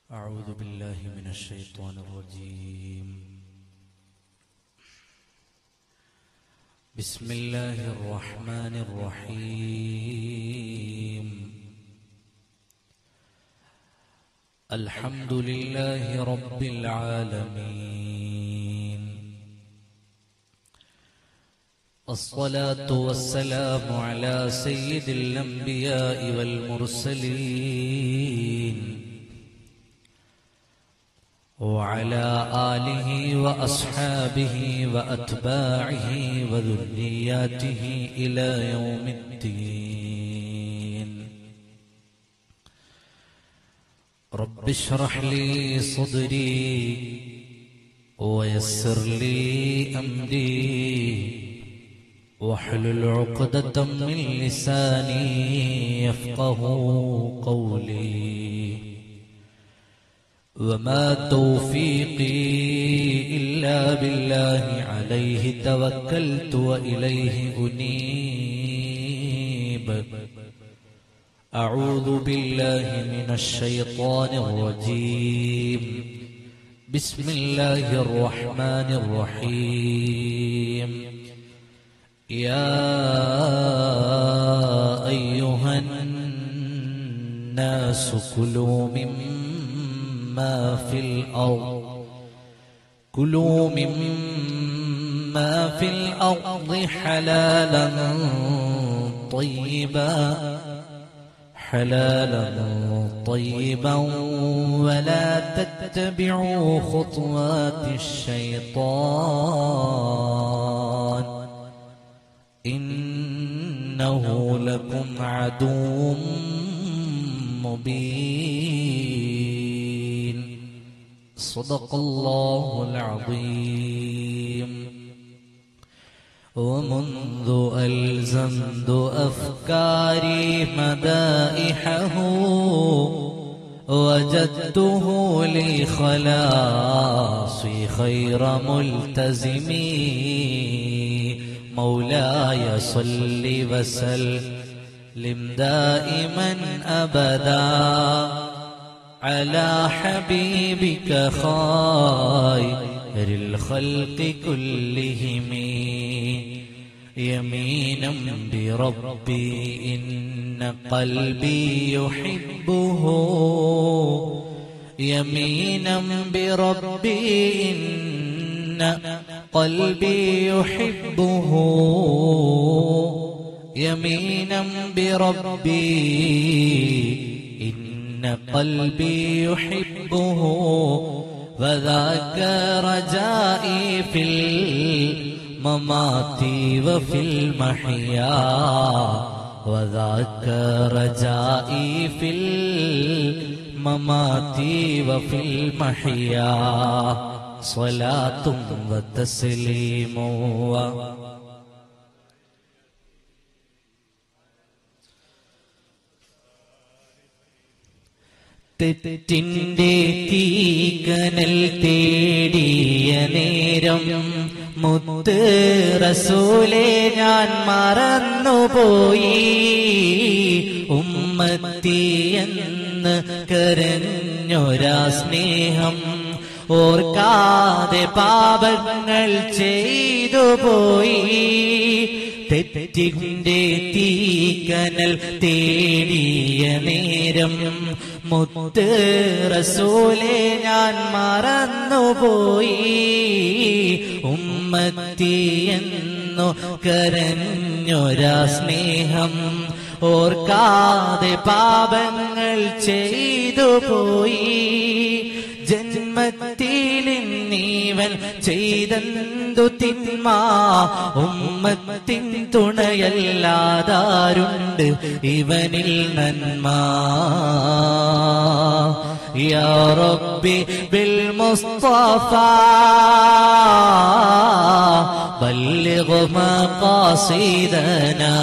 أعوذ بالله من الشيطان الرجيم بسم الله الرحمن الرحيم الحمد لله رب العالمين الصلاة والسلام على سيد الأنبياء والمرسلين وعلى آله وأصحابه وأتباعه وذرياته إلى يوم الدين رب اشرح لي صدري ويسر لي أمري واحلل عقدة من لساني يفقه قولي وما توفيقي إلا بالله عليه توكلت وإليه أنيب أعوذ بالله من الشيطان الرجيم بسم الله الرحمن الرحيم يا أيها الناس كلوا مما في الأرض كلوا مما في الأرض حلالا طيبا حلالا طيبا ولا تتبعوا خطوات الشيطان إنه لكم عدو مبين صدق الله العظيم ومنذ ألزمت أفكاري مدائحه وجدته لي خلاصي خير ملتزمي مولاي صل وسلم دائما أبدا على حبيبك خير الخلق كلهم يمينا بربي إن قلبي يحبه يمينا بربي إن قلبي يحبه يمينا بربي إن قلبي يحبه وذاك رجائي في الممات وفي المحيا وذاك رجائي في الممات وفي المحيا صلاة وتسليم و തെറ്റിന്റെ തീകനൽ തേടിയ നേരം മുത്ത് റസൂലെ ഞാൻ മറന്നുപോയി ഉമ്മത്തിയെന്ന് കരഞ്ഞൊരാ സ്നേഹം ഓർക്കാതെ പാപങ്ങൾ ചെയ്തു പോയി തെറ്റിന്റെ തീകനൽ തേടിയ നേരം മുത്ത് റസൂലെ ഞാൻ മറന്നുപോയി ഉമ്മത്തിയെന്നു കരഞ്ഞൊരാ സ്നേഹം ഓർക്കാതെ പാപങ്ങൾ ചെയ്തു പോയി ജന്മത്തിൽ നീവൻ ചെയ്തെന്തു തിന്മ ഉമ്മത്തിൻ തുണയല്ലാതാരുണ്ട് ഇവനിൽ നന്മ യാ റബ്ബി ബിൽ മുസ്തഫ بلغ مقاصدنا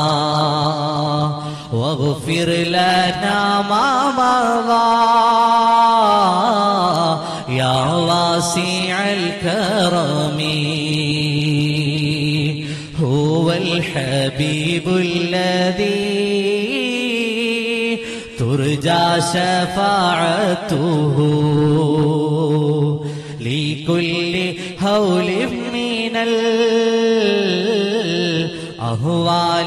واغفر لنا ما مضى يا واسع الكرم هو الحبيب الذي ترجى ترجى شفاعته لكل هول من الأهوال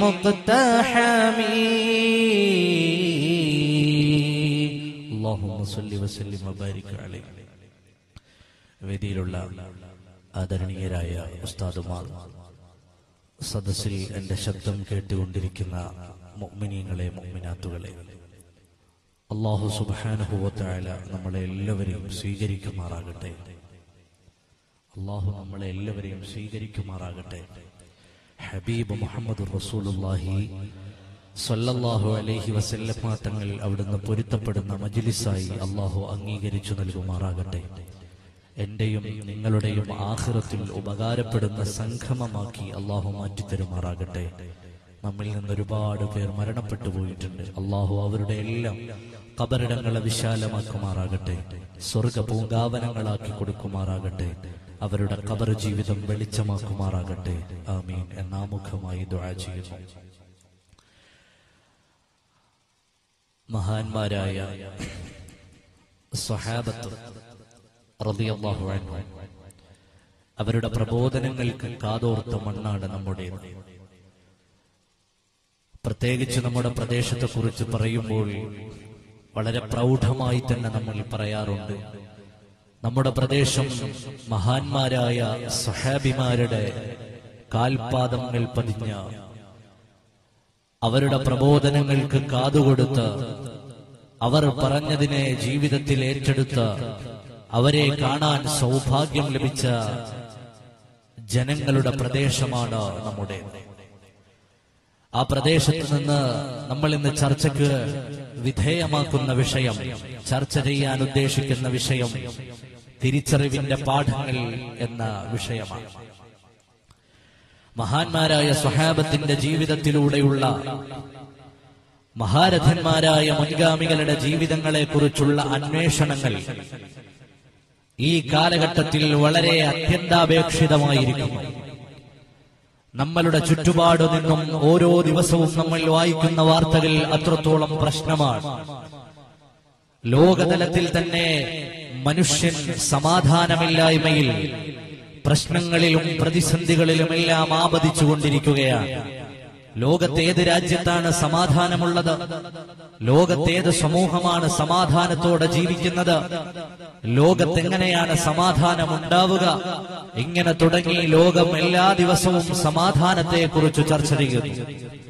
مقتحمي اللهم صل وسلم وبارك عليه വേദിയിലുള്ള ആദരണീയരായ ഉസ്താദുമാർ സദസ്സിൽ എന്റെ ശബ്ദം കേട്ടുകൊണ്ടിരിക്കുന്ന മുഅ്മിനീങ്ങളെ മുഅ്മിനാത്തുകളെ അള്ളാഹു സുബ്ഹാനഹുവത്തായ നമ്മളെ എല്ലാവരെയും സ്വീകരിക്കുമാറാകട്ടെ അള്ളാഹു നമ്മളെ എല്ലാവരെയും സ്വീകരിക്കുമാറാകട്ടെ ഹബീബ് മുഹമ്മദ് റസൂലുള്ളാഹി സല്ലല്ലാഹു അലൈഹി വസല്ലമ തങ്ങൾ അവിടുന്ന് പൊരുത്തപ്പെടുന്ന മജ്ലിസായി അള്ളാഹു അംഗീകരിച്ചു നൽകുമാറാകട്ടെ എന്റെയും നിങ്ങളുടെയും ആഖിറത്തിൽ ഉപകാരപ്പെടുന്ന സംഗമമാക്കി അള്ളാഹു മാറ്റിത്തരുമാറാകട്ടെ നമ്മിൽ നിന്ന് ഒരുപാട് പേർ മരണപ്പെട്ടു പോയിട്ടുണ്ട് അള്ളാഹു അവരുടെ എല്ലാം കബറിടങ്ങളെ വിശാലമാക്കുമാറാകട്ടെ സ്വർഗ പൂങ്കാവനങ്ങളാക്കി കൊടുക്കുമാറാകട്ടെ അവരുടെ കബർ ജീവിതം വെളിച്ചമാക്കുമാറാകട്ടെ ആമീൻ എന്നാമുഖമായി ദുആ ചെയ്യുന്നു മഹാന്മാരായ സ്വഹാബത്ത് റളിയല്ലാഹു അൻഹു അവരുടെ പ്രബോധനങ്ങൾക്ക് കാതോർത്ത മണ്ണാണ് നമ്മുടേത് പ്രത്യേകിച്ച് നമ്മുടെ പ്രദേശത്തെ കുറിച്ച് പറയുമ്പോൾ വളരെ പ്രൗഢമായി തന്നെ നമ്മൾ പറയാറുണ്ട് നമ്മുടെ പ്രദേശം മഹാന്മാരായ സഹാബിമാരുടെ കാൽപാദങ്ങൾ പതിഞ്ഞ അവരുടെ പ്രബോധനങ്ങൾക്ക് കാതുകൊടുത്ത് അവർ പറഞ്ഞതിനെ ജീവിതത്തിൽ ഏറ്റെടുത്ത് അവരെ കാണാൻ സൗഭാഗ്യം ലഭിച്ച ജനങ്ങളുടെ പ്രദേശമാണ് നമ്മുടെ ആ പ്രദേശത്ത് നിന്ന് നമ്മൾ ഇന്ന് ചർച്ചയ്ക്ക് വിധേയമാക്കുന്ന വിഷയം ചർച്ച ചെയ്യാൻ ഉദ്ദേശിക്കുന്ന വിഷയം തിരിച്ചറിവിന്റെ പാഠങ്ങൾ എന്ന വിഷയമാണ് മഹാന്മാരായ സ്വഹാബത്തിന്റെ ജീവിതത്തിലൂടെയുള്ള മഹാരഥന്മാരായ മുൻഗാമികളുടെ ജീവിതങ്ങളെ കുറിച്ചുള്ള അന്വേഷണങ്ങൾ ഈ കാലഘട്ടത്തിൽ വളരെ അത്യന്താപേക്ഷിതമായിരിക്കുന്നു നമ്മളുടെ ചുറ്റുപാടു നിന്നും ഓരോ ദിവസവും നമ്മൾ വായിക്കുന്ന വാർത്തകൾ അത്രത്തോളം പ്രശ്നമാണ് ലോകതലത്തിൽ തന്നെ മനുഷ്യൻ സമാധാനമില്ലായ്മയിൽ പ്രശ്നങ്ങളിലും പ്രതിസന്ധികളിലുമെല്ലാം ആപതിച്ചുകൊണ്ടിരിക്കുകയാണ് ലോകത്തേത് രാജ്യത്താണ് സമാധാനമുള്ളത് ലോകത്തേത് സമൂഹമാണ് സമാധാനത്തോടെ ജീവിക്കുന്നത് ലോകത്തെങ്ങനെയാണ് സമാധാനം ഉണ്ടാവുക ഇങ്ങനെ തുടങ്ങി ലോകം എല്ലാ ദിവസവും സമാധാനത്തെ കുറിച്ച് ചർച്ച ചെയ്യുന്നു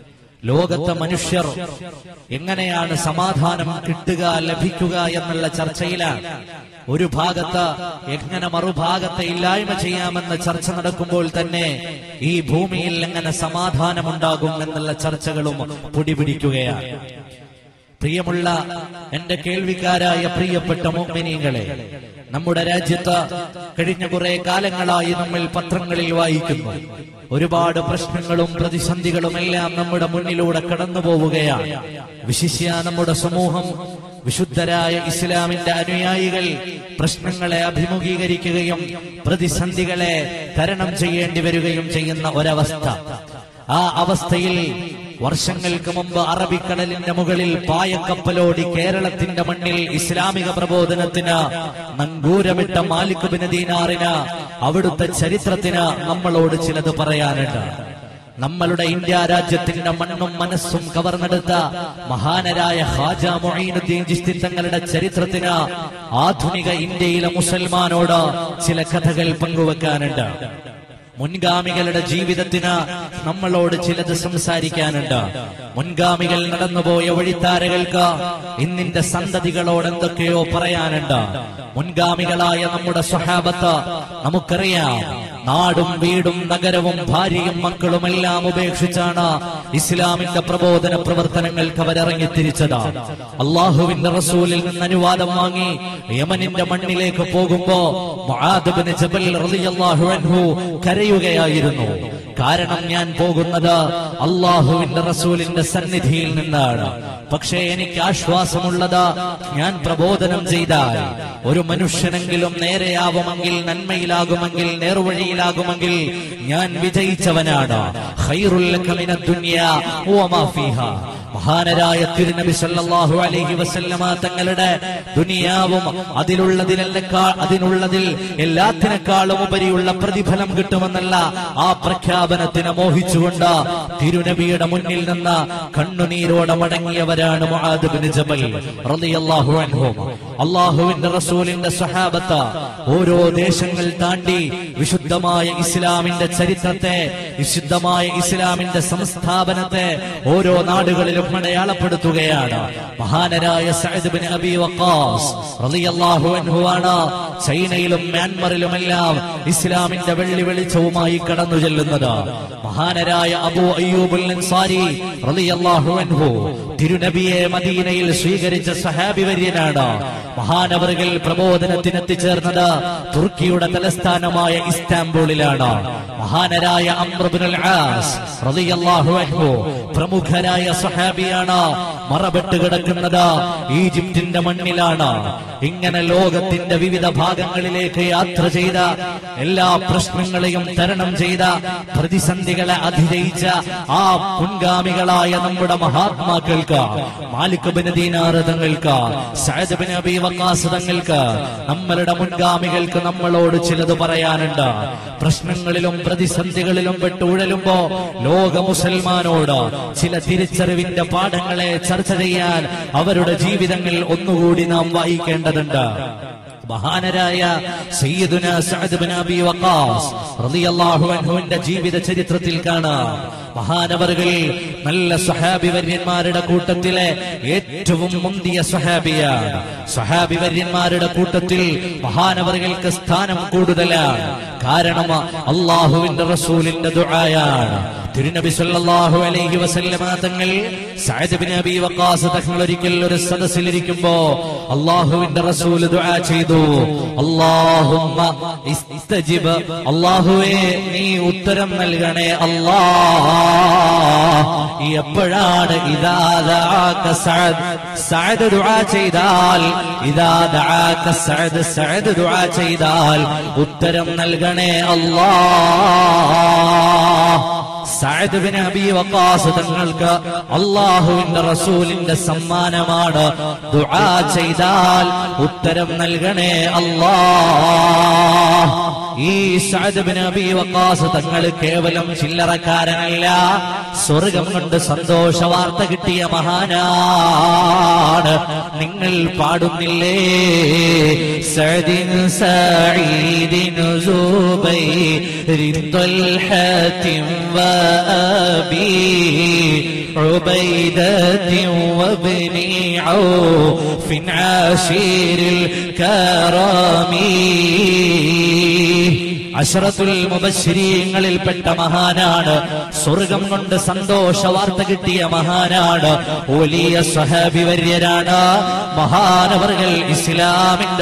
ലോകത്തെ മനുഷ്യർ എങ്ങനെയാണ് സമാധാനം കിട്ടുക ലഭിക്കുക എന്നുള്ള ചർച്ചയിലാണ് ഒരു ഭാഗത്ത് എങ്ങനെ മറുഭാഗത്തെ ഇല്ലായ്മ ചെയ്യാമെന്ന ചർച്ച നടക്കുമ്പോൾ തന്നെ ഈ ഭൂമിയിൽ എങ്ങനെ സമാധാനമുണ്ടാകും എന്നുള്ള ചർച്ചകളും പൊടിപിടിക്കുകയാണ് പ്രിയമുള്ള എന്റെ കേൾവിക്കാരായ പ്രിയപ്പെട്ട മോമിനികളെ നമ്മുടെ രാജ്യത്ത് കഴിഞ്ഞ കുറെ കാലങ്ങളായി നമ്മൾ പത്രങ്ങളിൽ വായിക്കുന്നു ഒരുപാട് പ്രശ്നങ്ങളും പ്രതിസന്ധികളും എല്ലാം നമ്മുടെ മുന്നിലൂടെ കടന്നു പോവുകയാണ് വിശിഷ്യ നമ്മുടെ സമൂഹം വിശുദ്ധരായ ഇസ്ലാമിന്റെ അനുയായികൾ പ്രശ്നങ്ങളെ അഭിമുഖീകരിക്കുകയും പ്രതിസന്ധികളെ തരണം ചെയ്യേണ്ടി വരികയും ചെയ്യുന്ന ഒരവസ്ഥ ആ അവസ്ഥയിൽ വർഷങ്ങൾക്ക് മുമ്പ് അറബിക്കടലിന്റെ മുകളിൽ പായക്കപ്പലോടി കേരളത്തിന്റെ മണ്ണിൽ ഇസ്ലാമിക പ്രബോധനത്തിന് നങ്കൂരമിട്ട മാലിക് ബിൻ ദീനാറിന് അവിടുത്തെ ചരിത്രത്തിന് നമ്മളോട് ചിലത് പറയാനുണ്ട് നമ്മളുടെ ഇന്ത്യ രാജ്യത്തിന്റെ മണ്ണും മനസ്സും കവർന്നെടുത്ത മഹാനരായ ഹാജ മൊഹീനുദ്ദീൻ ചിസ്തി തങ്ങളുടെ ചരിത്രത്തിന് ആധുനിക ഇന്ത്യയിലെ മുസൽമാനോട് ചില കഥകൾ പങ്കുവെക്കാനുണ്ട് മുൻഗാമികളുടെ ജീവിതത്തിന് നമ്മളോട് ചിലത് സംസാരിക്കാനുണ്ട് മുൻഗാമികൾ നടന്നുപോയ വഴിത്താരകൾക്ക് ഇന്നിന്റെ സന്തതികളോട് എന്തൊക്കെയോ പറയാനുണ്ട് മുൻഗാമികളായ നമ്മുടെ സ്വഹാബത്ത് നമുക്കറിയാം നാടും വീടും നഗരവും ഭാര്യയും മക്കളും എല്ലാം ഉപേക്ഷിച്ചാണ് ഇസ്ലാമിന്റെ പ്രബോധന പ്രവർത്തനങ്ങൾക്ക് അവരിറങ്ങിത്തിരിച്ചത് അള്ളാഹുവിന്റെ റസൂലിൽ നിന്ന് അനുവാദം വാങ്ങി യമനിന്റെ മണ്ണിലേക്ക് പോകുമ്പോ മുആദ് ബിൻ ജബൽ റളിയല്ലാഹു അൻഹു കരയുകയായിരുന്നു കാരണം ഞാൻ പോകുന്നത് അള്ളാഹുവിന്റെ റസൂലിന്റെ സന്നിധിയിൽ നിന്നാണ് പക്ഷേ എനിക്ക് ആശ്വാസമുള്ളത് ഞാൻ പ്രബോധനം ചെയ്താൽ ഒരു മനുഷ്യനെങ്കിലും നേരെയാവുമെങ്കിൽ നന്മയിലാകുമെങ്കിൽ നേർവഴിയിലാകുമെങ്കിൽ ഞാൻ വിജയിച്ചവനാണ് ഖൈറുൽ ലക മിനദ് ദുനിയ വമാ ഫീഹാ. മഹാനരായ തിരുനബി സല്ലല്ലാഹു അലൈഹി വസല്ലമ തങ്ങളുടെ ദുനിയാവും അതിലുള്ളതിലെല്ലാ അതിനുള്ളതിൽ എല്ലാത്തിനേക്കാളും ഉപരിയുള്ള പ്രതിഫലം കിട്ടുമെന്നല്ല ആ പ്രഖ്യാപനത്തിനെ മോഹിച്ചുകൊണ്ട് തിരുനബിയുടെ മുന്നിൽ നിന്ന് കണ്ണുനീരോടെ മടങ്ങിയവരാണ് മുആദ് ബിൻ ജബൽ റളിയല്ലാഹു അൻഹു അള്ളാഹുവിന്റെ റസൂലിന്റെ സഹാബത്ത് ഓരോ ദേശങ്ങൾ താണ്ടി വിശുദ്ധമായ ഇസ്ലാമിന്റെ ചരിത്രത്തെ വിശുദ്ധമായ ഇസ്ലാമിന്റെ സംസ്ഥാപനത്തെ ഓരോ നാടുകളിലും അടയാളപ്പെടുത്തുകയാണ് മഹാനരായ സഅദ് ബിൻ അബി വഖാസ് റളിയല്ലാഹു അൻഹു ആണ് ചൈനയിലും മ്യാൻമറിലുമെല്ലാം ഇസ്ലാമിന്റെ വെള്ളി വെളിച്ചവുമായി കടന്നു ചെല്ലുന്നത് മഹാനരായ അബൂ അയ്യൂബുൽ അൻസാരി റളിയല്ലാഹു അൻഹു തിരുനബിയെ മദീനയിൽ സ്വീകരിച്ച സഹാബി വര്യനാണ് മഹാനവറുകൾ പ്രബോധനത്തിന് എത്തിച്ചേർന്നത് തുർക്കിയുടെ തലസ്ഥാനമായ ഇസ്താംബൂളിലാണ് മഹാനരായ അമ്രബിനുൽ ആസ് റളിയല്ലാഹു അൻഹു പ്രമുഖരായ സഹാബിയാണ് മറബെട്ട് കിടക്കുന്നത് ഈജിപ്തിന്റെ മണ്ണിലാണ് ഇങ്ങനെ ലോകത്തിന്റെ വിവിധ ഭാഗങ്ങളിലേക്ക് യാത്ര ചെയ്ത എല്ലാ പ്രശ്നങ്ങളെയും തരണം ചെയ്ത പ്രതിസന്ധികളെ അതിജയിച്ച ആ മുൻഗാമികളായ നമ്മുടെ മഹാത്മാക്കൾക്ക് മാലിക് ബിൻ ദീനാർ തങ്ങൾക്ക് സഅദ് ബിൻ അബി വഖാസ് തങ്ങൾക്ക് നമ്മളുടെ മുൻഗാമികൾക്ക് നമ്മളോട് ചിലത് പറയാനുണ്ട് പ്രശ്നങ്ങളിലും പ്രതിസന്ധികളിലും പെട്ടുഴലുമ്പോ ലോക മുസൽമാനോട് ചില തിരിച്ചറിവിന്റെ പാഠങ്ങളെ ചർച്ച ചെയ്യാൻ അവരുടെ ജീവിതങ്ങൾ ഒന്നുകൂടി നാം വായിക്കേണ്ടതുണ്ട് മഹാനരായ സയ്യിദുന സഅദ് ബിൻ അബി വഖാസ് റളിയല്ലാഹു അൻഹുവിന്റെ ജീവിത ചരിത്രത്തിൽ കാണാം മഹാനവറുകൾ നല്ല സ്വഹാബി വര്യന്മാരുടെ കൂട്ടത്തിലെ ഏറ്റവും മുന്തിയ സ്വഹാബിയാണ് സ്വഹാബി വര്യന്മാരുടെ കൂട്ടത്തിൽ മഹാനവറുകൾക്ക് സ്ഥാനം കൂടുതലാണ് കാരണം അള്ളാഹുവിന്റെ റസൂലിന്റെ ദുആയാണ് തിരുനബി സല്ലല്ലാഹു അലൈഹി വസല്ലമ തങ്ങൾ സഅദ് ബിൻ അബി വഖാസ് തങ്ങൾ ഒരിക്കൽ ഒരു സദസ്സിലിരിക്കുമ്പോ അള്ളാഹുവിന്റെ റസൂൽ ദുആ ചെയ്തു അല്ലാഹുമ്മ ഇസ്തജിബ് അല്ലാഹുവേ നീ ഉത്തരം നൽകണേ അല്ലാ എപ്പോഴാണ് ഇദാ ദഅാക സഅദ് സഅദ് ദുആ ചെയ്താൽ ഇദാ ദഅാക സഅദ് സഅദ് ദുആ ചെയ്താൽ ഉത്തരം നൽകണേ അല്ലാ സഅദ് ബിൻ അബി വഖാസ് തങ്ങൾക്ക് അള്ളാഹുവിന്റെ റസൂലിന്റെ സമ്മാനമാണ് ദുആ ചെയ്താൽ ഉത്തരം നൽകണേ അല്ലാ ഈ സഅദ് ബിൻ അബി വഖാസ് തങ്ങൾ കേവലം ചില്ലറക്കാരനല്ല സ്വർഗം കൊണ്ട് സന്തോഷ വാർത്ത കിട്ടിയ മഹാനാണ് നിങ്ങൾ പാടുന്നില്ലേ സഅദിൻ സഈദിൻ സുബൈരിൻ ത്വൽഹത്തിൻ وأبي عبيدة وابن عوف عاشر الكرام അഷറത്തുൽ മുബശ്ശരീങ്ങളിൽപ്പെട്ട മഹാനാണ് സ്വർഗം കൊണ്ട് സന്തോഷ വാർത്ത കിട്ടിയ മഹാനാണ് വലിയ സഹാബി വര്യരാണ് മഹാനവർകൾ ഇസ്ലാമിന്റെ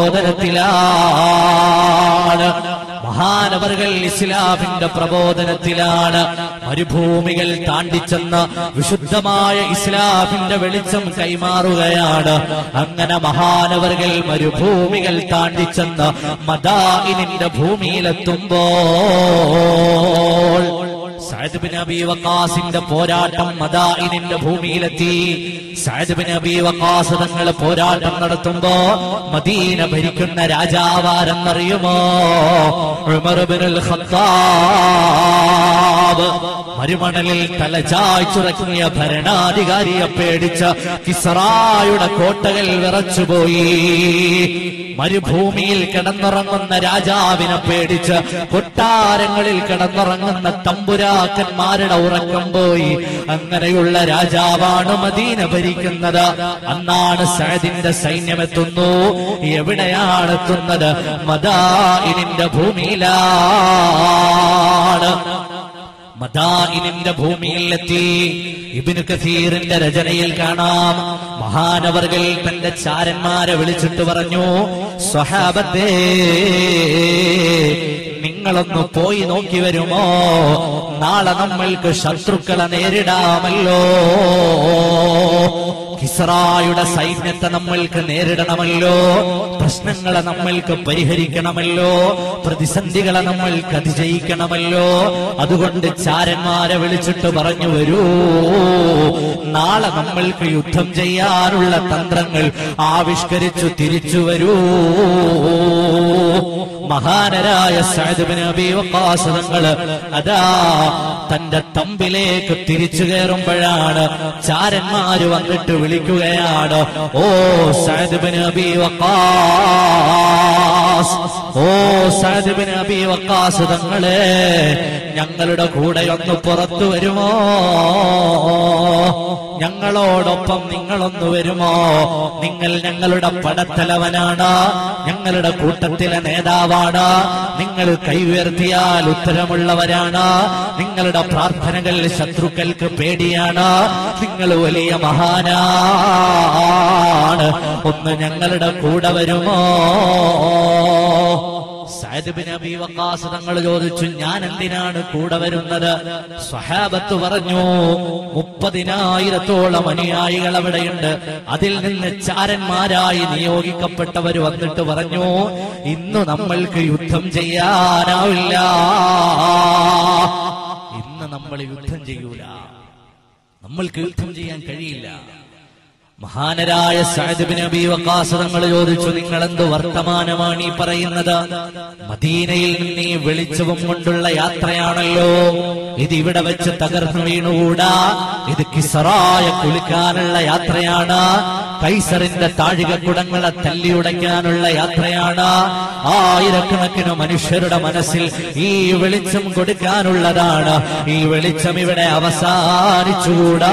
പ്രബോധനത്തിലാണ് മഹാനവറുകൾ ഇസ്ലാമിന്റെ പ്രബോധനത്തിലാണ് മരുഭൂമികൾ താണ്ടിച്ചെന്ന് വിശുദ്ധമായ ഇസ്ലാമിന്റെ വെളിച്ചം കൈമാറുകയാണ് അങ്ങനെ മഹാനവറുകൾ മരുഭൂമികൾ താണ്ടിച്ചെന്ന് മദാഇനിന്റെ ഭൂമിയിലെത്തുമ്പോൾ സഅദ് ബിൻ അബി വഖാസിന്റെ പോരാട്ടം മദായിനിന്റെ ഭൂമിയിലെത്തി സഅദ് ബിൻ അബി വഖാസ് തങ്ങൾ പോരാട്ടം നടത്തുമ്പോ മദീന ഭരിക്കുന്ന രാജാവാരെന്നറിയുമോ ഉമർ ബിനുൽ ഖത്താബ് മരുമണലിൽ തലചായ്ച്ചുറക്കിയ ഭരണാധികാരിയെ പേടിച്ച കിസറായുടെ കോട്ടകൾ വിറച്ചുപോയി മരുഭൂമിയിൽ കിടന്നുറങ്ങുന്ന രാജാവിനെ പേടിച്ച് കൊട്ടാരങ്ങളിൽ കിടന്നുറങ്ങുന്ന തമ്പുരാക്കന്മാരുടെ ഉറക്കം പോയി അങ്ങനെയുള്ള രാജാവാണ് മദീന ഭരിക്കുന്നത് അന്നാണ് സഅദിന്റെ സൈന്യമെത്തുന്നു എവിടെയാണ് എത്തുന്നത് മദാഇനിന്റെ ഭൂമിയിലാണ് മദായിനിന്റെ ഭൂമിയിലെത്തി ഇബിന് കസീറിന്റെ രചനയിൽ കാണാം മഹാനവർകൾ തന്റെ ചാരന്മാരെ വിളിച്ചിട്ട് പറഞ്ഞു സ്വഹാബത്തേ നിങ്ങളൊന്ന് പോയി നോക്കി വരുമോ നാളെ നമ്മൾക്ക് ശത്രുക്കളെ നേരിടാമല്ലോ കിസറായുടെ സൈന്യത്തെ നമ്മൾക്ക് നേരിടണമല്ലോ പ്രശ്നങ്ങളെ നമ്മൾക്ക് പരിഹരിക്കണമല്ലോ പ്രതിസന്ധികളെ നമ്മൾക്ക് അതിജയിക്കണമല്ലോ അതുകൊണ്ട് ചാരന്മാരെ വിളിച്ചിട്ട് പറഞ്ഞു വരൂ നാളെ നമ്മൾക്ക് യുദ്ധം ചെയ്യാനുള്ള തന്ത്രങ്ങൾ ആവിഷ്കരിച്ചു തിരിച്ചു വരൂ മഹാനരായ സഅദ്ബിൻ അബി വഖാസ് തങ്ങള് അതാ തന്റെ തമ്പിലേക്ക് തിരിച്ചു കയറുമ്പോഴാണ് ചാരന്മാര് വന്നിട്ട് വിളിക്കുകയാണ് ഓ സഅദ്ബിൻ അബി വഖാസ് ഓ സഅദ്ബിൻ അബി വഖാസ് തങ്ങളെ ഞങ്ങളുടെ കൂടെ ഒന്ന് പുറത്തു വരുമോ ഞങ്ങളോടൊപ്പം നിങ്ങളൊന്ന് വരുമോ നിങ്ങൾ ഞങ്ങളുടെ പടത്തലവനാണ് ഞങ്ങളുടെ കൂട്ടത്തിലെ നേതാവാണ് നിങ്ങൾ കൈയുയർത്തിയാൽ ഉത്തരമുള്ളവരാണ് നിങ്ങളുടെ പ്രാർത്ഥനകൾ ശത്രുക്കൾക്ക് പേടിയാണ് നിങ്ങൾ വലിയ മഹാനാണ് ഒന്ന് ഞങ്ങളുടെ കൂടെ വരുമോ സഅദ് ബിൻ അബി വഖാസ് തങ്ങൾ ചോദിച്ചു ഞാൻ എന്തിനാണ് കൂടെ വരുന്നത് സ്വഹാബത്ത് പറഞ്ഞു മുപ്പതിനായിരത്തോളം അനുയായികൾ അവിടെയുണ്ട് അതിൽ നിന്ന് ചാരന്മാരായി നിയോഗിക്കപ്പെട്ടവർ വന്നിട്ട് പറഞ്ഞു ഇന്ന് നമ്മൾക്ക് യുദ്ധം ചെയ്യാനാവില്ല ഇന്ന് നമ്മൾ യുദ്ധം ചെയ്യൂല നമ്മൾക്ക് യുദ്ധം ചെയ്യാൻ കഴിയില്ല മഹാനരായ സഅദ് ബിൻ അബി വഖാസ് തങ്ങൾ ചോദിച്ചു നിങ്ങൾ എന്ത് വർത്തമാനമാണ് ഈ പറയുന്നത് മദീനയിൽ നിന്ന് ഈ വെളിച്ചവും കൊണ്ടുള്ള യാത്രയാണല്ലോ ഇത് ഇവിടെ വെച്ച് തകർന്നു വീണുകൂടാ ഇത് കിസറായ കുളിക്കാനുള്ള യാത്രയാണ് കൈസറിന്റെ താഴികക്കുടങ്ങളെ തല്ലിയുടയ്ക്കാനുള്ള യാത്രയാണ് ആയിരക്കണക്കിന് മനുഷ്യരുടെ മനസ്സിൽ ഈ വെളിച്ചം കൊടുക്കാനുള്ളതാണ് ഈ വെളിച്ചം ഇവിടെ അവസാനിച്ചുകൂടാ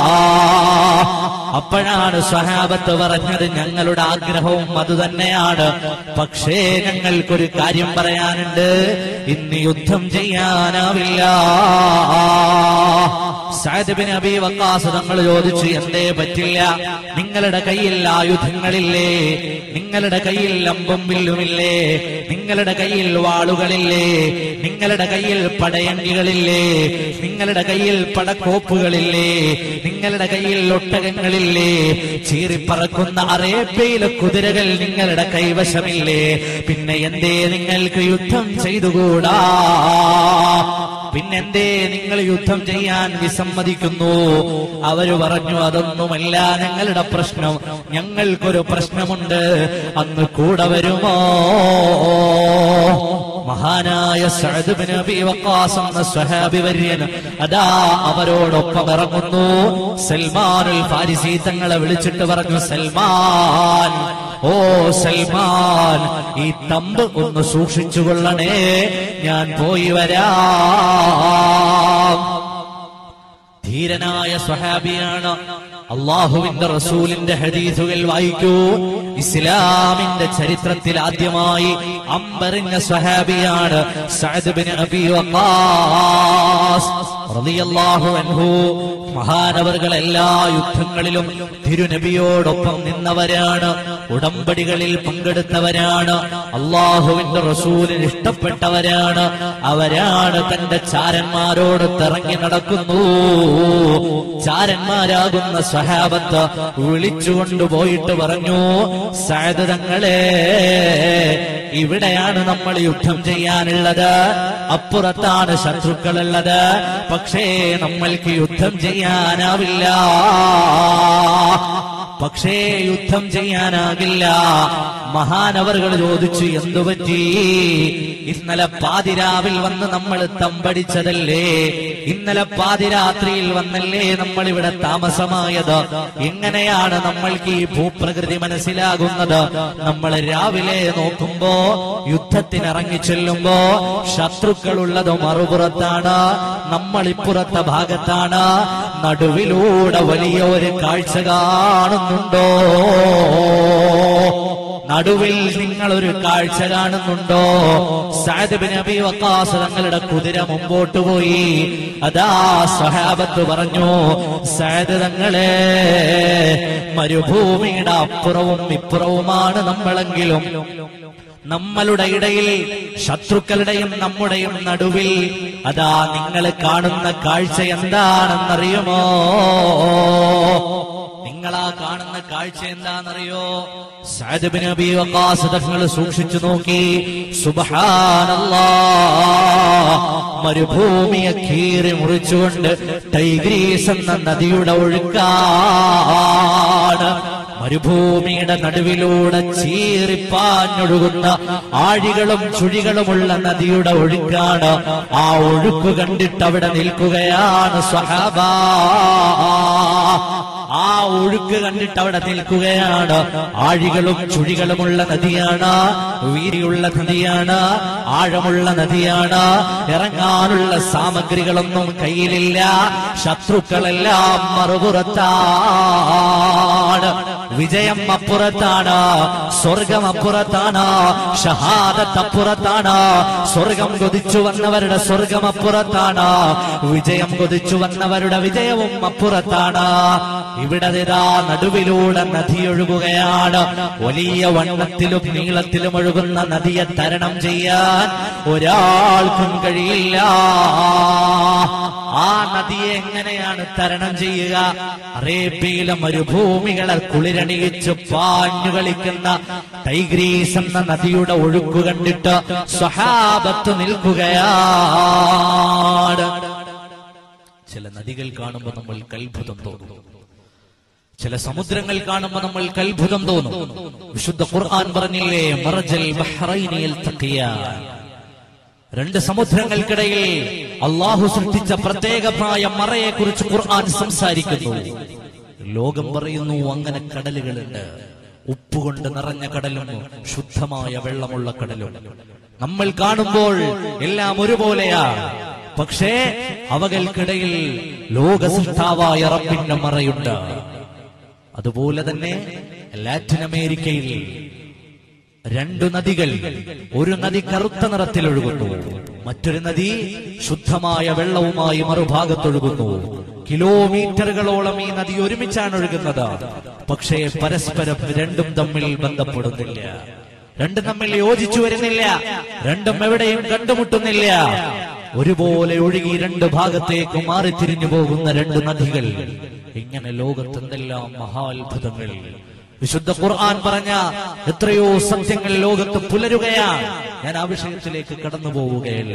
അപ്പോഴാണ് സ്വഹാബത്ത് പറഞ്ഞത് ഞങ്ങളുടെ ആഗ്രഹവും അതുതന്നെയാണ് പക്ഷേ ഞങ്ങൾക്കൊരു കാര്യം പറയാനുണ്ട് ഇന്ന് യുദ്ധം ചെയ്യാനാവില്ല സഅദ് ബിൻ അബി വക്കാസ് തങ്ങൾ ചോദിച്ചു എന്തേ പറ്റില്ല നിങ്ങളുടെ കയ്യിൽ ആയുധങ്ങളില്ലേ നിങ്ങളുടെ കയ്യിൽ ലമ്പും വില്ലുമില്ലേ നിങ്ങളുടെ കയ്യിൽ വാളുകളില്ലേ നിങ്ങളുടെ കയ്യിൽ പടയങ്കികളില്ലേ നിങ്ങളുടെ കയ്യിൽ പടക്കോപ്പുകളില്ലേ നിങ്ങളുടെ കയ്യിൽ ഒട്ടകങ്ങളില്ലേ ചീറിപ്പറക്കുന്ന അറേബ്യയിലെ കുതിരകൾ നിങ്ങളുടെ കൈവശമില്ലേ പിന്നെ എന്തേ നിങ്ങൾക്ക് യുദ്ധം ചെയ്തുകൂടാ പിന്നെന്തേ നിങ്ങൾ യുദ്ധം ചെയ്യാൻ വിസമ്മതിക്കുന്നു അവര് പറഞ്ഞു അതൊന്നുമല്ല ഞങ്ങളുടെ പ്രശ്നം ഞങ്ങൾക്കൊരു പ്രശ്നമുണ്ട് അന്ന് കൂടെ വരുമോ മഹാനായ സഅദ് ബിൻ അബി വഖാസ് എന്ന സ്വഹാബി വര്യൻ അതാ അവരോടൊപ്പം ഇറങ്ങുന്നു സൽമാനുൽ ഫാരിസി തങ്ങളെ വിളിച്ചിട്ട് പറഞ്ഞു സൽമാൻ ഓ സൽമാൻ ഈ തമ്പ് ഒന്ന് സൂക്ഷിച്ചു കൊള്ളണേ ഞാൻ പോയി വരാം ധീരനായ സ്വഹാബിയാണ് അള്ളാഹുവിന്റെ റസൂലിന്റെ ഹദീസുകൾ വായിക്കൂ ഇസ്ലാമിന്റെ ചരിത്രത്തിൽ ആദ്യമായി അമ്പറിഞ്ഞ സ്വഹാബിയാണ് സഅദ് ബിൻ അബി വഖാസ് റളിയല്ലാഹു അൻഹു മഹാനവറുകൾ എല്ലാ യുദ്ധങ്ങളിലും തിരുനബിയോടൊപ്പം നിന്നവരാണ് ഉടമ്പടികളിൽ പങ്കെടുത്തവരാണ് അള്ളാഹുവിന്റെ റസൂലിന് ഇഷ്ടപ്പെട്ടവരാണ് അവരാണ് തന്റെ ചാരന്മാരോട് തിറങ്ങി നടക്കുന്നു ചാരന്മാരാകുന്ന സഹാബത്ത് വിളിച്ചുകൊണ്ടുപോയിട്ട് പറഞ്ഞു സഅദ് തങ്ങളെ ഇവിടെയാണ് നമ്മൾ യുദ്ധം ചെയ്യാനുള്ളത് അപ്പുറത്താണ് ശത്രുക്കളുള്ളത് പക്ഷേ നമ്മൾക്ക് യുദ്ധം ചെയ്യാനാവില്ല പക്ഷേ യുദ്ധം ചെയ്യാനാകില്ല മഹാനവറുകൾ ചോദിച്ചു എന്തു പറ്റി ഇന്നലെ പാതിരാവിൽ വന്ന് നമ്മൾ തമ്പടിച്ചതല്ലേ ഇന്നലെ പാതിരാത്രിയിൽ വന്നല്ലേ നമ്മൾ ഇവിടെ താമസമായത് എങ്ങനെയാണ് നമ്മൾക്ക് ഈ ഭൂപ്രകൃതി മനസ്സിലാകുന്നത് നമ്മൾ രാവിലെ നോക്കുമ്പോ യുദ്ധത്തിനിറങ്ങി ചെല്ലുമ്പോ ശത്രുക്കളുള്ളത് മറുപുറത്താണ് നമ്മൾ ഇപ്പുറത്തെ ഭാഗത്താണ് നടുവിലൂടെ വലിയ ഒരു കാഴ്ച കാണുന്നുണ്ടോ നടുവിൽ നിങ്ങൾ ഒരു കാഴ്ച കാണുന്നുണ്ടോ സഅദ് ബിൻ അബി വക്കാസ് തങ്ങളുടെ കുതിര മുമ്പോട്ട് പോയി അതാ സഹാബത്ത് പറഞ്ഞു സഅദ് തങ്ങളെ മരുഭൂമിയുടെ അപ്പുറവും ഇപ്പുറവുമാണ് നമ്മളെങ്കിലും നമ്മളുടെ ഇടയിൽ ശത്രുക്കളുടെയും നമ്മുടെയും നടുവിൽ അതാ നിങ്ങൾ കാണുന്ന കാഴ്ച എന്താണെന്നറിയുമോ നിങ്ങൾ നിങ്ങൾ ആ കാണുന്ന കാഴ്ച എന്താണെന്നറിയോ സഅദ് ബിൻ അബീ വഖാസ് തങ്ങൾ സൂക്ഷിച്ചു നോക്കി സുബ്ഹാനല്ലാ മരുഭൂമിയെ കീറി മുറിച്ചുകൊണ്ട് ടൈഗ്രീസ് എന്ന നദിയുടെ ഒഴുക്കാണ് മരുഭൂമിയുടെ നടുവിലൂടെ ചീറിപ്പാഞ്ഞൊഴുകുന്ന ആഴികളും ചുഴികളുമുള്ള നദിയുടെ ഒഴുക്കാണ് ആ ഒഴുക്ക് കണ്ടിട്ട് അവിടെ നിൽക്കുകയാണ് സ്വഹാബ ആ ഒഴുക്ക് കണ്ടിട്ട് അവിടെ നിൽക്കുകയാണ് ആഴികളും ചുഴികളുമുള്ള നദിയാണ് വീതിയുള്ള നദിയാണ് ആഴമുള്ള നദിയാണ് ഇറങ്ങാനുള്ള സാമഗ്രികളൊന്നും കയ്യിലില്ല ശത്രുക്കളെല്ലാം മറുപുറത്താണ് വിജയം അപ്പുറത്താണ് സ്വർഗം അപ്പുറത്താണ് ഷഹാദത്ത് അപ്പുറത്താണ് സ്വർഗം കൊതിച്ചു വന്നവരുടെ സ്വർഗം അപ്പുറത്താണ് വിജയം കൊതിച്ചു വന്നവരുടെ വിജയവും അപ്പുറത്താണ് ഇവിടെ ഇതാ നടുവിലൂടെ നദി ഒഴുകുകയാണ് വലിയ വണ്ണത്തിലും നീളത്തിലും ഒഴുകുന്ന നദിയെ തരണം ചെയ്യാൻ ഒരാൾക്കും കഴിയില്ല ആ നദിയെ എങ്ങനെയാണ് തരണം ചെയ്യുക അറേബ്യയിലെ മരുഭൂമികളെ കുളിരണിയിച്ച് പാഞ്ഞു കളിക്കുന്ന ടൈഗ്രീസ് എന്ന നദിയുടെ ഒഴുക്ക് കണ്ടിട്ട് സ്വഹാബത്ത് നിൽക്കുകയാണ് ചില നദികൾ കാണുമ്പോൾ നമ്മൾ കൽഭുതം തോന്നും ചില സമുദ്രങ്ങൾ കാണുമ്പോൾ നമ്മൾ കൽഭുതം തോന്നും വിശുദ്ധ ഖുർആൻ പറഞ്ഞില്ലേ മറജൽ ബഹ്റൈനി യൽതഖിയാൻ രണ്ട് സമുദ്രങ്ങൾക്കിടയിൽ അള്ളാഹു സൃഷ്ടിച്ച പ്രത്യേകമായ മറയെ കുറിച്ച് ഖുർആൻ സംസാരിക്കുന്നു ലോകം പറയുന്നു അങ്ങനെ കടലുകളുണ്ട് ഉപ്പുകൊണ്ട് നിറഞ്ഞ കടലും ശുദ്ധമായ വെള്ളമുള്ള കടലും നമ്മൾ കാണുമ്പോൾ എല്ലാം ഒരുപോലെയാ പക്ഷേ അവകൾക്കിടയിൽ ലോക സൃഷ്ടാവായ റബ്ബിന്റെ മറയുണ്ട് അതുപോലെ തന്നെ ലാറ്റിൻ അമേരിക്കയിൽ രണ്ടു നദികൾ ഒരു നദി കറുത്ത നിറത്തിൽ ഒഴുകുന്നു മറ്റൊരു നദി ശുദ്ധമായ വെള്ളവുമായി മറുഭാഗത്തൊഴുകുന്നു കിലോമീറ്ററുകളോളം ഈ നദി ഒരുമിച്ചാണ് ഒഴുകുന്നത് പക്ഷേ പരസ്പരം രണ്ടും തമ്മിൽ ബന്ധപ്പെടുന്നില്ല രണ്ടും തമ്മിൽ യോജിച്ചു വരുന്നില്ല രണ്ടും എവിടെയും കണ്ടുമുട്ടുന്നില്ല ഒരുപോലെ ഒഴുകി രണ്ട് ഭാഗത്തേക്ക് മാറി തിരിഞ്ഞു പോകുന്ന രണ്ട് നദികൾ ഇങ്ങനെ ലോകത്ത് എന്തെല്ലാം മഹാത്ഭുതങ്ങൾ വിശുദ്ധ ഖുർആൻ പറഞ്ഞ എത്രയോ സത്യങ്ങൾ ലോകത്ത് പുലരുകയാണ് ഞാൻ ആ വിഷയത്തിലേക്ക് കടന്നു പോവുകയല്ല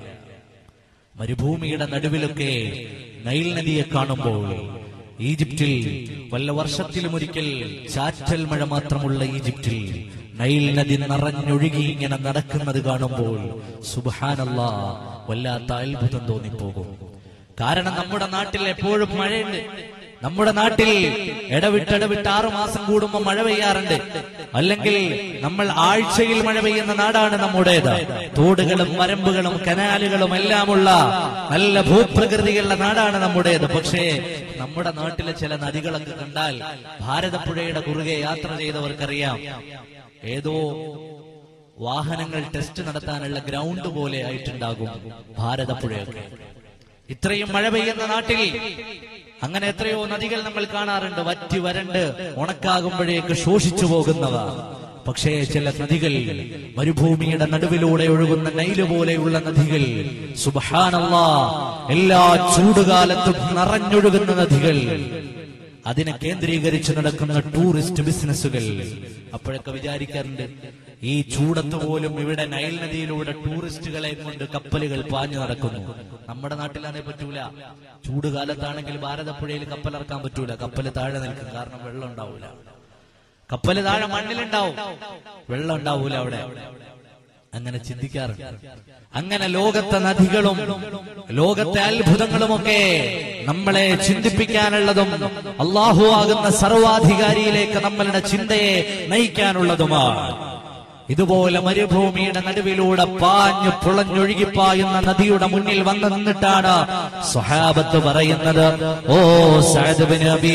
മരുഭൂമിയുടെ നടുവിലൊക്കെ നൈൽ നദിയെ കാണുമ്പോൾ ഈജിപ്തിൽ വല്ല വർഷത്തിലും ഒരിക്കൽ ചാറ്റൽ മഴ മാത്രമുള്ള ഈജിപ്തിൽ നൈൽ നദി നിറഞ്ഞൊഴുകി ഇങ്ങനെ നടക്കുന്നത് കാണുമ്പോൾ സുബാനല്ല വല്ലാത്ത അത്ഭുതം തോന്നിപ്പോകും കാരണം നമ്മുടെ നാട്ടിൽ എപ്പോഴും മഴയുണ്ട് നമ്മുടെ നാട്ടിൽ ഇടവിട്ട് ഇടവിട്ട് ആറു മാസം കൂടുമ്പോൾ മഴ പെയ്യാറുണ്ട് അല്ലെങ്കിൽ നമ്മൾ ആഴ്ചയിൽ മഴ പെയ്യുന്ന നാടാണ് നമ്മുടേത് തോടുകളും വരമ്പുകളും കനാലുകളും എല്ലാമുള്ള നല്ല ഭൂപ്രകൃതികളുടെ നാടാണ് നമ്മുടേത് പക്ഷേ നമ്മുടെ നാട്ടിലെ ചില നദികളൊക്കെ കണ്ടാൽ ഭാരതപ്പുഴയുടെ കുറുകെ യാത്ര ചെയ്തവർക്കറിയാം ഏതോ വാഹനങ്ങൾ ടെസ്റ്റ് നടത്താനുള്ള ഗ്രൗണ്ട് പോലെ ആയിട്ടുണ്ടാകും ഭാരതപ്പുഴയൊക്കെ ഇത്രയും മഴ പെയ്യുന്ന നാട്ടിൽ അങ്ങനെ എത്രയോ നദികൾ നമ്മൾ കാണാറുണ്ട് വറ്റി വരണ്ട് ഉണക്കാകുമ്പോഴേക്ക് ശോഷിച്ചു പോകുന്നവ പക്ഷേ ചില നദികൾ മരുഭൂമിയുടെ നടുവിലൂടെ ഒഴുകുന്ന നൈല് പോലെയുള്ള നദികൾ സുബഹാനല്ലാ എല്ലാ ചൂടുകാലത്തും നിറഞ്ഞൊഴുകുന്ന നദികൾ അതിനെ കേന്ദ്രീകരിച്ച് നടക്കുന്ന ടൂറിസ്റ്റ് ബിസിനസ്സുകൾ അപ്പോഴൊക്കെ വിചാരിക്കാറുണ്ട് ഈ ചൂടത്ത് പോലും ഇവിടെ നൈൽ നദിയിലൂടെ ടൂറിസ്റ്റുകളെ കൊണ്ട് കപ്പലുകൾ പാഞ്ഞു നടക്കുന്നു നമ്മുടെ നാട്ടിലാണേ പറ്റൂല ചൂടുകാലത്താണെങ്കിൽ ഭാരതപ്പുഴയിൽ കപ്പലിറക്കാൻ പറ്റൂല കപ്പല് താഴെ നിൽക്കും കാരണം വെള്ളം ഉണ്ടാവൂല കപ്പല് താഴെ മണ്ണിലുണ്ടാവും വെള്ളം ഉണ്ടാവൂല അവിടെ അങ്ങനെ ചിന്തിക്കാറുണ്ട് അങ്ങനെ ലോകത്തെ നദികളും ലോകത്തെ അത്ഭുതങ്ങളുമൊക്കെ നമ്മളെ ചിന്തിപ്പിക്കാനുള്ളതും അള്ളാഹു ആകുന്ന സർവാധികാരിയിലേക്ക് നമ്മളുടെ ചിന്തയെ നയിക്കാനുള്ളതുമാണ് ഇതുപോലെ മരുഭൂമിയുടെ നടുവിലൂടെ പാഞ്ഞു പുളഞ്ഞൊഴുകിപ്പായുന്ന നദിയുടെ മുന്നിൽ വന്നു നിന്നിട്ടാണ് സ്വഹാബത്ത് പറയുന്നത് ഓ സഅദ് ബിൻ അബി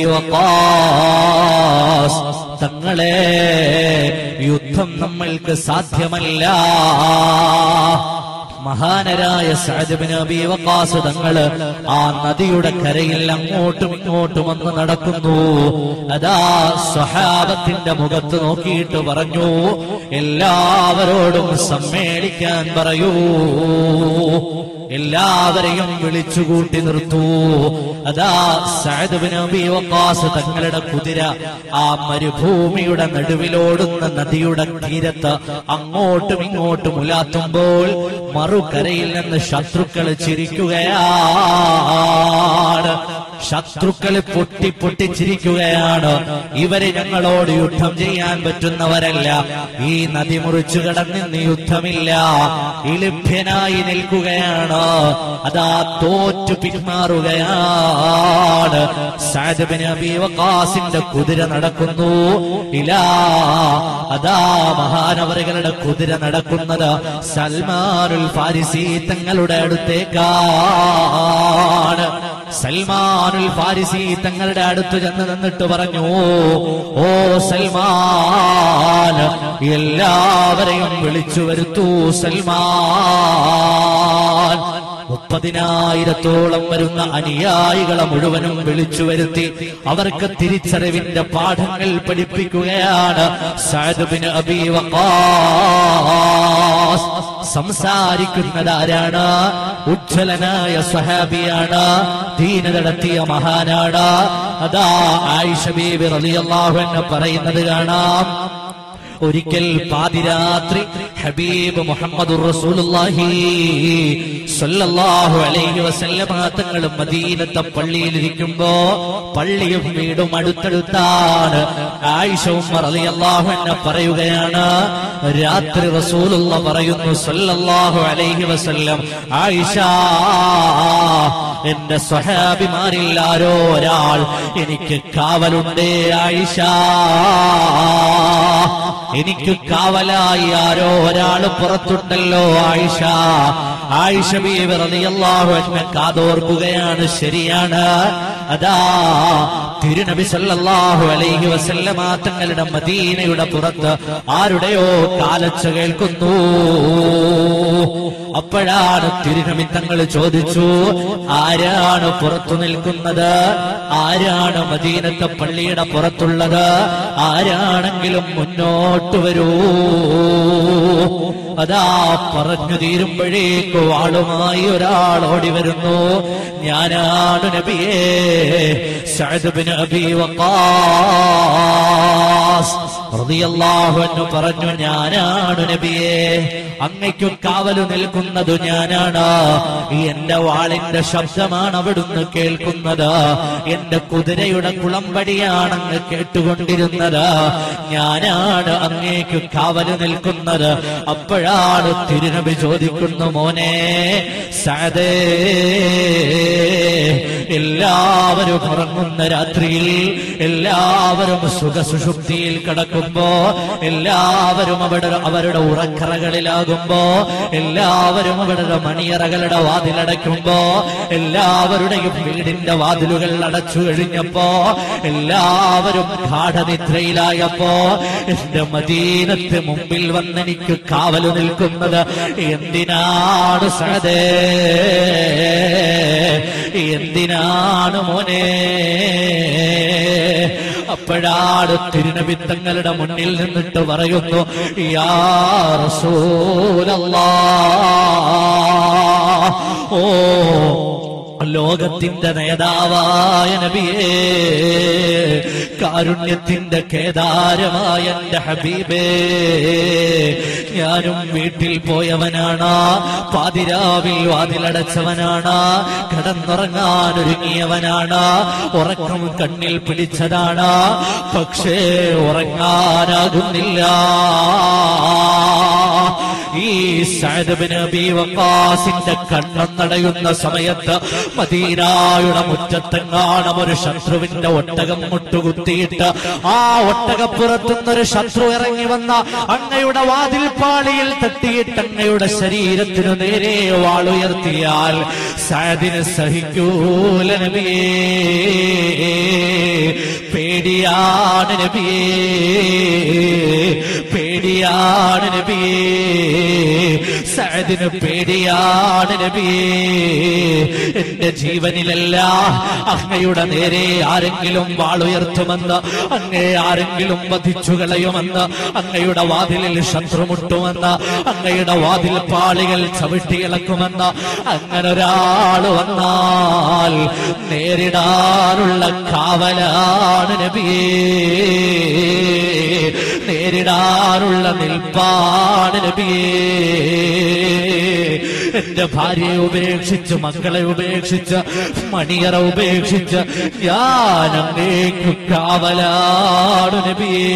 വഖാസ് തങ്ങളെ യുദ്ധം നമ്മൾക്ക് സാധ്യമല്ല മഹാനരായ സഅദ് ബിൻ അബീ വഖാസ് തങ്ങള് ആ നദിയുടെ കരയിൽ അങ്ങോട്ടും ഇങ്ങോട്ടും വന്ന് നടക്കുന്നു അതാ സ്വഹാബത്തിന്റെ മുഖത്ത് നോക്കിയിട്ട് പറഞ്ഞു എല്ലാവരോടും സമ്മേളിക്കാൻ പറയൂ എല്ലാവരെയും വിളിച്ചുകൂട്ടി നിർത്തൂ അതാ സഅദ് ബിൻ അബീ വഖാസ് തങ്ങളുടെ കുതിര ആ മരുഭൂമിയുടെ നടുവിലോടുന്ന നദിയുടെ തീരത്ത് അങ്ങോട്ടും ഇങ്ങോട്ടും ഉലാത്തുമ്പോൾ മറുകരയിൽ നിന്ന് ശത്രുക്കൾ ചിരിക്കുകയാണ് ശത്രുക്കൾ പൊട്ടി പൊട്ടി ചിരിക്കുകയാണ് ഇവര് ഞങ്ങളോട് യുദ്ധം ചെയ്യാൻ പറ്റുന്നവരല്ല ഈ നദി മുറിച്ചു കടന്നിന്ന് യുദ്ധമില്ല ഇളിഭ്യനായി നിൽക്കുകയാണ് അതാ തോറ്റു പിന്മാറുകയാണ് സഅദ് ബിൻ അബീ വഖാസിന്റെ കുതിര നടക്കുന്നു ഇലാ അതാ മഹാനവറുകളുടെ കുതിര നടക്കുന്നത് സൽമാനുൽ ഫാരിസി തങ്ങളുടെ അടുത്തേക്കാണ് സൽമാനുൽ ഫാരിസി തങ്ങളുടെ അടുത്ത് ചെന്ന് നിന്നിട്ട് പറഞ്ഞു ഓ സൽമാൻ എല്ലാവരെയും വിളിച്ചു വരുത്തൂ സൽമാൻ മുപ്പതിനായിരത്തോളം വരുന്ന അനുയായികളെ മുഴുവനും വിളിച്ചു വരുത്തി അവർക്ക് തിരിച്ചറിവിന്റെ പാഠങ്ങൾ പഠിപ്പിക്കുകയാണ് സഅദ് ബിൻ അബീ വഖാസ് സംസാരിക്കുന്നത് ആരാണ് ഉജ്ജ്വലനായ സ്വഹാബിയാണ് ദീന നടത്തിയ മഹാനാണ് അതാ ആയിഷ ബീബി റളിയല്ലാഹു അൻഹ പറയുന്നത് കാണാം ഒരിക്കൽ പാതിരാത്രി ഹബീബ് മുഹമ്മദുർ റസൂലുള്ളാഹി സ്വല്ലല്ലാഹു അലൈഹി വസല്ലമ തങ്ങൾ മദീനത്തെ പള്ളിയിൽ ഇരിക്കുമ്പോ പള്ളിയും വീടും അടുത്തടുത്താണ് ആയിഷ ഉമ്മ റളിയല്ലാഹു അൻഹ പറയുകയാണ് രാത്രി റസൂലുള്ള പറയുന്നു സ്വല്ലല്ലാഹു അലൈഹി വസല്ലം ആയിഷ എന്റെ സ്വഹാബിമാരിൽ ആരോ ഒരാൾ എനിക്ക് കാവലുണ്ടേ ആയിഷ എനിക്ക് കാവലായി ആരോ ഒരാൾ പുറത്തുണ്ടല്ലോ ആയിഷ ആയിഷ ബീവി റളിയല്ലാഹു അൻഹ കാതോർക്കുകയാണ് ശരിയാണ് അതാ തിരുനബി സല്ലല്ലാഹു അലൈഹി വസല്ലമ തങ്ങളുടെ മദീനയുടെ പുറത്ത് ആരുടെയോ കാലച്ച കേൾക്കുന്നു അപ്പോഴാണ് തിരുനബി തങ്ങൾ ചോദിച്ചു ആരാണ് പുറത്തു നിൽക്കുന്നത് ആരാണ് മദീനത്തെ പള്ളിയുടെ പുറത്തുള്ളത് ആരാണെങ്കിലും മുന്നോട്ട് വരൂ അതാ പറഞ്ഞു തീരുമ്പോഴേക്ക് വാളുമായി ഒരാൾ ഓടി വരുന്നു ഞാനാണ് നബിയേ സഅദ് ബിൻ അബീ വഖാസ് റളിയല്ലാഹു അൻഹു പറഞ്ഞു ഞാനാണ് നബിയേ അങ്ങയ്ക്കും കാവലു നിൽക്കുന്നത് ഞാനാണ് ഈ എന്റെ വാളിന്റെ ശബ്ദമാണ് അവിടുന്ന് കേൾക്കുന്നത് എന്റെ കുതിരയുടെ കുളമ്പടിയാണ് അങ്ങ് കേട്ടുകൊണ്ടിരുന്നത് ഞാനാണ് അങ്ങേക്ക് കാവല് നിൽക്കുന്നത് അപ്പോഴാണ് തിരുനബി ചോദിക്കുന്നു മോനെ സദേ എല്ലാവരും ഉറങ്ങുന്ന രാത്രിയിൽ എല്ലാവരും സുഖസുഷുപ്തിയിൽ കിടക്കുമ്പോ എല്ലാവരും അവിടെ അവരുടെ ഉറക്കറകളിലാകുമ്പോ എല്ലാവരും അവരുടെ മണിയറകളുടെ വാതിലടയ്ക്കുമ്പോ എല്ലാവരുടെയും വീടിന്റെ വാതിലുകൾ അടച്ചു കഴിഞ്ഞപ്പോ എല്ലാവരും ഗാഠനിദ്രയിലായപ്പോ എന്റെ മദീനത്ത് മുമ്പിൽ വന്നെനിക്ക് കാവല് നിൽക്കുന്നത് എന്തിനാണ് സഹദേ എന്തിനാണ് മോനെ അപ്പോഴാണ് തിരുനബിത്തങ്ങളുടെ മുന്നിൽ നിന്നിട്ട് പറയുന്നു യാ റസൂലല്ലാ ഓ ലോകത്തിന്റെ നേതാവായ നബിയേ കാരുണ്യത്തിന്റെ കേദാരമായ എന്റെ ഹബീബേ ഞാനും വീട്ടിൽ പോയവനാണ് പാതിരാവിൽ വാതിലടച്ചവനാണ് കിടന്നുറങ്ങാൻ ഒരുങ്ങിയവനാണ് ഉറക്കം കണ്ണിൽ പിടിച്ചതാണ് പക്ഷേ ഉറങ്ങാനാകുന്നില്ല ഈ സഅദ് ബിൻ അബീ വഖാസിന്റെ കണ്ണം തടയുന്ന സമയത്ത് മദീനായുടെ മുറ്റത്തെങ്ങാണം ഒരു ശത്രുവിന്റെ ഒട്ടകം മുട്ടുകുത്തിയിട്ട് ആ ഒട്ടകപ്പുറത്തുനിന്നൊരു ശത്രു ഇറങ്ങി വന്ന അങ്ങയുടെ വാതിൽപ്പാളിയിൽ തട്ടിയിട്ട് അങ്ങയുടെ ശരീരത്തിനു നേരെ വാളുയർത്തിയാൽ സഅദിന് സഹിക്കൂല നബിയേ പേടിയാണ് നബിയേ പേടിയാണ് നബിയേ സഅദിന് പേടിയാണ് നബിയേ എന്റെ ജീവനിലല്ല അങ്ങയുടെ നേരെ ആരെങ്കിലും വാളുയർത്തുമെന്ന് അങ്ങേ ആരെങ്കിലും വധിച്ചു കളയുമെന്ന് അങ്ങയുടെ വാതിലിൽ ശത്രുമുട്ടുമെന്ന് അങ്ങയുടെ വാതിൽ പാളികൾ ചവിട്ടിയിളക്കുമെന്ന് അങ്ങനെ ഒരാൾ വന്നാൽ നേരിടാനുള്ള കാവലാണ് നബിയേ നേരിടാനുള്ള നിൽപ്പാണ് നബിയേ എന്റെ ഭാര്യയെ ഉപേക്ഷിച്ച് മക്കളെ ഉപേക്ഷിച്ച് മണിയറ ഉപേക്ഷിച്ച് ഞാൻ അങ്ങേക്കു കാവലാണ് നബിയേ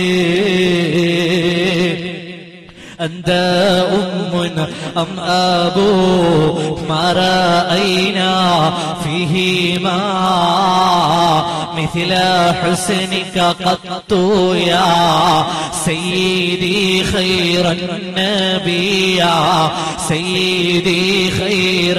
أنت أم أم أبو ما رأينا فيهما مثل حسنك قط يا سيدي خير النبي يا سيدي خير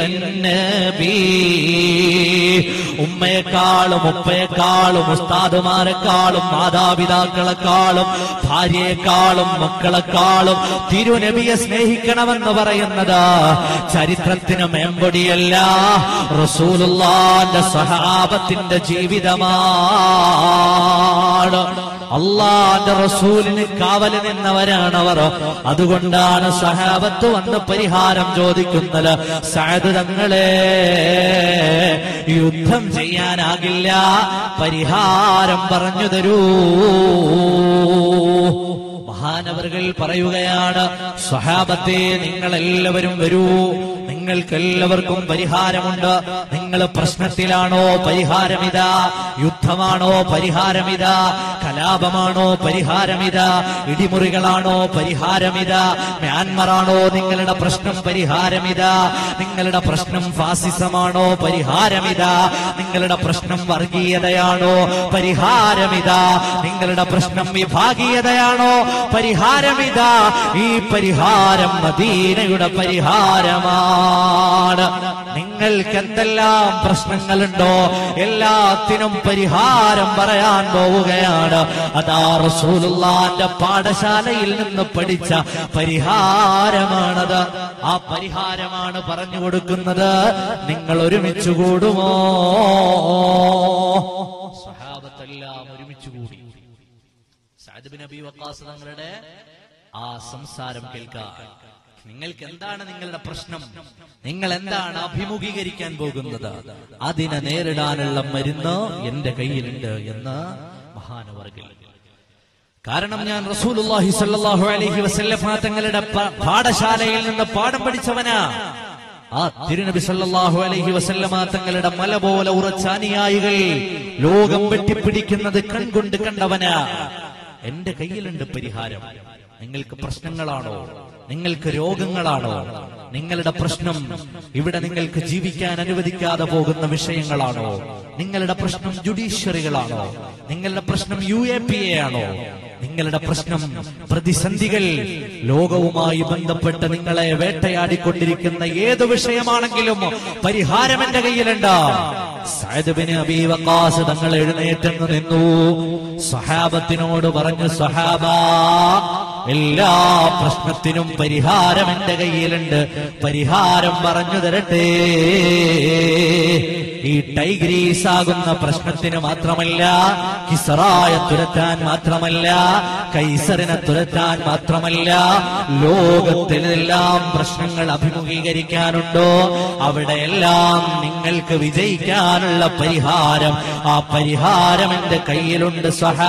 النبي ഉമ്മയെക്കാളും ഉപ്പയെക്കാളും ഉസ്താദുമാരെക്കാളും മാതാപിതാക്കളെക്കാളും ഭാര്യയെക്കാളും മക്കളെക്കാളും തിരുനബിയെ സ്നേഹിക്കണമെന്ന് പറയുന്നത് ചരിത്രത്തിന് മേമ്പൊടിയല്ല റസൂലുള്ളാന്റെ സഹാബത്തിന്റെ ജീവിതമാണ് അള്ളാന്റെ റസൂലിന് കാവല് നിന്നവരാണവർ അതുകൊണ്ടാണ് സഹാബത്ത് വന്ന് പരിഹാരം ചോദിക്കുന്നത് സഅദ് തങ്ങളെ യുദ്ധം ചെയ്യാനാകില്ല പരിഹാരം പറഞ്ഞു തരൂ മഹാനവറുകൾ പറയുകയാണ് സ്വഹാബത്തെ നിങ്ങൾ എല്ലാവരും വരൂ നിങ്ങൾക്ക് എല്ലാവർക്കും പരിഹാരമുണ്ട് നിങ്ങൾ പ്രശ്നത്തിലാണോ പരിഹാരമിതാ യുദ്ധമാണോ പരിഹാരമിതാ കലാപമാണോ പരിഹാരമിതാ ഇടിമുറികളാണോ പരിഹാരമിതാ മ്യാൻമറാണോ നിങ്ങളുടെ പ്രശ്നം പരിഹാരമിതാ നിങ്ങളുടെ പ്രശ്നം ഫാസിസമാണോ പരിഹാരമിതാ നിങ്ങളുടെ പ്രശ്നം വർഗീയതയാണോ പരിഹാരമിതാ നിങ്ങളുടെ പ്രശ്നം വിഭാഗീയതയാണോ പരിഹാരമിതാ ഈ പരിഹാരം മദീനയുടെ പരിഹാരമാണ് നിങ്ങൾക്ക് എന്തെല്ലാം പ്രശ്നങ്ങളുണ്ടോ എല്ലാത്തിനും പരിഹാരം പറയാൻ പോവുകയാണ് അതാ റസൂലുള്ളാന്റെ പാഠശാലയിൽ നിന്ന് പഠിച്ച പരിഹാരമാണത് ആ പരിഹാരമാണ് പറഞ്ഞു കൊടുക്കുന്നത് നിങ്ങൾ ഒരുമിച്ച് കൂടുമോ സഹാബത്തെല്ലാം ഒരുമിച്ച് കൂടി സഅദ് ബിൻ അബി വക്കാസ് തങ്ങളുടെ ആ സംസാരം കേൾക്കാൻ നിങ്ങൾക്ക് എന്താണ് നിങ്ങളുടെ പ്രശ്നം നിങ്ങൾ എന്താണ് അഭിമുഖീകരിക്കാൻ പോകുന്നത് അതിനെ നേരിടാനുള്ള മരുന്ന് എന്റെ കയ്യിലുണ്ട് എന്ന് മഹാനവർഗൽ കാരണം ഞാൻ റസൂലുള്ളാഹി സ്വല്ലല്ലാഹു അലൈഹി വസല്ലമ തങ്ങളുടെ പ- പാഠശാലയിൽ നിന്ന് പാഠം പഠിച്ചവനാ ആ തിരുനബി സല്ലല്ലാഹു അലൈഹി വസല്ലമ തങ്ങളുടെ മല പോലെ ഉറച്ച അനുയായികൾ ലോകം വെട്ടിപ്പിടിക്കുന്നത് കൺകൊണ്ട് കണ്ടവനാ എന്റെ കയ്യിലുണ്ട് പരിഹാരം നിങ്ങൾക്ക് പ്രശ്നങ്ങളാണോ നിങ്ങൾക്ക് രോഗങ്ങളാണോ നിങ്ങളുടെ പ്രശ്നം ഇവിടെ നിങ്ങൾക്ക് ജീവിക്കാൻ അനുവദിക്കാതെ പോകുന്ന വിഷയങ്ങളാണോ നിങ്ങളുടെ പ്രശ്നം ജുഡീഷ്യറികളാണോ നിങ്ങളുടെ പ്രശ്നം യു എ പി എ ആണോ നിങ്ങളുടെ പ്രശ്നം പ്രതിസന്ധികൾ ലോകവുമായി ബന്ധപ്പെട്ട് നിങ്ങളെ വേട്ടയാടിക്കൊണ്ടിരിക്കുന്ന ഏത് വിഷയമാണെങ്കിലും പരിഹാരം എന്റെ കയ്യിലുണ്ട് സഅദ് ബിൻ അബീ വഖാസ് തങ്ങൾ എഴുന്നേറ്റെന്ന് നിന്നു സഹാബത്തിനോട് പറഞ്ഞു സഹാബ എല്ലാ പ്രശ്നത്തിനും പരിഹാരം എന്റെ കയ്യിലുണ്ട് പരിഹാരം പറഞ്ഞു തരട്ടെ ഈ ടൈഗ്രീസ് ആകുന്ന പ്രശ്നത്തിന് മാത്രമല്ല കിസറായ തുരത്താൻ മാത്രമല്ല കൈസറിനെ തുരത്താൻ മാത്രമല്ല ലോകത്തിലെല്ലാം പ്രശ്നങ്ങൾ അഭിമുഖീകരിക്കാനുണ്ടോ അവിടെയെല്ലാം നിങ്ങൾക്ക് വിജയിക്കാനുള്ള പരിഹാരം ആ പരിഹാരം എന്റെ കയ്യിലുണ്ട്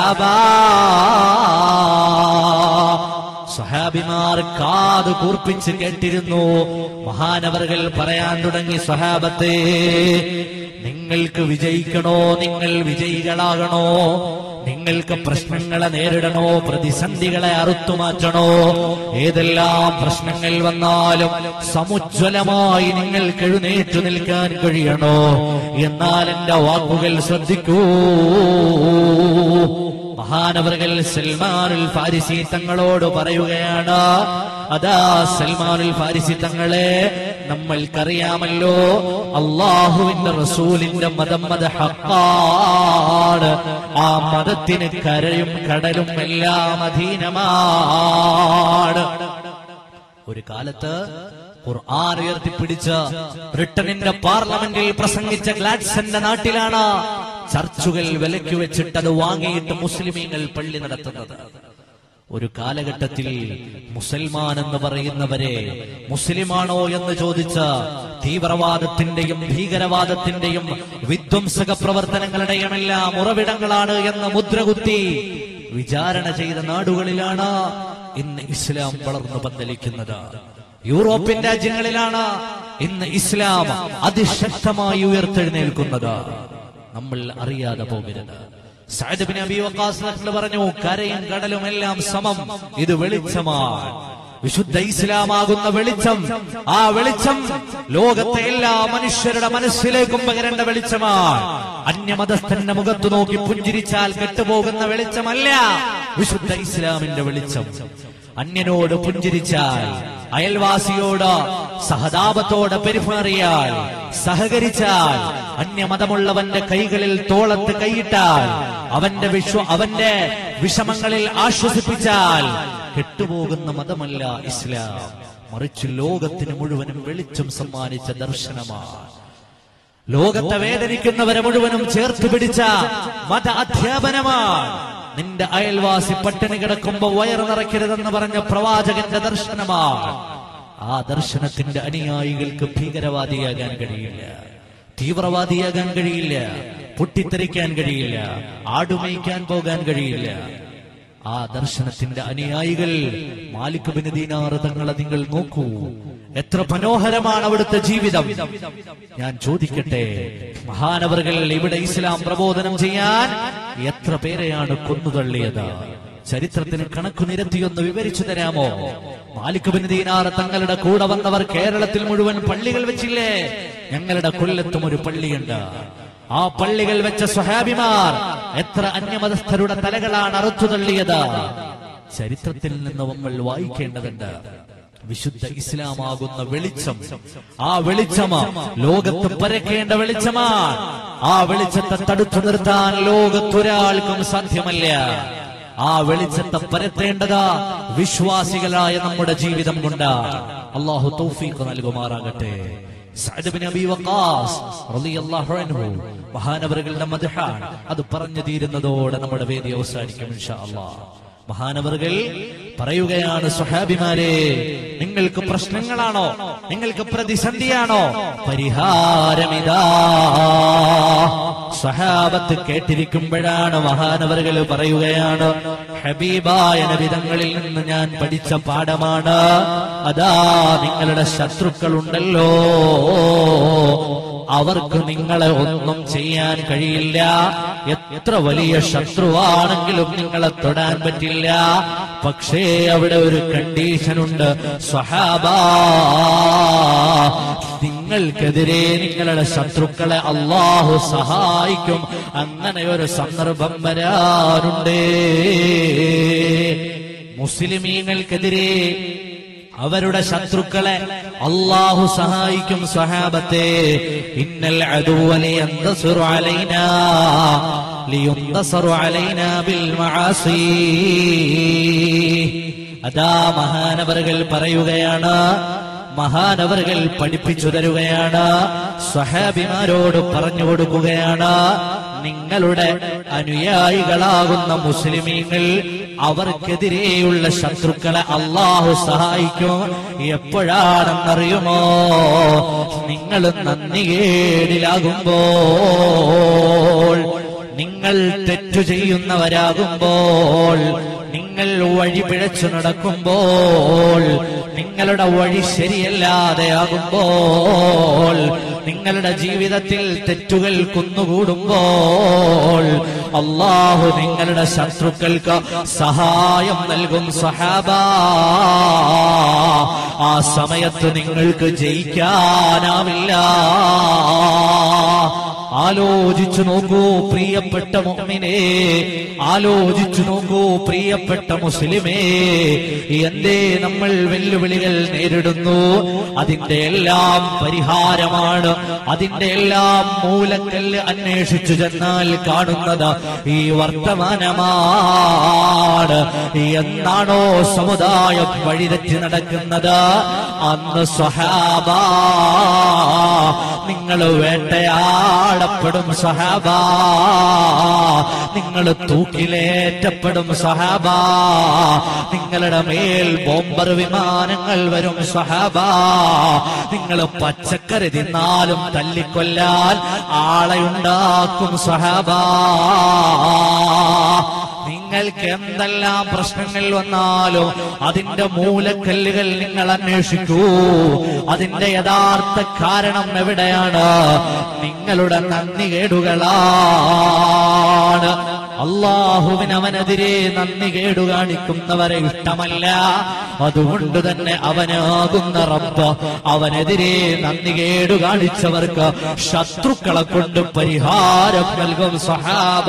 സഹാബ സഹാബിമാർ കാത് കൂർപ്പിച്ച് കേട്ടിരുന്നു മഹാനവറുകൾ പറയാൻ തുടങ്ങി സഹാബത്തെ നിങ്ങൾക്ക് വിജയിക്കണോ നിങ്ങൾ വിജയികളാകണോ നിങ്ങൾക്ക് പ്രശ്നങ്ങളെ നേരിടണോ പ്രതിസന്ധികളെ അറുത്തുമാറ്റണോ ഏതെല്ലാം പ്രശ്നങ്ങൾ വന്നാലും സമുജ്വലമായി നിങ്ങൾക്ക് എഴുന്നേറ്റു നിൽക്കാൻ കഴിയണോ എന്നാൽ എന്റെ വാക്കുകൾ ശ്രദ്ധിക്കൂ മഹാനവറുകൾ സൽമാനുൽ ഫാരിസി തങ്ങളോട് പറയുകയാണ് അതാ സൽമാനുൽ ഫാരിസി തങ്ങളെ നമ്മൾക്കറിയാമല്ലോ അള്ളാഹുവിന്റെ റസൂലിന്റെ മതം മത ഹക്കാണ് ആ മതത്തിന് കരയും കടലും എല്ലാം അധീനമാണ് ഒരു കാലത്ത് ഖുർആൻ ഉയർത്തിപ്പിടിച്ച ബ്രിട്ടനിന്റെ പാർലമെന്റിൽ പ്രസംഗിച്ച ഗ്ലാഡ്സന്റെ നാട്ടിലാണ് ചർച്ചുകൾ വിലയ്ക്ക് വെച്ചിട്ട് അത് വാങ്ങിയിട്ട് മുസ്ലിമീങ്ങൾ പള്ളി നടത്തുന്നത് ഒരു കാലഘട്ടത്തിൽ മുസൽമാൻ എന്ന് പറയുന്നവരെ മുസ്ലിമാണോ എന്ന് ചോദിച്ച തീവ്രവാദത്തിന്റെയും ഭീകരവാദത്തിന്റെയും വിധ്വംസക പ്രവർത്തനങ്ങളുടെയും എല്ലാം ഉറവിടങ്ങളാണ് എന്ന് മുദ്രകുത്തി വിചാരണ ചെയ്ത നാടുകളിലാണ് ഇന്ന് ഇസ്ലാം വളർന്നു പന്തലിക്കുന്നത് യൂറോപ്യൻ രാജ്യങ്ങളിലാണ് ഇന്ന് ഇസ്ലാം അതിശക്തമായി ഉയർത്തെഴുന്നേൽക്കുന്നത് നമ്മൾ അറിയാതെ പോകരുത് സഅദ് ബിൻ അബി വഖാസ് റളിയല്ലാഹു പറഞ്ഞു കരയും കടലും എല്ലാം സമം ഇത് വെളിച്ചമാണ് വിശുദ്ധ ഇസ്ലാമാകുന്ന വെളിച്ചം ആ വെളിച്ചം ലോകത്തെ എല്ലാ മനുഷ്യരുടെ മനസ്സിലേക്കും പകരേണ്ട വെളിച്ചമാണ് അന്യമതസ്ഥന്റെ മുഖത്ത് നോക്കി പുഞ്ചിരിച്ചാൽ കെട്ടുപോകുന്ന വെളിച്ചമല്ല വിശുദ്ധ ഇസ്ലാമിന്റെ വെളിച്ചം അന്യനോട് പുഞ്ചിരിച്ചാൽ അയൽവാസിയോട് സഹതാപത്തോടെ പെരുമാറിയാൽ സഹകരിച്ചാൽ അന്യമതമുള്ളവന്റെ കൈകളിൽ തോളത്ത് കൈയിട്ടാൽ അവന്റെ വിശ്വ അവന്റെ വിഷമങ്ങളിൽ ആശ്വസിപ്പിച്ചാൽ കെട്ടുപോകുന്ന മതമല്ല ഇസ്ലാം മറിച്ച് ലോകത്തിന് മുഴുവനും വെളിച്ചം സമ്മാനിച്ച ദർശനമാണ് ലോകത്തെ വേദനിക്കുന്നവരെ മുഴുവനും ചേർത്ത് പിടിച്ച മത അധ്യാപനമാണ് നിന്റെ അയൽവാസി പട്ടിണി കിടക്കുമ്പോ വയറ് നിറയ്ക്കരുതെന്ന് പറഞ്ഞ പ്രവാചകന്റെ ദർശനമാണ് ആ ദർശനത്തിന്റെ അനുയായികൾക്ക് ഭീകരവാദിയാകാൻ കഴിയില്ല തീവ്രവാദിയാകാൻ കഴിയില്ല പൊട്ടിത്തെറിക്കാൻ കഴിയില്ല ആടുമയിക്കാൻ പോകാൻ കഴിയില്ല ആ ദർശനത്തിന്റെ അനുയായികൾ മാലിക് ബിൻ ദീനാർ തങ്ങളെ നിങ്ങൾ നോക്കൂ എത്ര മനോഹരമാണ് അവിടുത്തെ ജീവിതം ഞാൻ ചോദിക്കട്ടെ മഹാനവറുകൾ ഇവിടെ ഇസ്ലാം പ്രബോധനം ചെയ്യാൻ എത്ര പേരെയാണ് കൊന്നുതള്ളിയത് ചരിത്രത്തിന് കണക്കു നിരത്തിയൊന്ന് വിവരിച്ചു തരാമോ മാലിക് ബിൻ ദീനാർ തങ്ങളുടെ കൂടെ വന്നവർ കേരളത്തിൽ മുഴുവൻ പള്ളികൾ വെച്ചില്ലേ ഞങ്ങളുടെ കൊല്ലത്തും ഒരു പള്ളിയുണ്ട് ആ പള്ളികൾ വെച്ച സ്വഹാബിമാർ എത്ര അന്യമതസ്ഥരുടെ തലകളാണ് അറുത്തു തള്ളിയത് ചരിത്രത്തിൽ നിന്ന് നമ്മൾ വായിക്കേണ്ടതുണ്ട് വിശുദ്ധ ഇസ്ലാമാകുന്ന വെളിച്ചം ആ വെളിച്ചമ ലോകത്ത് പരക്കേണ്ട വെളിച്ചമാണ് ആ വെളിച്ചത്തെ തടുത്തു നിർത്താൻ ലോകത്തൊരാൾക്കും സാധ്യമല്ല ആ വെളിച്ചത്തെ പരത്തേണ്ടത് വിശ്വാസികളായ നമ്മുടെ ജീവിതം കൊണ്ട് അള്ളാഹു തൗഫീഖ് നൽകുമാറാകട്ടെ സഅദ് ബിൻ അബി വഖാസ് റളിയല്ലാഹു അൻഹു മഹാനവറുകളുടെ മദ്ഹാണ് അത് പറഞ്ഞു തീരുന്നതോടെ നമ്മുടെ വേദി അവസാനിക്കും ഇൻഷാ അല്ലാഹ് മഹാനവറുകൾ പറയുകയാണ് സുഹാബിമാരെ നിങ്ങൾക്ക് പ്രശ്നങ്ങളാണോ നിങ്ങൾക്ക് പ്രതിസന്ധിയാണോ പരിഹാരമിതാ സഹാബത്ത് കേട്ടിരിക്കുമ്പോഴാണ് മഹാനവറുകൾ പറയുകയാണ് ഹബീബായ നബിതങ്ങളിൽ നിന്ന് ഞാൻ പഠിച്ച പാഠമാണ് അതാ നിങ്ങളുടെ ശത്രുക്കളുണ്ടല്ലോ അവർക്ക് നിങ്ങളെ ഒന്നും ചെയ്യാൻ കഴിയില്ല എത്ര വലിയ ശത്രുവാണെങ്കിലും നിങ്ങളെ തൊടാൻ പറ്റില്ല പക്ഷേ അവിടെ ഒരു കണ്ടീഷനുണ്ട് സ്വഹാബാ നിങ്ങൾക്കെതിരെ നിങ്ങളുടെ ശത്രുക്കളെ അള്ളാഹു സഹായിക്കും അങ്ങനെ ഒരു സന്ദർഭം വരാറുണ്ടേ മുസ്ലിമീങ്ങൾക്കെതിരെ അവരുടെ ശത്രുക്കളെ അള്ളാഹു സഹായിക്കും സ്വഹാബത്തെ ഇന്നൽ അദുവലി യന്തസുറു അലൈനാ ലിയുന്തസറു അലൈനാ ബിൽ മആസി അതാ മഹാനവറുകൾ പറയുകയാണ് മഹാനവറുകൾ പഠിപ്പിച്ചു തരുകയാണ് സ്വഹാബിമാരോട് പറഞ്ഞു കൊടുക്കുകയാണ് നിങ്ങളുടെ അനുയായികളാകുന്ന മുസ്ലിമീങ്ങൾ അവർക്കെതിരെയുള്ള ശത്രുക്കളെ അള്ളാഹു സഹായിക്കും എപ്പോഴാണെന്നറിയുമോ നിങ്ങൾ നന്ദികേടിലാകുമ്പോൾ നിങ്ങൾ തെറ്റു ചെയ്യുന്നവരാകുമ്പോൾ നിങ്ങൾ വഴി പിഴച്ചു നടക്കുമ്പോൾ നിങ്ങളുടെ വഴി ശരിയല്ലാതെ ആകുമ്പോൾ നിങ്ങളുടെ ജീവിതത്തിൽ തെറ്റുകൾ കുന്നുകൂടുമ്പോൾ അള്ളാഹു നിങ്ങളുടെ ശത്രുക്കൾക്ക് സഹായം നൽകും സഹാബ ആ സമയത്ത് നിങ്ങൾക്ക് ജയിക്കാനാവില്ല ആലോചിച്ചു നോക്കൂ പ്രിയപ്പെട്ട മുഅ്മിനേ ആലോചിച്ചു നോക്കൂ പ്രിയപ്പെട്ട മുസ്ലിമേ എന്തേ നമ്മൾ വെല്ലുവിളികൾ നേരിടുന്നു അതിന്റെ എല്ലാം പരിഹാരമാണ് അതിന്റെ എല്ലാം മൂലക്കല്ല് അന്വേഷിച്ചു ചെന്നാൽ കാണുന്നത് ഈ വർത്തമാനമാണ് എന്നാണോ സമുദായം വഴിതെറ്റി നടക്കുന്നത് അന്ന് സ്വഹാബ നിങ്ങൾ വേട്ടയാടപ്പെടും സഹാബ നിങ്ങൾ തൂക്കിലേറ്റപ്പെടും സഹാബ നിങ്ങളുടെ മേൽ ബോംബർ വിമാനങ്ങൾ വരും സഹാബ നിങ്ങൾ പച്ചക്കറി തിന്നാലും തല്ലിക്കൊല്ലാൻ ആളെയുണ്ടാക്കും സഹാബ നിങ്ങൾക്ക് എന്തെല്ലാം പ്രശ്നങ്ങൾ വന്നാലും അതിന്റെ മൂലക്കല്ലുകൾ നിങ്ങൾ അന്വേഷിക്കൂ അതിന്റെ യഥാർത്ഥ കാരണം എവിടെയാണ് നിങ്ങളുടെ നന്ദി കേടുകളാണ് അള്ളാഹുവിന് അവനെതിരെ നന്ദി കേടു കാണിക്കുന്നവരെ ഇഷ്ടമല്ല അതുകൊണ്ട് തന്നെ അവനാകുന്ന റബ്ബ് അവനെതിരെ നന്ദി കേടു കാണിച്ചവർക്ക് ശത്രുക്കളെ കൊണ്ട് പരിഹാരം നൽകും സഹാബ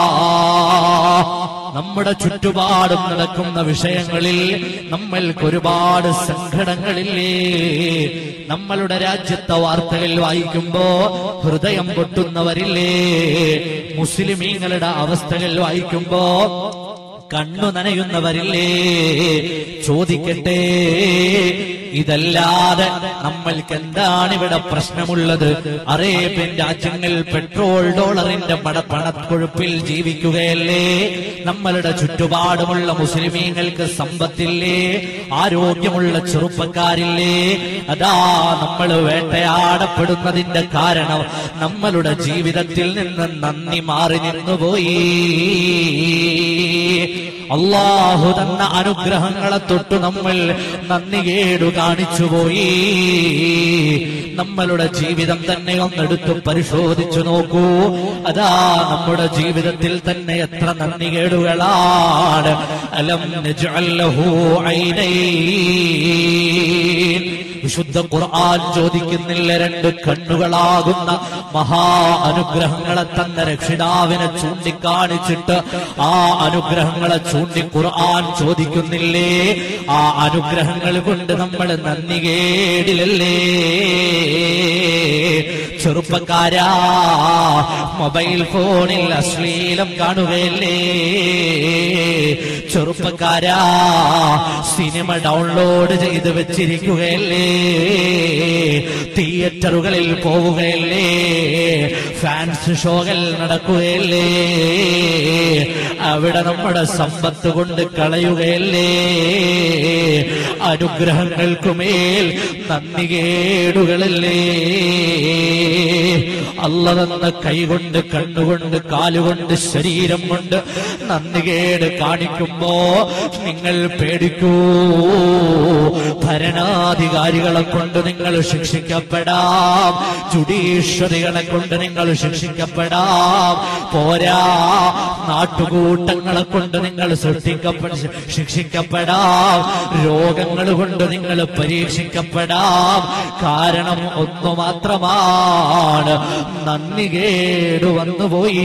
നമ്മുടെ ചുറ്റുപാടും നടക്കുന്ന വിഷയങ്ങളിൽ നമ്മൾക്ക് ഒരുപാട് സങ്കടങ്ങളില്ലേ നമ്മളുടെ രാജ്യത്തെ വാർത്തകൾ വായിക്കുമ്പോ ഹൃദയം പൊട്ടുന്നവരില്ലേ മുസ്ലിമീങ്ങളുടെ അവസ്ഥകൾ വായിക്കുമ്പോ കണ്ണു നനയുന്നവരില്ലേ ചോദിക്കട്ടെ ഇതല്ലാതെ നമ്മൾക്ക് എന്താണ് ഇവിടെ പ്രശ്നമുള്ളത് അറേബ്യൻ രാജ്യങ്ങൾ പെട്രോൾ ഡോളറിന്റെ പട പണക്കൊഴുപ്പിൽ ജീവിക്കുകയല്ലേ നമ്മളുടെ ചുറ്റുപാടുമുള്ള മുസ്ലിമീങ്ങൾക്ക് സമ്പത്തില്ലേ ആരോഗ്യമുള്ള ചെറുപ്പക്കാരില്ലേ അതാ നമ്മൾ വേട്ടയാടപ്പെടുന്നതിന്റെ കാരണം നമ്മളുടെ ജീവിതത്തിൽ നിന്ന് നന്ദി മാറി നിന്നുപോയി അള്ളാഹു തന്ന അനുഗ്രഹങ്ങളെ തൊട്ട് നമ്മൾ നന്ദി കേടു കാണിച്ചുപോയി നമ്മളുടെ ജീവിതം തന്നെ ഒന്നെടുത്ത് പരിശോധിച്ചു നോക്കൂ അതാ നമ്മുടെ ജീവിതത്തിൽ തന്നെ എത്ര നന്ദി കേടുകളാണ് അലം നജ്അൽ ലഹു ഐനൈൻ വിശുദ്ധ ഖുർആൻ ചോദിക്കുന്നില്ല രണ്ട് കണ്ണുകളാകുന്ന മഹാ അനുഗ്രഹങ്ങളെ തന്ന രക്ഷിതാവിനെ ചൂണ്ടിക്കാണിച്ചിട്ട് ആ അനുഗ്രഹങ്ങളെ ചൂണ്ടി ഖുർആൻ ചോദിക്കുന്നില്ലേ ആ അനുഗ്രഹങ്ങൾ കൊണ്ട് നമ്മൾ നന്ദി കേടിലല്ലേ ചെറുപ്പക്കാരാ മൊബൈൽ ഫോണിൽ അശ്ലീലം കാണുകയല്ലേ ചെറുപ്പക്കാരാ സിനിമ ഡൗൺലോഡ് ചെയ്ത് വെച്ചിരിക്കുകയല്ലേ തിയേറ്ററുകളിൽ പോവുകയല്ലേ ഫാൻസ് ഷോകൾ നടക്കുകയല്ലേ അവിടെ നമ്മുടെ സമ്പത്ത് കൊണ്ട് കളയുകയല്ലേ അനുഗ്രഹങ്ങൾക്കുമേൽ നന്ദി കേടുകളല്ലേ അല്ല തന്ന കൈകൊണ്ട് കണ്ണുകൊണ്ട് കാലുകൊണ്ട് ശരീരം കൊണ്ട് നന്ദികേട് കാണിക്കുമ്പോ നിങ്ങൾ പേടിക്കൂ ഭരണാധികാരികളെ കൊണ്ട് നിങ്ങൾ ശിക്ഷിക്കപ്പെടാം ജുഡീഷ്യറികളെ കൊണ്ട് നിങ്ങൾ ശിക്ഷിക്കപ്പെടാം പോരാ നാട്ടുകൂട്ടങ്ങളെ കൊണ്ട് നിങ്ങൾ സൃഷ്ടിക്കപ്പെട ശിക്ഷിക്കപ്പെടാം രോഗങ്ങൾ കൊണ്ട് നിങ്ങൾ പരീക്ഷിക്കപ്പെടാം കാരണം ഒന്നു മാത്രമാണ് നന്ദി കേടു വന്നുപോയി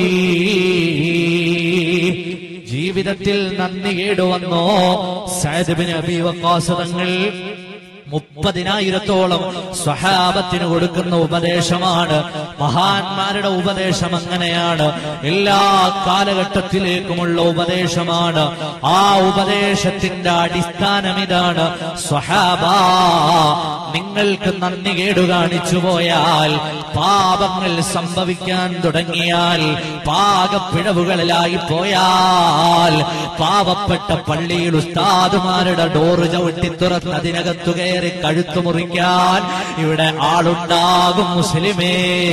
ജീവിതത്തിൽ നന്ദി കേടു വന്നോ സൈദബിന് അബീവക്കാസതങ്ങൾ മുപ്പതിനായിരത്തോളം സ്വഹാബത്തിന് കൊടുക്കുന്ന ഉപദേശമാണ് മഹാന്മാരുടെ ഉപദേശം അങ്ങനെയാണ് എല്ലാ കാലഘട്ടത്തിലേക്കുമുള്ള ഉപദേശമാണ് ആ ഉപദേശത്തിന്റെ അടിസ്ഥാനം ഇതാണ് സ്വഹാബ നിങ്ങൾക്ക് നന്ദി കേടു കാണിച്ചു പോയാൽ പാപങ്ങൾ സംഭവിക്കാൻ തുടങ്ങിയാൽ പാകപ്പിഴവുകളിലായി പോയാൽ പാവപ്പെട്ട പള്ളിയിൽ ഉസ്താദുമാരുടെ ഡോറ് ചവിട്ടി തുറന്ന് അതിനകത്തു കയറി കഴുത്തു മുറിക്കാൻ ഇവിടെ ആളുണ്ടാകും മുസ്ലിമേ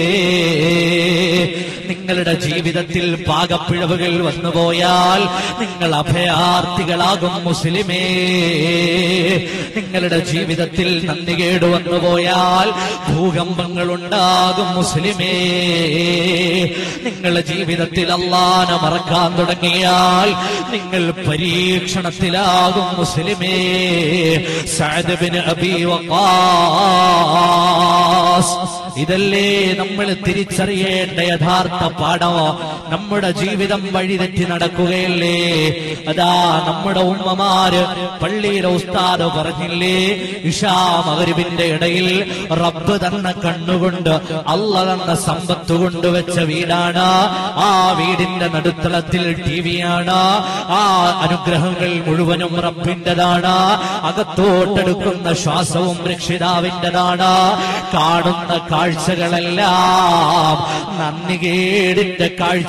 നിങ്ങളുടെ ജീവിതത്തിൽ പാകപ്പിഴവുകൾ വന്നുപോയാൽ നിങ്ങൾ അഭയാർത്ഥികളാകും മുസ്ലിമേ നിങ്ങളുടെ ജീവിതത്തിൽ നന്ദി കേട് വന്നുപോയാൽ ഭൂകമ്പങ്ങൾ ഉണ്ടാകും മുസ്ലിമേ നിങ്ങളുടെ ജീവിതത്തിൽ അള്ളാന മറക്കാൻ തുടങ്ങിയാൽ നിങ്ങൾ പരീക്ഷണത്തിലാകും മുസ്ലിമേ സഅദ് ബിൻ അബീ വഖാസ് ഇതല്ലേ നമ്മൾ തിരിച്ചറിയേണ്ട യഥാർത്ഥ പാഠമോ നമ്മുടെ ജീവിതം വഴിതെറ്റി നടക്കുകയല്ലേ അതാ നമ്മുടെ ഉമ്മമാര് പള്ളിയിലെ ഉസ്താദ് പറഞ്ഞില്ലേ ഇഷാ മകരിവിന്റെ ഇടയിൽ റബ്ബ് തന്ന കണ്ണുകൊണ്ട് അല്ല തന്ന സമ്പത്ത് കൊണ്ട് വെച്ച വീടാണ് ആ വീടിന്റെ നടുത്തളത്തിൽ ടി വിയാണ് ആ അനുഗ്രഹങ്ങൾ മുഴുവനും റബ്ബിന്റെതാണ് അകത്തോട്ടെടുക്കുന്ന ശ്വാസവും രക്ഷിതാവിന്റെതാണ് കാണുന്ന കാഴ്ചകളെല്ലാം നന്ദികേടിന്റെ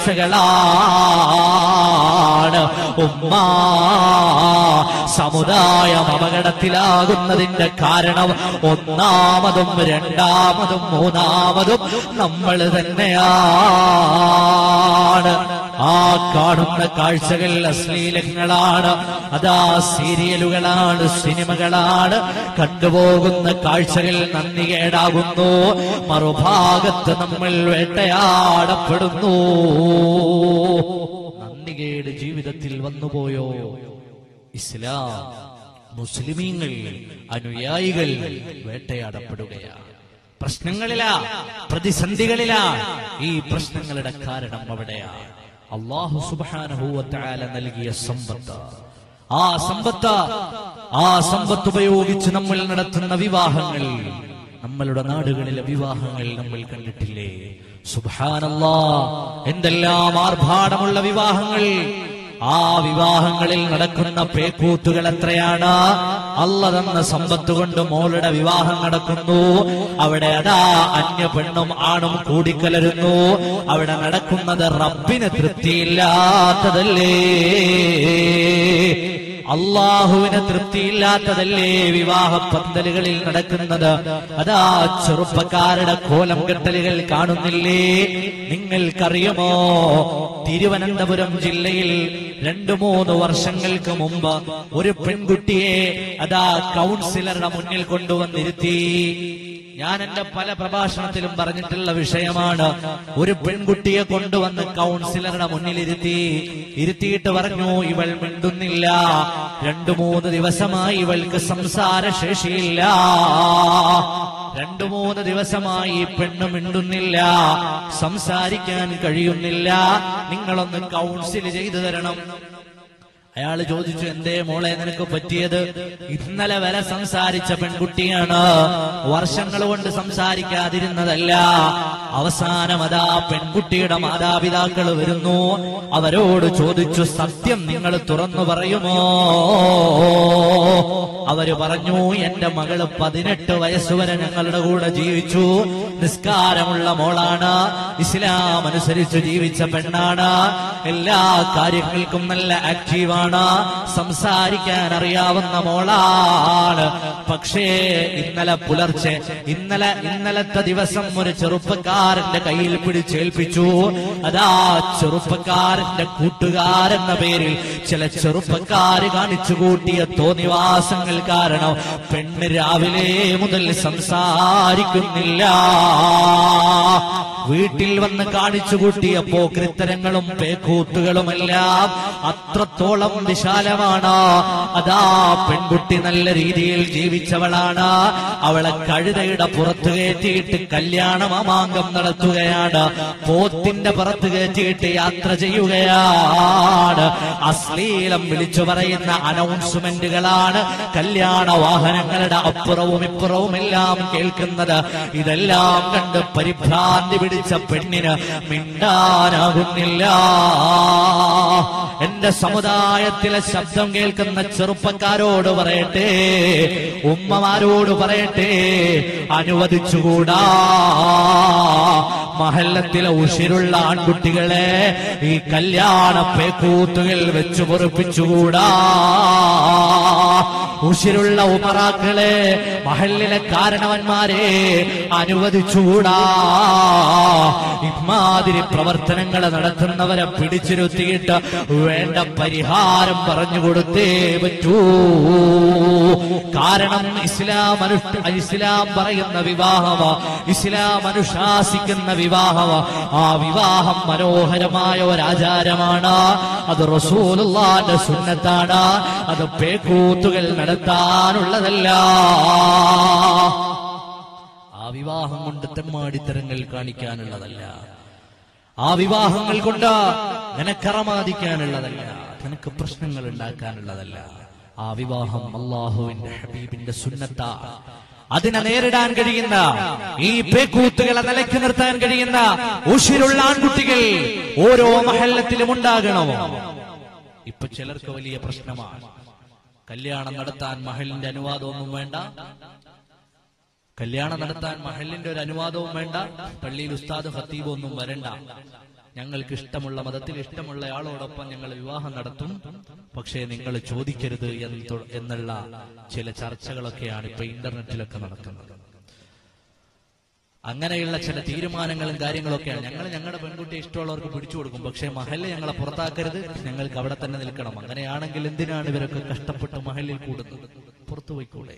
കാഴ്ചകളാണ് ഉമ്മ സമുദായം അപകടത്തിലാകുന്നതിന്റെ കാരണം ഒന്നാമതും രണ്ടാമതും മൂന്നാമതും നമ്മൾ തന്നെയാണ് ആ കാണുന്ന കാഴ്ചകൾ അശ്ലീലങ്ങളാണ് അതാ സീരിയലുകളാണ് സിനിമകളാണ് കണ്ടുപോകുന്ന കാഴ്ചകൾ നന്ദികേടാകുന്നു മറുഭാഗത്ത് നമ്മൾ വേട്ടയാടപ്പെടുന്നു നന്ദികേട് ജീവിതത്തിൽ വന്നുപോയോ ഇസ്ലാം മുസ്ലിമീങ്ങൾ അനുയായികൾ വേട്ടയാടപ്പെടുകയാണ് പ്രശ്നങ്ങളിലാ പ്രതിസന്ധികളിലാ ഈ പ്രശ്നങ്ങളുടെ കാരണം അവിടെയാണ് അള്ളാഹു സുബാനഹൂവത്താല നൽകിയ സമ്പത്ത് ആ സമ്പത്ത് ആ സമ്പത്ത് ഉപയോഗിച്ച് നമ്മൾ നടത്തുന്ന വിവാഹങ്ങൾ നമ്മളുടെ നാടുകളിലെ വിവാഹങ്ങൾ നമ്മൾ കണ്ടിട്ടില്ലേ സുബാനല്ലാ എന്തെല്ലാം ആർഭാടമുള്ള വിവാഹങ്ങൾ ആ വിവാഹങ്ങളിൽ നടക്കുന്ന പേക്കൂത്തുകൾ എത്രയാണ് അല്ല തന്ന സമ്പത്ത് കൊണ്ട് മോളുടെ വിവാഹം നടക്കുന്നു അവിടെ അതാ അന്യ പെണ്ണും ആണും കൂടിക്കലരുന്നു അവിടെ നടക്കുന്നത് റബ്ബിന് തൃപ്തിയില്ലാത്തതല്ലേ അള്ളാഹുവിന് തൃപ്തിയില്ലാത്തതല്ലേ വിവാഹ പന്തലുകളിൽ നടക്കുന്നത് അതാ ചെറുപ്പക്കാരുടെ കോലം കെട്ടലുകൾ കാണുന്നില്ലേ നിങ്ങൾക്കറിയുമോ തിരുവനന്തപുരം ജില്ലയിൽ രണ്ടു മൂന്ന് വർഷങ്ങൾക്ക് മുമ്പ് ഒരു പെൺകുട്ടിയെ അതാ കൗൺസിലറുടെ മുന്നിൽ കൊണ്ടുവന്നിരുത്തി ഞാൻ എന്റെ പല പ്രഭാഷണത്തിലും പറഞ്ഞിട്ടുള്ള വിഷയമാണ് ഒരു പെൺകുട്ടിയെ കൊണ്ടുവന്ന് കൗൺസിലറുടെ മുന്നിലിരുത്തി ഇരുത്തിയിട്ട് പറഞ്ഞു ഇവൾ മിണ്ടുന്നില്ല രണ്ടു മൂന്ന് ദിവസമായി ഇവൾക്ക് സംസാര ശേഷിയില്ല രണ്ടു മൂന്ന് ദിവസമായി ഈ പെണ്ണ് മിണ്ടുന്നില്ല സംസാരിക്കാൻ കഴിയുന്നില്ല നിങ്ങളൊന്ന് കൗൺസിൽ ചെയ്തു തരണം അയാൾ ചോദിച്ചു എന്തേ മോളെ നിനക്ക് പറ്റിയത് ഇന്നലെ വരെ സംസാരിച്ച പെൺകുട്ടിയാണ് വർഷങ്ങൾ കൊണ്ട് സംസാരിക്കാതിരുന്നതല്ല അവസാനം അതാ പെൺകുട്ടിയുടെ മാതാപിതാക്കൾ വരുന്നു അവരോട് ചോദിച്ചു സത്യം നിങ്ങൾ തുറന്നു പറയുമോ അവര് പറഞ്ഞു എന്റെ മകള് പതിനെട്ട് വയസ്സുവരെ ഞങ്ങളുടെ കൂടെ ജീവിച്ചു നിസ്കാരമുള്ള മോളാണ് ഇസ്ലാം അനുസരിച്ച് ജീവിച്ച പെണ്ണാണ് എല്ലാ കാര്യങ്ങൾക്കും നല്ല ആക്റ്റീവാണ് സംസാരിക്കാൻ അറിയാവുന്ന മോളാണ് പക്ഷേ ഇന്നലെ പുലർച്ചെ ഇന്നലെ ഇന്നലത്തെ ദിവസം ഒരു ചെറുപ്പക്കാരന്റെ കയ്യിൽ പിടിച്ചേൽപ്പിച്ചു അതാ ചെറുപ്പക്കാരന്റെ കൂട്ടുകാരെന്ന പേരിൽ ചില ചെറുപ്പക്കാര് കാണിച്ചു കൂട്ടിയ തോന്നിവാസങ്ങൾ കാരണം പെണ്ണ് രാവിലെ മുതൽ സംസാരിക്കുന്നില്ല വീട്ടിൽ വന്ന് കാണിച്ചു കൂട്ടിയപ്പോ കൃത്തരങ്ങളും പേക്കൂത്തുകളുമെല്ലാം അത്രത്തോളം വിശാലമാണ് അതാ പെൺകുട്ടി നല്ല രീതിയിൽ ജീവിച്ചവളാണ് അവളെ കഴുതയുടെ പുറത്തു കയറ്റിയിട്ട് കല്യാണ മാമാങ്കം നടത്തുകയാണ് പോത്തിന്റെ പുറത്ത് കയറ്റിയിട്ട് യാത്ര ചെയ്യുകയാണ് അശ്ലീലം വിളിച്ചു പറയുന്ന അനൗൺസ്മെന്റുകളാണ് കല്യാണ വാഹനങ്ങളുടെ അപ്പുറവും ഇപ്പുറവും എല്ലാം കേൾക്കുന്നത് ഇതെല്ലാം കണ്ട് പരിഭ്രാന്തി പിടിച്ച പെണ്ണിന് മിണ്ടാനാകുന്നില്ല എന്റെ സമുദായത്തിലെ ശബ്ദം കേൾക്കുന്ന ചെറുപ്പക്കാരോട് പറയട്ടെ ഉമ്മമാരോട് പറയട്ടെ അനുവദിച്ചുകൂടാ മഹല്ലത്തിലെ ഉഷിരുള്ള ആൺകുട്ടികളെ ഈ കല്യാണ പേക്കൂത്തുകൾ വെച്ചു പൊറുപ്പിച്ചുകൂടാ ഉഷിരുള്ള ഉമറാക്കളെ മഹല്ലിലെ കാരണവന്മാരെ അനുവദിച്ചുകൂടാ ഇമാതിരി പ്രവർത്തനങ്ങൾ നടത്തുന്നവരെ പിടിച്ചിരുത്തിയിട്ട് വേണ്ട പരിഹാരം പറഞ്ഞു കൊടുത്തേ പറ്റൂ കാരണം ഇസ്ലാം അനുഷ്ഠ ഇസ്ലാം പറയുന്ന വിവാഹമ ഇസ്ലാം അനുശാസിക്കുന്ന വിവാഹമ ആ വിവാഹം മനോഹരമായ ഒരാചാരമാണ് അത് റസൂലുള്ളാന്റെ സുന്നത്താണ് അത് പേക്കൂത്തുകൾ നടത്താനുള്ളതല്ല ആ വിവാഹം കൊണ്ട് തെമ്മാടിത്തരങ്ങൾ കാണിക്കാനുള്ളതല്ല ആ വിവാഹങ്ങൾ കൊണ്ട് നിനക്കറമാദിക്കാനുള്ളതല്ല നിനക്ക് പ്രശ്നങ്ങൾ ഉണ്ടാക്കാനുള്ളതല്ല ആ വിവാഹം അള്ളാഹുവിന്റെ ഹബീബിന്റെ സുന്നത്ത അതിനെ നേരിടാൻ കഴിയുന്ന ഈ പേക്കൂത്തുകളെ നിലയ്ക്ക് നിർത്താൻ കഴിയുന്ന ഉഷിരുള്ള ആൺകുട്ടികൾ ഓരോ മഹല്ലത്തിലും ഉണ്ടാകണമോ ഇപ്പൊ ചിലർക്ക് വലിയ പ്രശ്നമാണ് കല്യാണം നടത്താൻ മഹലിന്റെ അനുവാദമൊന്നും വേണ്ട കല്യാണം നടത്താൻ മഹലിന്റെ ഒരു അനുവാദവും വേണ്ട പള്ളിയിൽ ഉസ്താദ് ഖത്തീബ് ഒന്നും വരണ്ട ഞങ്ങൾക്ക് ഇഷ്ടമുള്ള മതത്തിൽ ഇഷ്ടമുള്ള ആളോടൊപ്പം ഞങ്ങൾ വിവാഹം നടത്തും പക്ഷേ നിങ്ങൾ ചോദിക്കരുത് എന്ന് എന്നുള്ള ചില ചർച്ചകളൊക്കെയാണ് ഇപ്പൊ ഇന്റർനെറ്റിലൊക്കെ നടക്കുന്നത് അങ്ങനെയുള്ള ചില തീരുമാനങ്ങളും കാര്യങ്ങളൊക്കെയാണ് ഞങ്ങൾ ഞങ്ങളുടെ പെൺകുട്ടിയെ ഇഷ്ടമുള്ളവർക്ക് പിടിച്ചു കൊടുക്കും പക്ഷേ മഹല്ല് ഞങ്ങളെ പുറത്താക്കരുത് ഞങ്ങൾക്ക് അവിടെ തന്നെ നിൽക്കണം അങ്ങനെയാണെങ്കിൽ എന്തിനാണ് ഇവരൊക്കെ കഷ്ടപ്പെട്ട് മഹലിൽ കൂടുന്നത് പുറത്തു പോയിക്കൂടെ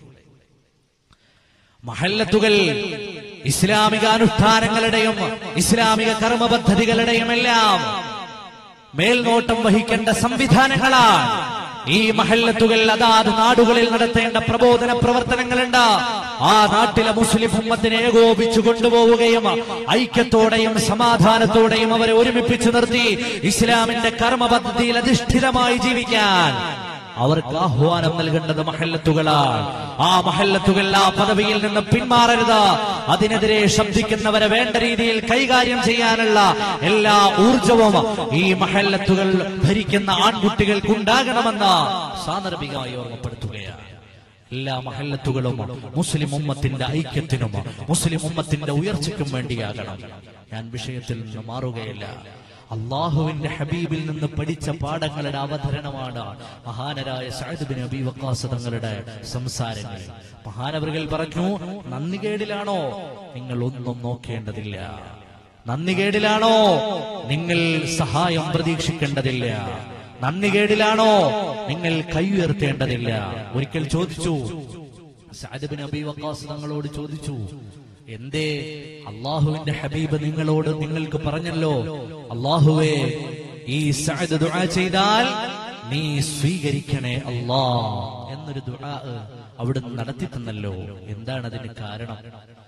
മഹല്ലത്തുകൾ ഇസ്ലാമിക അനുഷ്ഠാനങ്ങളുടെയും ഇസ്ലാമിക കർമ്മ പദ്ധതികളുടെയും എല്ലാം മേൽനോട്ടം വഹിക്കേണ്ട സംവിധാനങ്ങളാണ് ഈ മഹല്ലത്തുകൾ അതാത് നാടുകളിൽ നടത്തേണ്ട പ്രബോധന പ്രവർത്തനങ്ങളുണ്ട് ആ നാട്ടിലെ മുസ്ലിം ഉമ്മത്തിനെ ഏകോപിച്ചു കൊണ്ടുപോവുകയും ഐക്യത്തോടെയും സമാധാനത്തോടെയും അവരെ ഒരുമിപ്പിച്ചു നിർത്തി ഇസ്ലാമിന്റെ കർമ്മ പദ്ധതിയിൽ അധിഷ്ഠിതമായി ജീവിക്കാൻ അവർക്ക് ആഹ്വാനം നൽകേണ്ടത് മഹല്ലത്തുകളാണ് ആ മഹല്ലത്തുകൾ ആ പദവിയിൽ നിന്ന് പിന്മാറരുത് അതിനെതിരെ ശബ്ദിക്കുന്നവരെ വേണ്ട രീതിയിൽ കൈകാര്യം ചെയ്യാനുള്ള എല്ലാ ഊർജവും ഈ മഹല്ലത്തുകൾ ഭരിക്കുന്ന ആൺകുട്ടികൾക്ക് ഉണ്ടാകണമെന്ന് സാന്ദർഭികമായി ഓർമ്മപ്പെടുത്തുകയാണ് എല്ലാ മഹല്ലത്തുകളും മുസ്ലിം ഉമ്മത്തിന്റെ ഐക്യത്തിനും മുസ്ലിം ഉമ്മത്തിന്റെ ഉയർച്ചയ്ക്കും വേണ്ടിയാകണം ഞാൻ വിഷയത്തിൽ നിന്ന് മാറുകയില്ല അള്ളാഹുവിന്റെ ഹബീബിൽ നിന്ന് പഠിച്ച പാഠങ്ങളുടെ അവതരണമാണ് മഹാനരായ സഅദ് ബിൻ അബി വക്കാസ് തങ്ങളുടെ സംസാരങ്ങൾ മഹാനവറുകൾ പറഞ്ഞു നന്ദികേടിലാണോ നിങ്ങൾ ഒന്നും നോക്കേണ്ടതില്ല നന്ദികേടിലാണോ നിങ്ങൾ സഹായം പ്രതീക്ഷിക്കേണ്ടതില്ല നന്ദികേടിലാണോ നിങ്ങൾ കൈ ഉയർത്തേണ്ടതില്ല ഒരിക്കൽ ചോദിച്ചു സഅദ് ബിൻ അബി വക്കാസ് തങ്ങളോട് ചോദിച്ചു എന്തേ അള്ളാഹുവിന്റെ ഹബീബ് നിങ്ങളോട് നിങ്ങൾക്ക് പറഞ്ഞല്ലോ അള്ളാഹുവേ ഈ സഅദ് ദുആ ചെയ്താൽ നീ സ്വീകരിക്കണേ അല്ലാ എന്നൊരു ദുആ അവിടുന്ന് നടത്തി തന്നല്ലോ എന്താണ് അതിന് കാരണം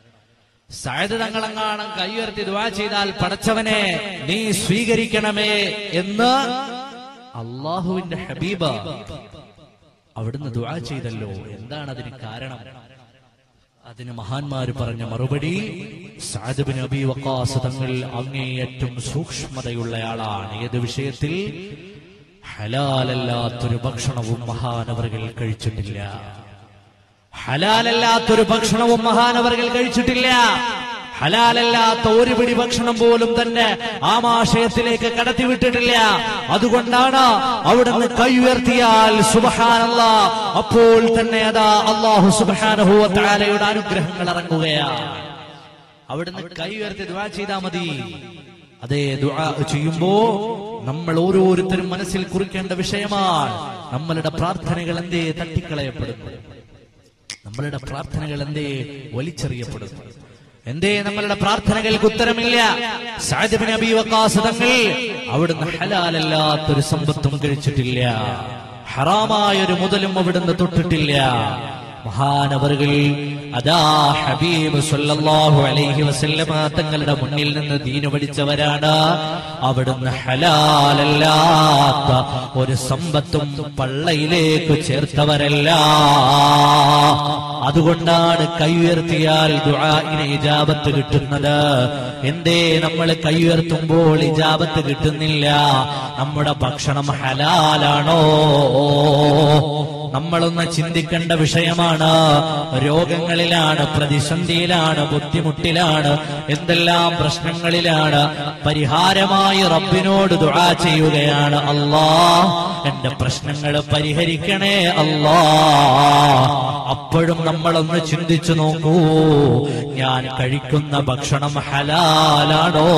സഅദ് തങ്ങളങ്ങാണം കൈയുയർത്തി ദുആ ചെയ്താൽ പടച്ചവനെ നീ സ്വീകരിക്കണമേ എന്ന് അള്ളാഹുവിന്റെ ഹബീബ് അവിടുന്ന് ദുആ ചെയ്തല്ലോ എന്താണ് അതിന് കാരണം അതിന് മഹാന്മാര് പറഞ്ഞ മറുപടി സാദബിൻ അബി വക്കാസ് തങ്ങൾ അങ്ങേയറ്റം സൂക്ഷ്മതയുള്ളയാളാണ് ഏത് വിഷയത്തിൽ ഹലാലല്ലാത്തൊരു ഭക്ഷണവും മഹാനവറുകൾ കഴിച്ചിട്ടില്ല ഹലാലല്ലാത്തൊരു ഭക്ഷണവും മഹാനവറുകൾ കഴിച്ചിട്ടില്ല ഹലാലല്ലാത്ത ഒരു പിടി ഭക്ഷണം പോലും തന്നെ ആമാശയത്തിലേക്ക് കടത്തിവിട്ടിട്ടില്ല അതുകൊണ്ടാണ് അവിടുന്ന് കൈ ഉയർത്തിയാൽ സുബഹാനല്ല അപ്പോൾ തന്നെ അതാ അള്ളാഹു സുബഹാനഹുവത്താലയുടെ അനുഗ്രഹങ്ങൾ ഇറങ്ങുകയാണ് അവിടുന്ന് കൈ ഉയർത്തി ദുആ ചെയ്താൽ മതി അതേ ദുആ ചെയ്യുമ്പോ നമ്മൾ ഓരോരുത്തരും മനസ്സിൽ കുറിക്കേണ്ട വിഷയമാണ് നമ്മളുടെ പ്രാർത്ഥനകൾ എന്തേ തട്ടിക്കളയപ്പെടുന്നു നമ്മളുടെ പ്രാർത്ഥനകൾ എന്തേ വലിച്ചെറിയപ്പെടുന്നു എന്തേ നമ്മളുടെ പ്രാർത്ഥനകൾക്ക് ഉത്തരമില്ല സാജബിൻ അബി വക്കാസ് തങ്ങൾ അവിടുന്ന് ഹലാലല്ലാത്തൊരു സമ്പത്തും കഴിച്ചിട്ടില്ല ഹറാമായൊരു മുതലും അവിടുന്ന് തൊട്ടിട്ടില്ല മഹാനവറുകൾ അതാ ഹബീബ് സല്ലല്ലാഹു അലൈഹി വസല്ലമ തങ്ങളുടെ മുന്നിൽ നിന്ന് ദീന് പഠിച്ചവരാണ് അവിടുന്ന് ഹലാലല്ലാത്ത ഒരു സമ്പത്തും പള്ളയിലേക്ക് ചേർത്തവരല്ല അതുകൊണ്ടാണ് കൈ ഉയർത്തിയാൽ ദുആഇന് ഇജാബത്ത് കിട്ടുന്നത് എന്തേ നമ്മൾ കൈ ഉയർത്തുമ്പോൾ ഇജാബത്ത് കിട്ടുന്നില്ല നമ്മുടെ ഭക്ഷണം ഹലാലാണോ നമ്മളൊന്ന് ചിന്തിക്കേണ്ട വിഷയമാണ് രോഗങ്ങളിലാണ് പ്രതിസന്ധിയിലാണ് ബുദ്ധിമുട്ടിലാണ് എന്തെല്ലാം പ്രശ്നങ്ങളിലാണ് പരിഹാരമായി റബ്ബിനോട് ദുആ ചെയ്യുകയാണ് അല്ലാ എന്റെ പ്രശ്നങ്ങൾ പരിഹരിക്കണേ അല്ലാ അപ്പോഴും നമ്മളൊന്ന് ചിന്തിച്ചു നോക്കൂ ഞാൻ കഴിക്കുന്ന ഭക്ഷണം ഹലാലാണോ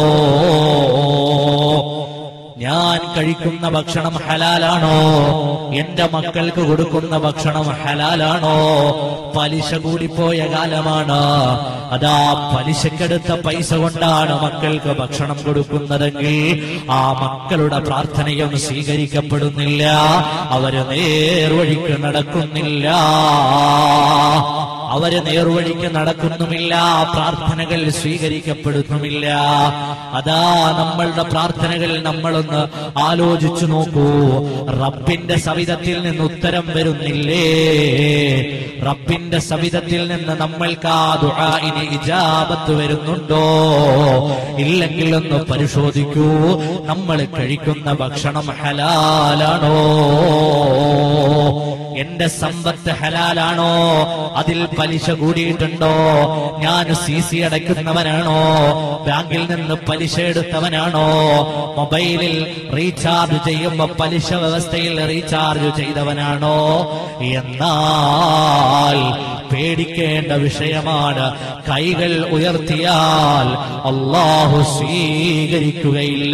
ഞാൻ കഴിക്കുന്ന ഭക്ഷണം ഹലാലാണോ എന്റെ മക്കൾക്ക് കൊടുക്കുന്ന ഭക്ഷണം ഹലാലാണോ പലിശ കൂടിപ്പോയ കാലമാണ് അതാ പലിശക്കെടുത്ത പൈസ കൊണ്ടാണ് മക്കൾക്ക് ഭക്ഷണം കൊടുക്കുന്നതെങ്കിൽ ആ മക്കളുടെ പ്രാർത്ഥനയും സ്വീകരിക്കപ്പെടുന്നില്ല അവര് നേർവഴിക്ക് നടക്കുന്നില്ല അവര് നേർവഴിക്ക് നടക്കുന്നുമില്ല പ്രാർത്ഥനകൾ സ്വീകരിക്കപ്പെടുന്നുമില്ല അതാ നമ്മളുടെ പ്രാർത്ഥനകൾ നമ്മളൊന്ന് ആലോചിച്ചു നോക്കൂ റബ്ബിന്റെ സവിധത്തിൽ നിന്ന് ഉത്തരം വരുന്നില്ലേ റബ്ബിന്റെ സവിധത്തിൽ നിന്ന് നമ്മൾക്ക് ആ ദുആഇന് ഇജാബത്ത് വരുന്നുണ്ടോ ഇല്ലെങ്കിൽ ഒന്ന് പരിശോധിക്കൂ നമ്മൾ കഴിക്കുന്ന ഭക്ഷണം ഹലാലാണോ എന്റെ സമ്പത്ത് ഹലാലാണോ അതിൽ പലിശ കൂടിയിട്ടുണ്ടോ ഞാൻ സി സി അടയ്ക്കുന്നവനാണോ ബാങ്കിൽ നിന്ന് പലിശ എടുത്തവനാണോ മൊബൈലിൽ റീചാർജ് ചെയ്യുമ്പോ പലിശ വ്യവസ്ഥയിൽ റീചാർജ് ചെയ്തവനാണോ എന്നാൽ പേടിക്കേണ്ട വിഷയമാണ് കൈകൾ ഉയർത്തിയാൽ അള്ളാഹു സ്വീകരിക്കുകയില്ല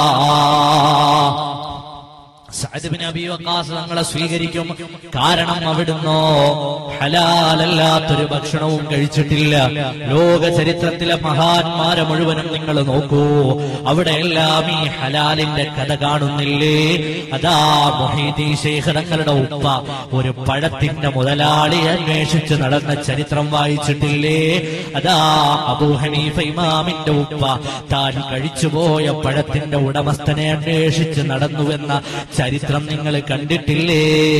സഅദ് ബിൻ അബി വഖാസ് തങ്ങളെ സ്വീകരിക്കും കാരണം അവിടുന്നോ ഹലാലല്ലാത്തൊരു ഭക്ഷണവും കഴിച്ചിട്ടില്ല ലോക ചരിത്രത്തിലെ മഹാന്മാരെ മുഴുവനും നിങ്ങൾ നോക്കൂ അവിടെ എല്ലാം ഈ ഹലാലിന്റെ കഥ കാണുന്നില്ലേ അതാ മൊഹീദി ശേഖ് തങ്ങളുടെ ഉപ്പ ഒരു പഴത്തിന്റെ മുതലാളി അന്വേഷിച്ച് നടന്ന ചരിത്രം വായിച്ചിട്ടില്ലേ അതാ അബൂ ഹനീഫ ഇമാമിന്റെ ഉപ്പ താൻ കഴിച്ചുപോയ പഴത്തിന്റെ ഉടമസ്ഥനെ അന്വേഷിച്ച് നടന്നുവെന്ന ചരിത്രം നിങ്ങൾ കണ്ടിട്ടില്ലേ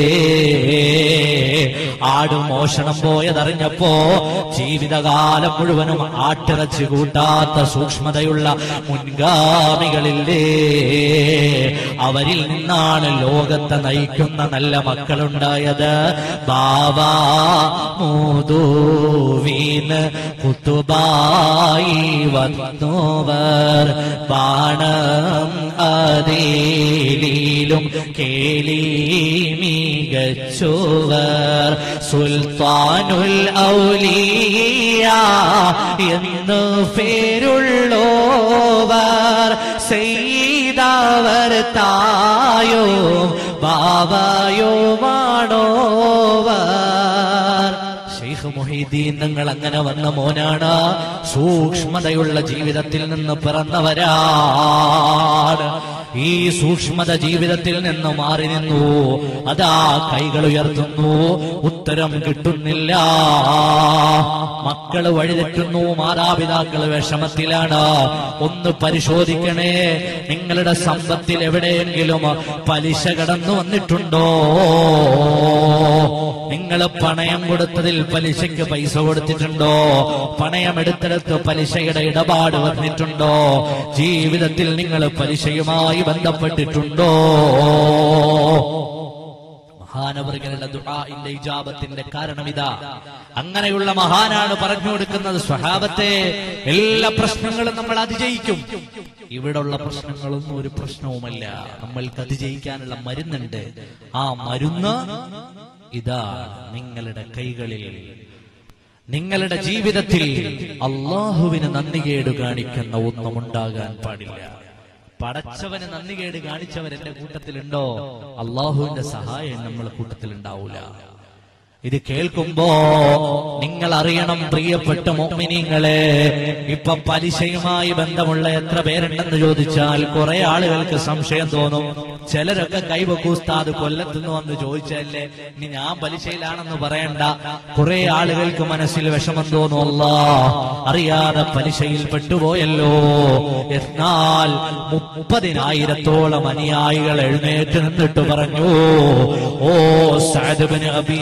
ആട് മോഷണം പോയതറിഞ്ഞപ്പോ ജീവിതകാലം മുഴുവനും ആട്ടിറച്ചി കൂട്ടാത്ത സൂക്ഷ്മതയുള്ള മുൻഗാമികളില്ലേ അവരിൽ നിന്നാണ് ലോകത്തെ നയിക്കുന്ന നല്ല മക്കളുണ്ടായത് ബാബാ മൂതൂവീന് കുത്തുബായി വന്നോവർ ബാണം അതേലിലും കേളി മികച്ചോവർ സുൽത്താനുൽ ഔലിയ എന്ന് പേരുള്ളോവർ ചെയ്തവർ തായോ ബാബയോമാണോവർ ഷെയ്ഖ് മൊഹീദ്ദീൻ നിങ്ങൾ അങ്ങനെ വന്ന മോനാണ് സൂക്ഷ്മതയുള്ള ജീവിതത്തിൽ നിന്ന് പിറന്നവരാണ് ഈ സൂക്ഷ്മത ജീവിതത്തിൽ നിന്ന് മാറി നിന്നു അതാ കൈകൾ ഉയർത്തുന്നു ഉത്തരം കിട്ടുന്നില്ല മക്കള് വഴിതെറ്റുന്നു മാതാപിതാക്കൾ വിഷമത്തിലാണ് ഒന്ന് പരിശോധിക്കണേ നിങ്ങളുടെ സമ്പത്തിൽ എവിടെയെങ്കിലും പലിശ കടന്നു വന്നിട്ടുണ്ടോ നിങ്ങൾ പണയം കൊടുത്തതിൽ പലിശയ്ക്ക് പൈസ കൊടുത്തിട്ടുണ്ടോ പണയം എടുത്തെടുത്ത് പലിശയുടെ ഇടപാട് വന്നിട്ടുണ്ടോ ജീവിതത്തിൽ നിങ്ങൾ പലിശയുമായി ബന്ധപ്പെട്ടിട്ടുണ്ടോ മഹാനവറുകളുടെ ദുആഇന്റെ ഇജാബത്തിന്റെ കാരണം ഇതാ അങ്ങനെയുള്ള മഹാനാണ് പറഞ്ഞു കൊടുക്കുന്നത് സ്വഹാബത്തെ എല്ലാ പ്രശ്നങ്ങളും നമ്മൾ അതിജയിക്കും ഇവിടുള്ള പ്രശ്നങ്ങളൊന്നും ഒരു പ്രശ്നവുമല്ല നമ്മൾക്ക് അതിജയിക്കാനുള്ള മരുന്നുണ്ട് ആ മരുന്ന് ഇതാ നിങ്ങളുടെ കൈകളിൽ നിങ്ങളുടെ ജീവിതത്തിൽ അള്ളാഹുവിന് നന്ദികേട് കാണിക്കുന്ന ഒന്നും ഉണ്ടാകാൻ പാടില്ല പടച്ചവന് നന്ദികേട് കാണിച്ചവർ എന്റെ കൂട്ടത്തിലുണ്ടോ അള്ളാഹുവിന്റെ സഹായം നമ്മൾ കൂട്ടത്തിലുണ്ടാവൂല ഇത് കേൾക്കുമ്പോ നിങ്ങൾ അറിയണം പ്രിയപ്പെട്ട മോമിനിങ്ങളെ ഇപ്പൊ പലിശയുമായി ബന്ധമുള്ള എത്ര പേരുണ്ടെന്ന് ചോദിച്ചാൽ കുറെ ആളുകൾക്ക് സംശയം തോന്നും ചിലരൊക്കെ കൈവക്കൂസ്താത് കൊല്ലത്തുനിന്ന് വന്ന് ചോദിച്ചല്ലേ ഇനി ഞാൻ പലിശയിലാണെന്ന് പറയണ്ട കുറെ ആളുകൾക്ക് മനസ്സിൽ വിഷമം തോന്നുമല്ല അറിയാതെ പലിശയിൽ പെട്ടുപോയല്ലോ എന്നാൽ മുപ്പതിനായിരത്തോളം അനുയായികൾ എഴുന്നേറ്റ് നിന്നിട്ട് പറഞ്ഞു ഓ സാദബിന് അബി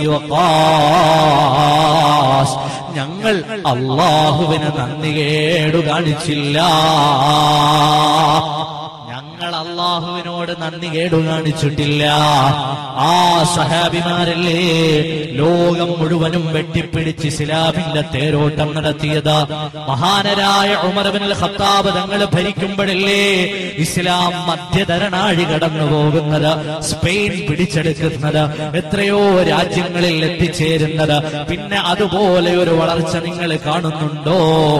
വഖാസ് ഞങ്ങൾ അള്ളാഹുവിന് നന്ദി കേടു കാണിച്ചില്ല ഞങ്ങൾ അള്ളാഹുവിനോട് നന്ദി കേടു കാണിച്ചിട്ടില്ല ആ സഹാബിമാരല്ലേ ലോകം മുഴുവനും വെട്ടിപ്പിടിച്ച് ഇസ്ലാമിന്റെ തേരോട്ടം നടത്തിയത് മഹാനരായ ഉമർബിൻ ഖത്താബ് തങ്ങൾ ഭരിക്കുമ്പോഴല്ലേ ഇസ്ലാം മധ്യധരണാഴി കടന്നു പോകുന്നത് സ്പെയിൻ പിടിച്ചെടുക്കുന്നത് എത്രയോ രാജ്യങ്ങളിൽ എത്തിച്ചേരുന്നത് പിന്നെ അതുപോലെ ഒരു വളർച്ച നിങ്ങൾ കാണുന്നുണ്ടോ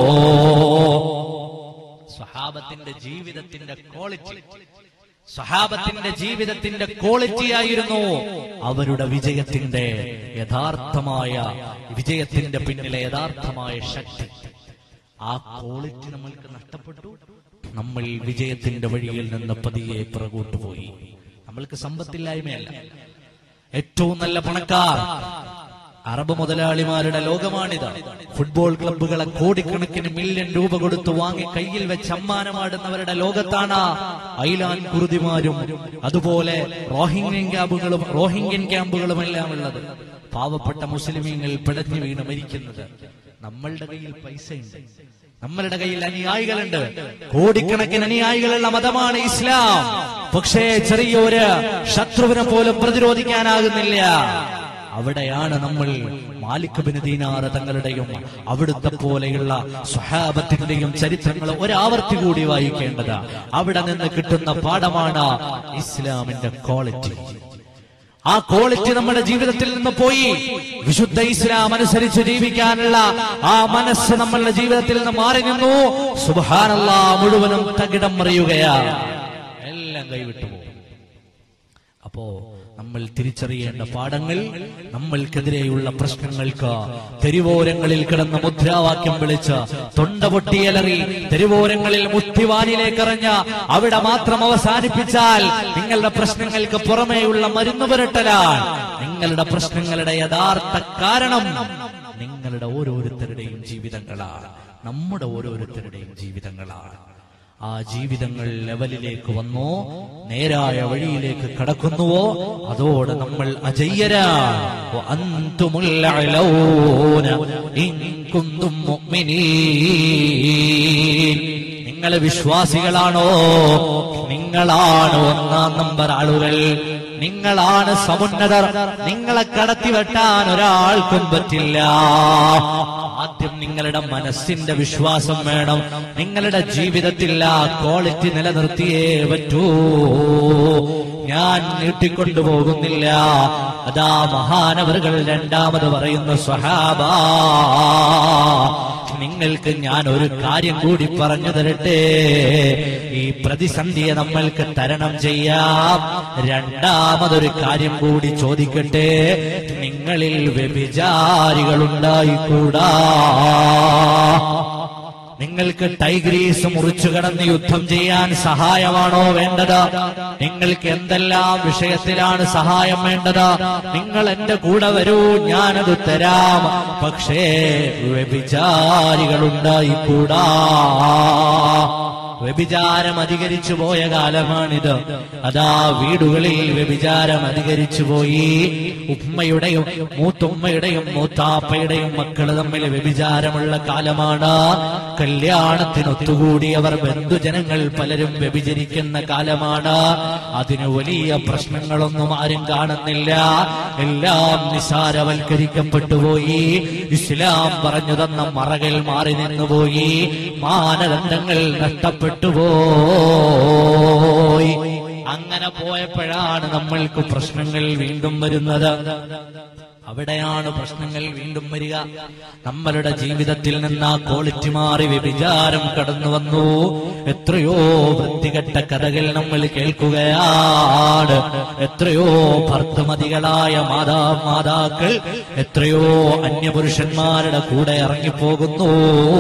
സ്വഹാബത്തിന്റെ ജീവിതത്തിന്റെ ക്വാളിറ്റി സ്വഹാബത്തിന്റെ ജീവിതത്തിന്റെ ക്വാളിറ്റി ആയിരുന്നു അവരുടെ വിജയത്തിന്റെ യഥാർത്ഥമായ വിജയത്തിന്റെ പിന്നിലെ യഥാർത്ഥമായ ശക്തി ആ ക്വാളിറ്റി നമ്മൾക്ക് നഷ്ടപ്പെട്ടു നമ്മൾ വിജയത്തിന്റെ വഴിയിൽ നിന്ന് പതിയെ പിറകോട്ട് പോയി നമ്മൾക്ക് സമ്പത്തില്ലായ്മയല്ല ഏറ്റവും നല്ല പണക്കാർ അറബ് മുതലാളിമാരുടെ ലോകമാണിത് ഫുട്ബോൾ ക്ലബ്ബുകളെ കോടിക്കണക്കിന് മില്യൺ രൂപ കൊടുത്ത് വാങ്ങി കയ്യിൽ വെച്ച് അമ്മാനമാടുന്നവരുടെ ലോകത്താണ് ഐലാൻ കുറുതിമാരും അതുപോലെ റോഹിംഗ്യൻ ക്യാമ്പുകളും റോഹിംഗ്യൻ ക്യാമ്പുകളും എല്ലാം ഉള്ളത് പാവപ്പെട്ട മുസ്ലിമീങ്ങൾ പിടഞ്ഞു വീണ് മരിക്കുന്നത് നമ്മളുടെ കയ്യിൽ പൈസയുണ്ട് നമ്മളുടെ കയ്യിൽ അനുയായികളുണ്ട് കോടിക്കണക്കിന് അനുയായികളുള്ള മതമാണ് ഇസ്ലാം പക്ഷേ ചെറിയൊരു ശത്രുവിനെ പോലും പ്രതിരോധിക്കാനാകുന്നില്ല അവിടെയാണ് നമ്മൾ മാലിക് ബിൻ ദീനാർ തങ്ങളുടെയും അവിടുത്തെ പോലെയുള്ള സ്വഹാബത്തിന്റെയും ചരിത്രങ്ങൾ ഒരാവർത്തി കൂടി വായിക്കേണ്ടത് അവിടെ നിന്ന് കിട്ടുന്ന പാഠമാണ് ഇസ്ലാമിന്റെ ക്വാളിറ്റി ആ ക്വാളിറ്റി നമ്മുടെ ജീവിതത്തിൽ നിന്ന് പോയി വിശുദ്ധ ഇസ്ലാം അനുസരിച്ച് ജീവിക്കാനുള്ള ആ മനസ്സ് നമ്മളുടെ ജീവിതത്തിൽ നിന്ന് മാറി നിന്നു സുബാനല്ല മുഴുവനും തകിടം മറിയുകയാ എല്ലാം കൈവിട്ടു പോകും അപ്പോ നമ്മൾ തിരിച്ചറിയേണ്ട പാഠങ്ങൾ നമ്മൾക്കെതിരെയുള്ള പ്രശ്നങ്ങൾക്ക് തെരുവോരങ്ങളിൽ കിടന്ന മുദ്രാവാക്യം വിളിച്ച് തൊണ്ട പൊട്ടിയലറി തെരുവോരങ്ങളിൽ മുത്തിവാനിലേക്കെറിഞ്ഞ അവിടെ മാത്രം അവസാനിപ്പിച്ചാൽ നിങ്ങളുടെ പ്രശ്നങ്ങൾക്ക് പുറമേയുള്ള മരുന്ന് പുരട്ടലാണ് നിങ്ങളുടെ പ്രശ്നങ്ങളുടെ യഥാർത്ഥ കാരണം നിങ്ങളുടെ ഓരോരുത്തരുടെയും ജീവിതങ്ങളാണ് നമ്മുടെ ഓരോരുത്തരുടെയും ജീവിതങ്ങളാണ് ആ ജീവിതങ്ങൾ ലെവലിലേക്ക് വന്നോ നേരായ വഴിയിലേക്ക് കടക്കുന്നുവോ അതോടെ നമ്മൾ അജയ്യരാണ് വ അന്തുമുൽ അലൗന ഇൻ കുന്തും മുഅ്മിനീൻ. നിങ്ങൾ വിശ്വാസികളാണോ നിങ്ങളാണ് ഒന്നാം നമ്പർ ആളുകൾ നിങ്ങളാണ് സമുന്നതർ നിങ്ങളെ കടത്തിവെട്ടാൻ ഒരാൾക്കും പറ്റില്ല ആദ്യം നിങ്ങളുടെ മനസ്സിന്റെ വിശ്വാസം വേണം നിങ്ങളുടെ ജീവിതത്തിൽ ആ ക്വാളിറ്റി നിലനിർത്തിയേ പറ്റൂ ഞാൻ നീട്ടിക്കൊണ്ടു പോകുന്നില്ല അതാ മഹാനവറുകൾ രണ്ടാമത് പറയുന്ന സ്വഹാബ നിങ്ങൾക്ക് ഞാൻ ഒരു കാര്യം കൂടി പറഞ്ഞു തരട്ടെ ഈ പ്രതിസന്ധിയെ നമ്മൾക്ക് തരണം ചെയ്യാം രണ്ടാമതൊരു കാര്യം കൂടി ചോദിക്കട്ടെ നിങ്ങളിൽ വ്യഭിചാരികളുണ്ടായിക്കൂടാ നിങ്ങൾക്ക് ടൈഗ്രീസ് മുറിച്ചു കടന്ന് യുദ്ധം ചെയ്യാൻ സഹായമാണോ വേണ്ടത് നിങ്ങൾക്ക് എന്തെല്ലാം വിഷയത്തിലാണ് സഹായം വേണ്ടത് നിങ്ങൾ എന്റെ കൂടെ വരൂ ഞാനത് തരാം പക്ഷേ വ്യഭിചാരികളുണ്ടായിക്കൂടാ വ്യഭിചാരം അധികരിച്ചു പോയ കാലമാണിത് അതാ വീടുകളിൽ വ്യഭിചാരം അധികരിച്ചു പോയി ഉമ്മയുടെയും മൂത്തുമ്മയുടെയും മൂത്താപ്പയുടെയും മക്കള് തമ്മിൽ വ്യഭിചാരമുള്ള കാലമാണ് കല്യാണത്തിനൊത്തുകൂടിയവർ ബന്ധുജനങ്ങൾ പലരും വ്യഭിചരിക്കുന്ന കാലമാണ് അതിന് വലിയ പ്രശ്നങ്ങളൊന്നും ആരും കാണുന്നില്ല എല്ലാം നിസാരവൽക്കരിക്കപ്പെട്ടു പോയി ഇസ്ലാം പറഞ്ഞു തന്ന മറകൾ മാറി നിന്നുപോയി മാനദണ്ഡങ്ങൾ നഷ്ടപ്പെട്ടു പോയി അങ്ങനെ പോയപ്പോഴാണ് നമ്മൾക്ക് പ്രശ്നങ്ങൾ വീണ്ടും വരുന്നത് അവിടെയാണ് പ്രശ്നങ്ങൾ വീണ്ടും വരിക നമ്മളുടെ ജീവിതത്തിൽ നിന്ന് ആ ക്വാളിറ്റി മാറി വ്യഭിചാരം കടന്നു വന്നു എത്രയോ വൃത്തികെട്ട കഥകൾ നമ്മൾ കേൾക്കുകയാണ് എത്രയോ ഭർത്തമതികളായ മാതാ മാതാക്കൾ എത്രയോ അന്യപുരുഷന്മാരുടെ കൂടെ ഇറങ്ങിപ്പോകുന്നു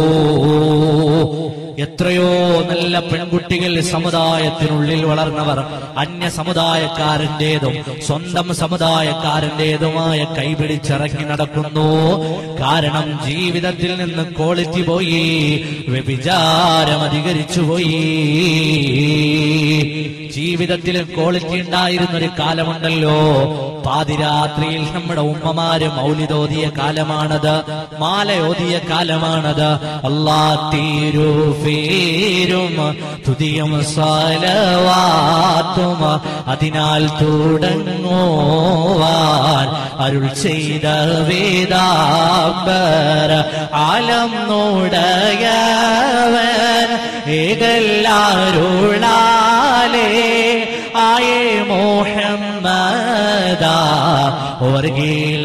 എത്രയോ നല്ല പെൺകുട്ടികൾ സമുദായത്തിനുള്ളിൽ വളർന്നവർ അന്യ സമുദായക്കാരന്റേതും സ്വന്തം സമുദായക്കാരന്റേതുമായ കൈപിടിച്ചിറങ്ങി നടക്കുന്നു കാരണം ജീവിതത്തിൽ നിന്ന് ക്വാളിറ്റി പോയി വ്യഭിചാരം അധികരിച്ചു പോയി ജീവിതത്തിൽ ക്വാളിറ്റി ഉണ്ടായിരുന്ന ഒരു കാലമുണ്ടല്ലോ പാതിരാത്രിയിൽ നമ്മുടെ ഉമ്മമാര് മൗലിതോതിയ കാലമാണത് മാലയോതിയ കാലമാണത് അല്ലാ തീരുഫേരും തുതിയും സലവാത്തും അതിനാൽ തുടങ്ങുവാൻ അരുൾ ചെയ്ത വേദാംബര ആലം നോടയവൻ ഏകല്ലാരുളാലേ ആയേ മോഹമ്മദ ഓർഗീല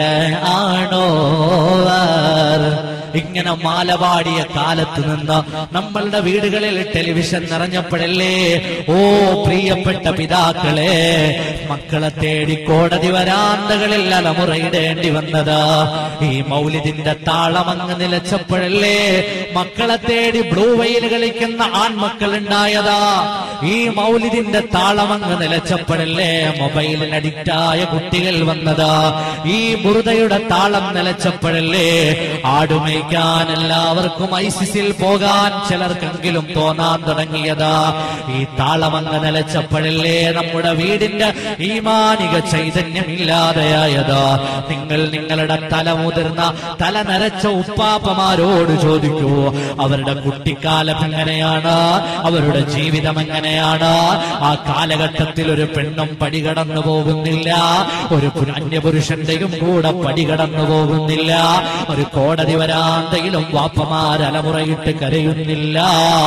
ആണോവർ ഇങ്ങനെ മാലപാടിയ കാലത്ത് നിന്ന് നമ്മളുടെ വീടുകളിൽ ടെലിവിഷൻ നിറഞ്ഞപ്പോഴല്ലേ ഓ പ്രിയപ്പെട്ട പിതാക്കളെ മക്കളെ തേടി കോടതി വരാന്തകളിൽ അലമുറയിടേണ്ടി വന്നത് ഈ മൗലിദിന്റെ താളമങ്ങ് നിലച്ചപ്പോഴല്ലേ മക്കളെ തേടി ബ്ലൂ വെയിൽ കളിക്കുന്ന ആൺമക്കൾ ഉണ്ടായതാ ഈ മൗലിദിന്റെ താളമങ്ങ് നിലച്ചപ്പോഴല്ലേ മൊബൈലിന് അഡിക്റ്റായ കുട്ടികൾ വന്നതാ ഈ ബുറുദയുടെ താളം നിലച്ചപ്പോഴല്ലേ ആടുമേയ്ക്കാൻ എല്ലാവർക്കും ഐസിസിൽ പോകാൻ ചിലർക്കെങ്കിലും തോന്നാൻ തുടങ്ങിയതാ ഈ താളമങ്ങ് നിലച്ചപ്പോഴല്ലേ നമ്മുടെ വീടിന്റെ ഈമാനിക ചൈതന്യമില്ലാതെയായതാ നിങ്ങൾ നിങ്ങളുടെ തല മുതിർന്ന തല നരച്ച ഉപ്പാപ്പമാരോട് ചോദിക്കൂ അവരുടെ കുട്ടിക്കാലം എങ്ങനെയാണ് അവരുടെ ജീവിതം എങ്ങനെയാണ് ആ കാലഘട്ടത്തിൽ ഒരു പെണ്ണും പടികടന്നു പോകുന്നില്ല ഒരു പു- അന്യപുരുഷന്റെയും കൂടെ പടികടന്നു പോകുന്നില്ല ഒരു കോടതി വരാന്തയിലും വാപ്പമാർ അലമുറയിട്ട് കരയുന്നില്ല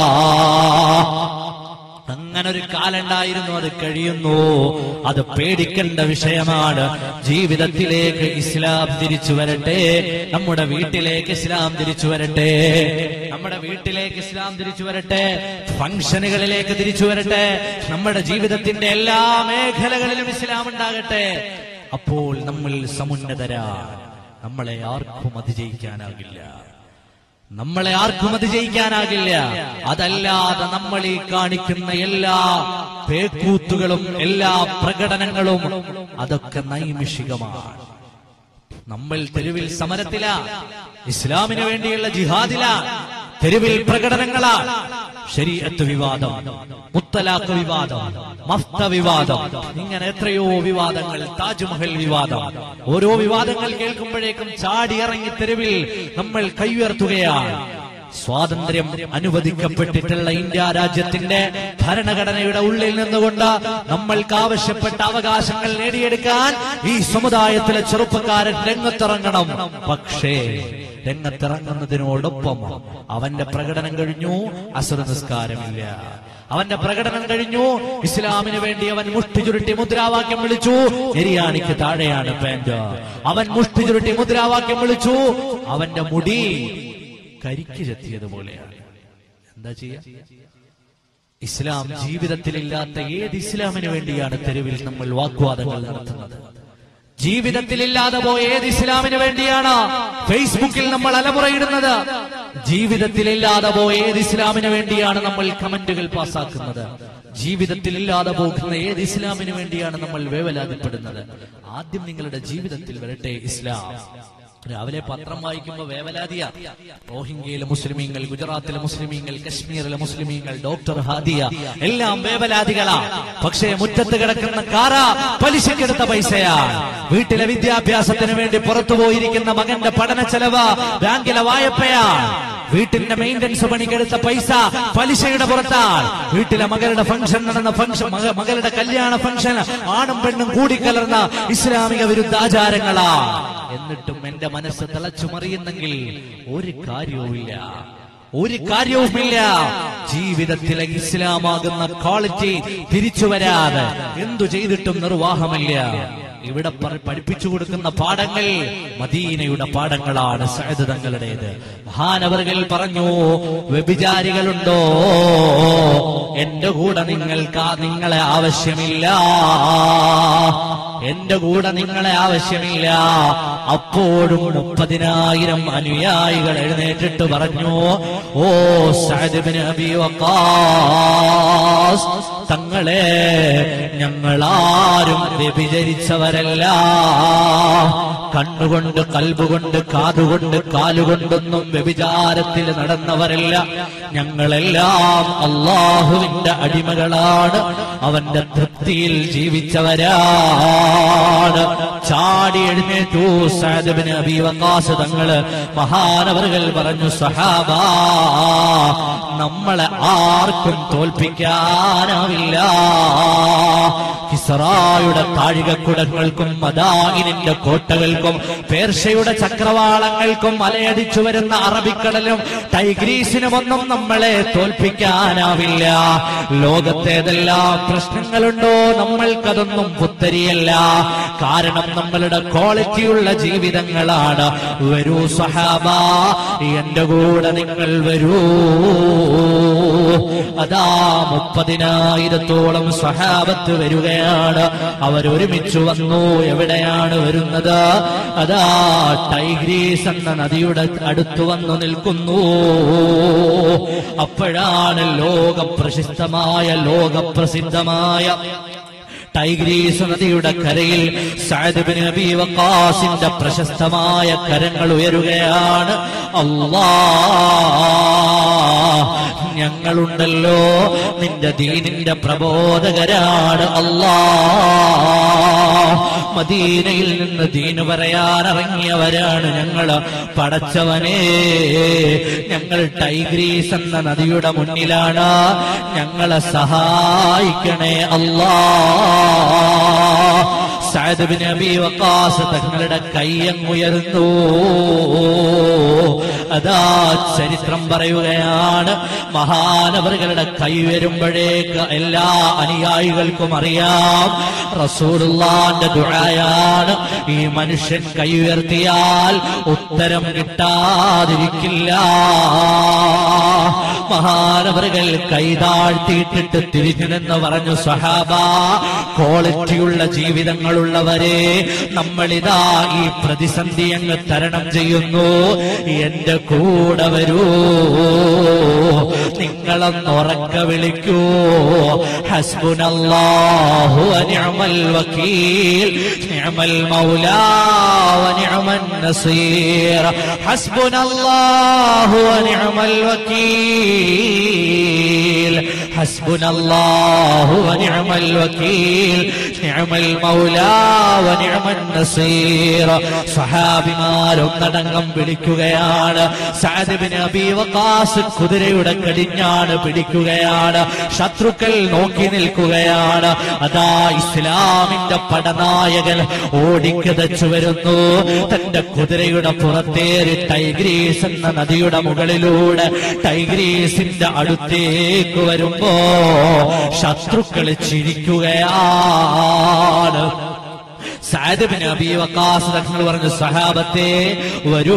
അങ്ങനെ ഒരു കാലുണ്ടായിരുന്നു അത് കഴിയുന്നു അത് പേടിക്കേണ്ട വിഷയമാണ് ജീവിതത്തിലേക്ക് ഇസ്ലാം തിരിച്ചു വരട്ടെ നമ്മുടെ വീട്ടിലേക്ക് ഇസ്ലാം തിരിച്ചു വരട്ടെ നമ്മുടെ വീട്ടിലേക്ക് ഇസ്ലാം തിരിച്ചു വരട്ടെ ഫംഗ്ഷനുകളിലേക്ക് തിരിച്ചു വരട്ടെ നമ്മുടെ ജീവിതത്തിന്റെ എല്ലാ മേഖലകളിലും ഇസ്ലാം ഉണ്ടാകട്ടെ അപ്പോൾ നമ്മൾ സമുന്നതരാണ് നമ്മളെ ആർക്കും അതിജയിക്കാനാകില്ല നമ്മളെ ആർക്കും അത് ജയിക്കാനാകില്ല അതല്ലാതെ നമ്മൾ ഈ കാണിക്കുന്ന എല്ലാ പേക്കൂത്തുകളും എല്ലാ പ്രകടനങ്ങളും അതൊക്കെ നൈമിഷികമാണ് നമ്മൾ തെരുവിൽ സമരത്തിലാ ഇസ്ലാമിന് വേണ്ടിയുള്ള ജിഹാദിലാ തെരുവിൽ പ്രകടനങ്ങളാ ശരീരത്ത് വിവാദം മുത്തലാഖ് വിവാദം മഫ്ത വിവാദം ഇങ്ങനെ എത്രയോ വിവാദങ്ങൾ താജ്മഹൽ വിവാദം ഓരോ വിവാദങ്ങൾ കേൾക്കുമ്പോഴേക്കും ചാടി ഇറങ്ങി തെരുവിൽ നമ്മൾ കൈയുയർത്തുകയാണ് സ്വാതന്ത്ര്യം അനുവദിക്കപ്പെട്ടിട്ടുള്ള ഇന്ത്യ രാജ്യത്തിന്റെ ഭരണഘടനയുടെ ഉള്ളിൽ നിന്നുകൊണ്ട് നമ്മൾക്ക് ആവശ്യപ്പെട്ട അവകാശങ്ങൾ നേടിയെടുക്കാൻ ഈ സമുദായത്തിലെ ചെറുപ്പക്കാരൻ രംഗത്തിറങ്ങണം പക്ഷേ രംഗത്തിറങ്ങുന്നതിനോടൊപ്പം അവന്റെ പ്രകടനം കഴിഞ്ഞു അസുര നിസ്കാരമില്ല അവന്റെ പ്രകടനം കഴിഞ്ഞു ഇസ്ലാമിന് വേണ്ടി അവൻ മുഷ്ടി ചുരുട്ടി മുദ്രാവാക്യം വിളിച്ചു എരിയാണിക്ക് താഴെയാണ് പാന്റ് അവൻ മുഷ്ടി ചുരുട്ടി മുദ്രാവാക്യം വിളിച്ചു അവന്റെ മുടി കരിക്ക് ചെത്തിയതുപോലെയാണ് എന്താ ചെയ്യാ ഇസ്ലാം ജീവിതത്തിലില്ലാത്ത ഏത് ഇസ്ലാമിന് വേണ്ടിയാണ് തെരുവിൽ നമ്മൾ വാഗ്വാദങ്ങൾ നടത്തുന്നത് ജീവിതത്തിലില്ലാതെ പോയ ഏത് ഇസ്ലാമിന് വേണ്ടിയാണ് ഫേസ്ബുക്കിൽ നമ്മൾ അലമുറയിടുന്നത് ജീവിതത്തിലില്ലാതെ പോയ ഏത് ഇസ്ലാമിന് വേണ്ടിയാണ് നമ്മൾ കമന്റുകൾ പാസ്സാക്കുന്നത് ജീവിതത്തിലില്ലാതെ പോകുന്ന ഏത് ഇസ്ലാമിന് വേണ്ടിയാണ് നമ്മൾ വേവലാതിപ്പെടുന്നത് ആദ്യം നിങ്ങളുടെ ജീവിതത്തിൽ വരട്ടെ ഇസ്ലാം രാവിലെ പത്രം വായിക്കുമ്പോ വേവലാതിയ റോഹിംഗ്യയിലെ മുസ്ലിമീങ്ങൾ ഗുജറാത്തിലെ മുസ്ലിമീങ്ങൾ കശ്മീരിലെ മുസ്ലിമീങ്ങൾ ഡോക്ടർ ഹാദിയ എല്ലാം വേവലാതികളാ പക്ഷേ മുറ്റത്ത് കിടക്കുന്ന കാറ പലിശക്കെടുത്ത പൈസയാ വീട്ടിലെ വിദ്യാഭ്യാസത്തിന് വേണ്ടി പുറത്തു പോയിരിക്കുന്ന മകന്റെ പഠന ചെലവ് ബാങ്കിലെ വായ്പയാ വീട്ടിന്റെ മെയിന്റനൻസ് പണിക്കെടുത്ത പൈസ പലിശയുടെ പുറത്താണ് വീട്ടിലെ മകളുടെ ഫംഗ്ഷൻ നടന്ന ഫംഗ്ഷൻ മക- മകളുടെ കല്യാണ ഫംഗ്ഷൻ ആണും പെണ്ണും കൂടിക്കലർന്ന ഇസ്ലാമിക വിരുദ്ധ ആചാരങ്ങളാ എന്നിട്ടും എന്റെ മനസ്സ് തിളച്ചു മറിയുന്നെങ്കിൽ ഒരു കാര്യവുമില്ല ഒരു കാര്യവുമില്ല ജീവിതത്തിലെ ഇസ്ലാമാകുന്ന ക്വാളിറ്റി തിരിച്ചു വരാതെ എന്തു ചെയ്തിട്ടും നിർവാഹമില്ല ഇവിടെ പറ- പഠിപ്പിച്ചു കൊടുക്കുന്ന പാഠങ്ങൾ മദീനയുടെ പാഠങ്ങളാണ് സഅദ് തങ്ങളുടേത് മഹാനവറുകൾ പറഞ്ഞു വ്യഭിചാരികളുണ്ടോ എന്റെ കൂടെ നിങ്ങൾക്ക് ആ- നിങ്ങളെ ആവശ്യമില്ല എന്റെ കൂടെ നിങ്ങളെ ആവശ്യമില്ല അപ്പോഴും മുപ്പതിനായിരം അനുയായികൾ എഴുന്നേറ്റിട്ട് പറഞ്ഞു ഓ സഅദ് ബിൻ അബി വഖാസ് തങ്ങളെ ഞങ്ങളാരും വ്യഭിചരിച്ചവരല്ല കണ്ണുകൊണ്ട് കൽബുകൊണ്ട് കാതുകൊണ്ട് കാലുകൊണ്ടൊന്നും വ്യഭിചാരത്തിൽ നടന്നവരല്ല ഞങ്ങളെല്ലാം അള്ളാഹുവിന്റെ അടിമകളാണ് അവന്റെ തൃപ്തിയിൽ ജീവിച്ചവരാണ് ചാടി എഴുന്നേറ്റു സാദബിന് അബീവകാശ തങ്ങള് മഹാനവറുകൾ പറഞ്ഞു സഹാബ നമ്മളെ ആർക്കും തോൽപ്പിക്കാനാവില്ല കിസറായുടെ താഴികക്കുടങ്ങൾക്കും മദായിനിന്റെ കോട്ടകൾക്കും പേർഷ്യയുടെ ചക്രവാളങ്ങൾക്കും അലയടിച്ചു വരുന്ന അറബിക്കടലും ടൈഗ്രീസിനുമൊന്നും നമ്മളെ തോൽപ്പിക്കാനാവില്ല ലോകത്തേതെല്ലാം പ്രശ്നങ്ങളുണ്ടോ നമ്മൾക്കതൊന്നും പുത്തരിയല്ല കാരണം നമ്മളുടെ ക്വാളിറ്റിയുള്ള ജീവിതങ്ങളാണ് വരൂ സഹാബ എന്റെ കൂടെ നിങ്ങൾ വരൂ അതാ മുപ്പതിനായിരത്തോളം സഹാബത്ത് വരികയാണ് അവരൊരുമിച്ച് വന്നു എവിടെയാണ് വരുന്നത് അതാ ടൈഗ്രീസ് എന്ന നദിയുടെ അടുത്ത് വന്നു നിൽക്കുന്നു അപ്പോഴാണ് ലോക പ്രശസ്തമായ ലോകപ്രസിദ്ധമായ ടൈഗ്രീസ് നദിയുടെ കരയിൽ സഅദ് ബിൻ അബീ വഖാസിന്റെ പ്രശസ്തമായ കരങ്ങൾ ഉയരുകയാണ് അല്ലാ ഞങ്ങളുണ്ടല്ലോ നിന്റെ ദീനിന്റെ പ്രബോധകരാണ് അല്ലാ മദീനയിൽ നിന്ന് ദീന് പറയാൻ ഇറങ്ങിയവരാണ് ഞങ്ങൾ പടച്ചവനെ ഞങ്ങൾ ടൈഗ്രീസ് എന്ന നദിയുടെ മുന്നിലാണ് ഞങ്ങളെ സഹായിക്കണേ അല്ലാ സഅദ് ബിൻ അബീ വഖാസ് തങ്ങളുടെ കയ്യങ്ങുയർന്നു അതാ ചരിത്രം പറയുകയാണ് മഹാനവറുകളുടെ കൈ വരുമ്പോഴേക്ക് എല്ലാ അനുയായികൾക്കും അറിയാം റസൂലുള്ളാന്റെ ദുആയാണ് ഈ മനുഷ്യൻ കൈ ഉയർത്തിയാൽ ഉത്തരം കിട്ടാതിരിക്കില്ല മഹാനവറുകൾ കൈതാഴ്ത്തിയിട്ടിട്ട് തിരിഞ്ഞു നിന്ന് പറഞ്ഞു സഹാബ ക്വാളിറ്റിയുള്ള ജീവിതങ്ങളുള്ളവരെ നമ്മളിതാ ഈ പ്രതിസന്ധി അങ്ങ് തരണം ചെയ്യുന്നു എന്റെ കൂടെ വരൂ നിങ്ങളൊന്ന് ഉറക്ക വിളിക്കൂ ഹസ്ബുനല്ലാഹു വനിഅമൽ വക്കീൽ നിഅമൽ മൗലാ വനിഅമൻ നസീർ ഹസ്ബുനല്ലാഹു വനിഅമൽ വക്കീൽ ഹസ്ബുനല്ലാഹു വനിഅമൽ വക്കീൽ നിഅമൽ മൗലാ വനിഅമൻ നസീർ സഹാബിമാരൊന്നടങ്കം വിളിക്കുകയാണ് സഅദ് ബിൻ അബീ വഖാസ് കുതിരയുടെ കടിഞ്ഞാണ് പിടിക്കുകയാണ് ശത്രുക്കൾ നോക്കി നിൽക്കുകയാണ് അതാ ഇസ്ലാമിന്റെ പടനായകൻ ഓടിക്കതച്ചു വരുന്നു തന്റെ കുതിരയുടെ പുറത്തേറി ടൈഗ്രീസ് എന്ന നദിയുടെ മുകളിലൂടെ ടൈഗ്രീസിന്റെ അടുത്തേക്ക് വരുമ്പോ ശത്രുക്കൾ ചിരിക്കുകയാണ് സഅദ് ബിൻ അബീ വഖാസ് തങ്ങൾ പറഞ്ഞു സഹാബത്തെ വരൂ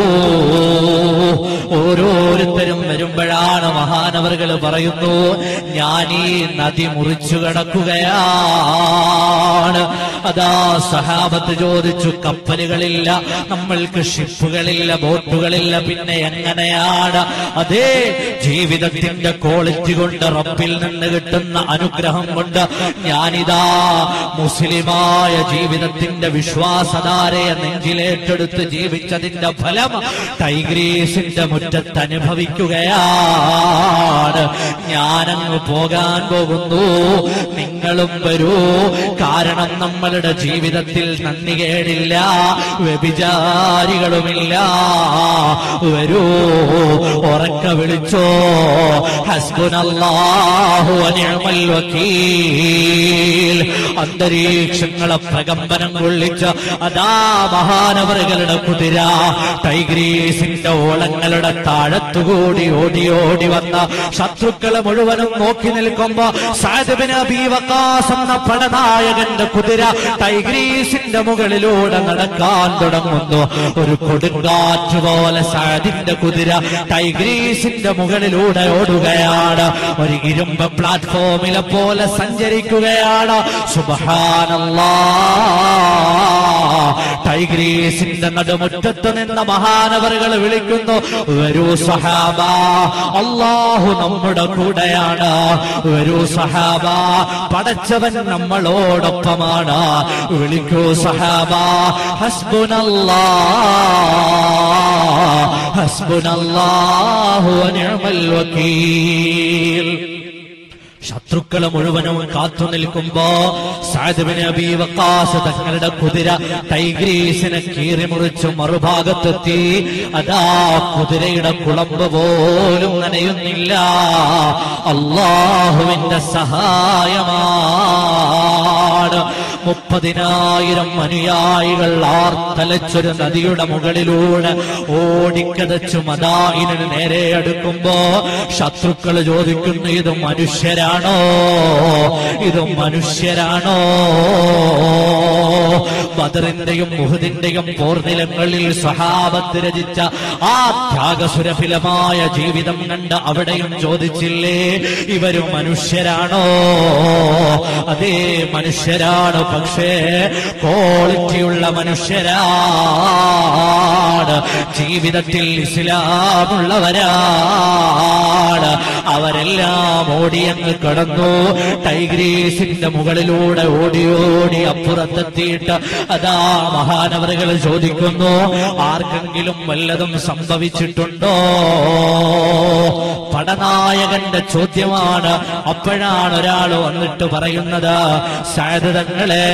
ഓരോരുത്തരും വരുമ്പോഴാണ് മഹാനവറുകൾ പറയുന്നു ഞാൻ ഈ നദി മുറിച്ചു കിടക്കുകയാണ് അതാ സഹാബത്ത് ചോദിച്ചു കപ്പലുകളില്ല നമ്മൾക്ക് ഷിപ്പുകളില്ല ബോട്ടുകളില്ല പിന്നെ എങ്ങനെയാണ് അതേ ജീവിതത്തിന്റെ ക്വാളിറ്റി കൊണ്ട് റബ്ബിൽ നിന്ന് കിട്ടുന്ന അനുഗ്രഹം കൊണ്ട് ഞാനിതാ മുസ്ലിമായ ജീവിതത്തിന്റെ വിശ്വാസധാരയെ നെഞ്ചിലേറ്റെടുത്ത് ജീവിച്ചതിന്റെ ഫലം ടൈഗ്രീസിന്റെ മുറ്റത്ത് അനുഭവിക്കുകയാണ് ഞാനങ്ങ് പോകാൻ പോകുന്നു നിങ്ങളും വരൂ കാരണം നമ്മളുടെ ജീവിതത്തിൽ നന്ദികേടില്ല വ്യഭിചാരികളുമില്ല വരൂ ഉറക്ക വിളിച്ചോ ഹസ്ബുനല്ലാഹു വനിഅമൽ വക്കീൽ അന്തരീക്ഷങ്ങളെ പ്രകമ്പനം കൊള്ളിച്ച അതാ മഹാനവറുകളുടെ കുതിര ടൈഗ്രീസിന്റെ ഓളങ്ങളുടെ താഴത്തുകൂടി ഓടി ഓടി വന്ന ശത്രുക്കളെ മുഴുവനും നോക്കി നിൽക്കുമ്പോ സാദിബിന് അബീവക്കാസ് എന്ന പടനായകന്റെ കുതിര ടൈഗ്രീസിന്റെ മുകളിലൂടെ നടക്കാൻ തുടങ്ങുന്നു ഒരു കൊടുങ്കാറ്റ് പോലെ സാദിന്റെ കുതിര ടൈഗ്രീസിന്റെ മുകളിലൂടെ ഓടുകയാണ് ഒരു ഇരുമ്പ് പ്ലാറ്റ്ഫോമിലെ പോലെ സഞ്ചരിക്കുകയാണ് സുബഹാനല്ലാ ടൈഗ്രീസിന്റെ നടുമുറ്റത്ത് നിന്ന മഹാനവറുകൾ വിളിക്കുന്നു വരൂ സഹാബ അള്ളാഹു നമ്മുടെ കൂടെയാണ് വരൂ സഹാബ പടച്ചവൻ നമ്മളോടൊപ്പമാണ് വിളിക്കൂ സഹാബ ഹസ്ബുനല്ലാ ഹസ്ബുനല്ലാഹു വനിഅമൽ വക്കീൽ ശത്രുക്കളെ മുഴുവനും കാത്തു നിൽക്കുമ്പോ സാദിബിന് അബീ വക്കാസ് തങ്ങളുടെ കുതിര ടൈഗ്രീസിനെ കീറി മുറിച്ചു മറുഭാഗത്തെത്തി അതാ കുതിരയുടെ കുളമ്പ് പോലും നനയുന്നില്ല അള്ളാഹുവിന്റെ സഹായമാണ് മുപ്പതിനായിരം അനുയായികൾ ആർത്തലച്ചൊരു നദിയുടെ മുകളിലൂടെ ഓടിക്കതച്ചു മദായിനു നേരെ അടുക്കുമ്പോ ശത്രുക്കൾ ചോദിക്കുന്നു ഇത് മനുഷ്യരാണോ ഇത് മനുഷ്യരാണോ ബദറിന്റെയും മുഹദിന്റെയും പോർനിലങ്ങളിൽ സ്വഹാബത്ത് രചിച്ച ആ ത്യാഗസുരഭിലമായ ജീവിതം കണ്ട് അവിടെയും ചോദിച്ചില്ലേ ഇവരും മനുഷ്യരാണോ അതേ മനുഷ്യരാണ് പക്ഷേ ക്വാളിറ്റിയുള്ള മനുഷ്യരാണ് ജീവിതത്തിൽ ഇസ്ലാമുള്ളവരാണ് അവരെല്ലാം ഓടിയങ്ങ് കടന്നു ടൈഗ്രീസിന്റെ മുകളിലൂടെ ഓടി ഓടി അപ്പുറത്തെത്തിയിട്ട് അതാ മഹാനവറുകൾ ചോദിക്കുന്നു ആർക്കെങ്കിലും വല്ലതും സംഭവിച്ചിട്ടുണ്ടോ പടനായകന്റെ ചോദ്യമാണ് അപ്പോഴാണ് ഒരാൾ വന്നിട്ട് പറയുന്നത് സാധതങ്ങളെ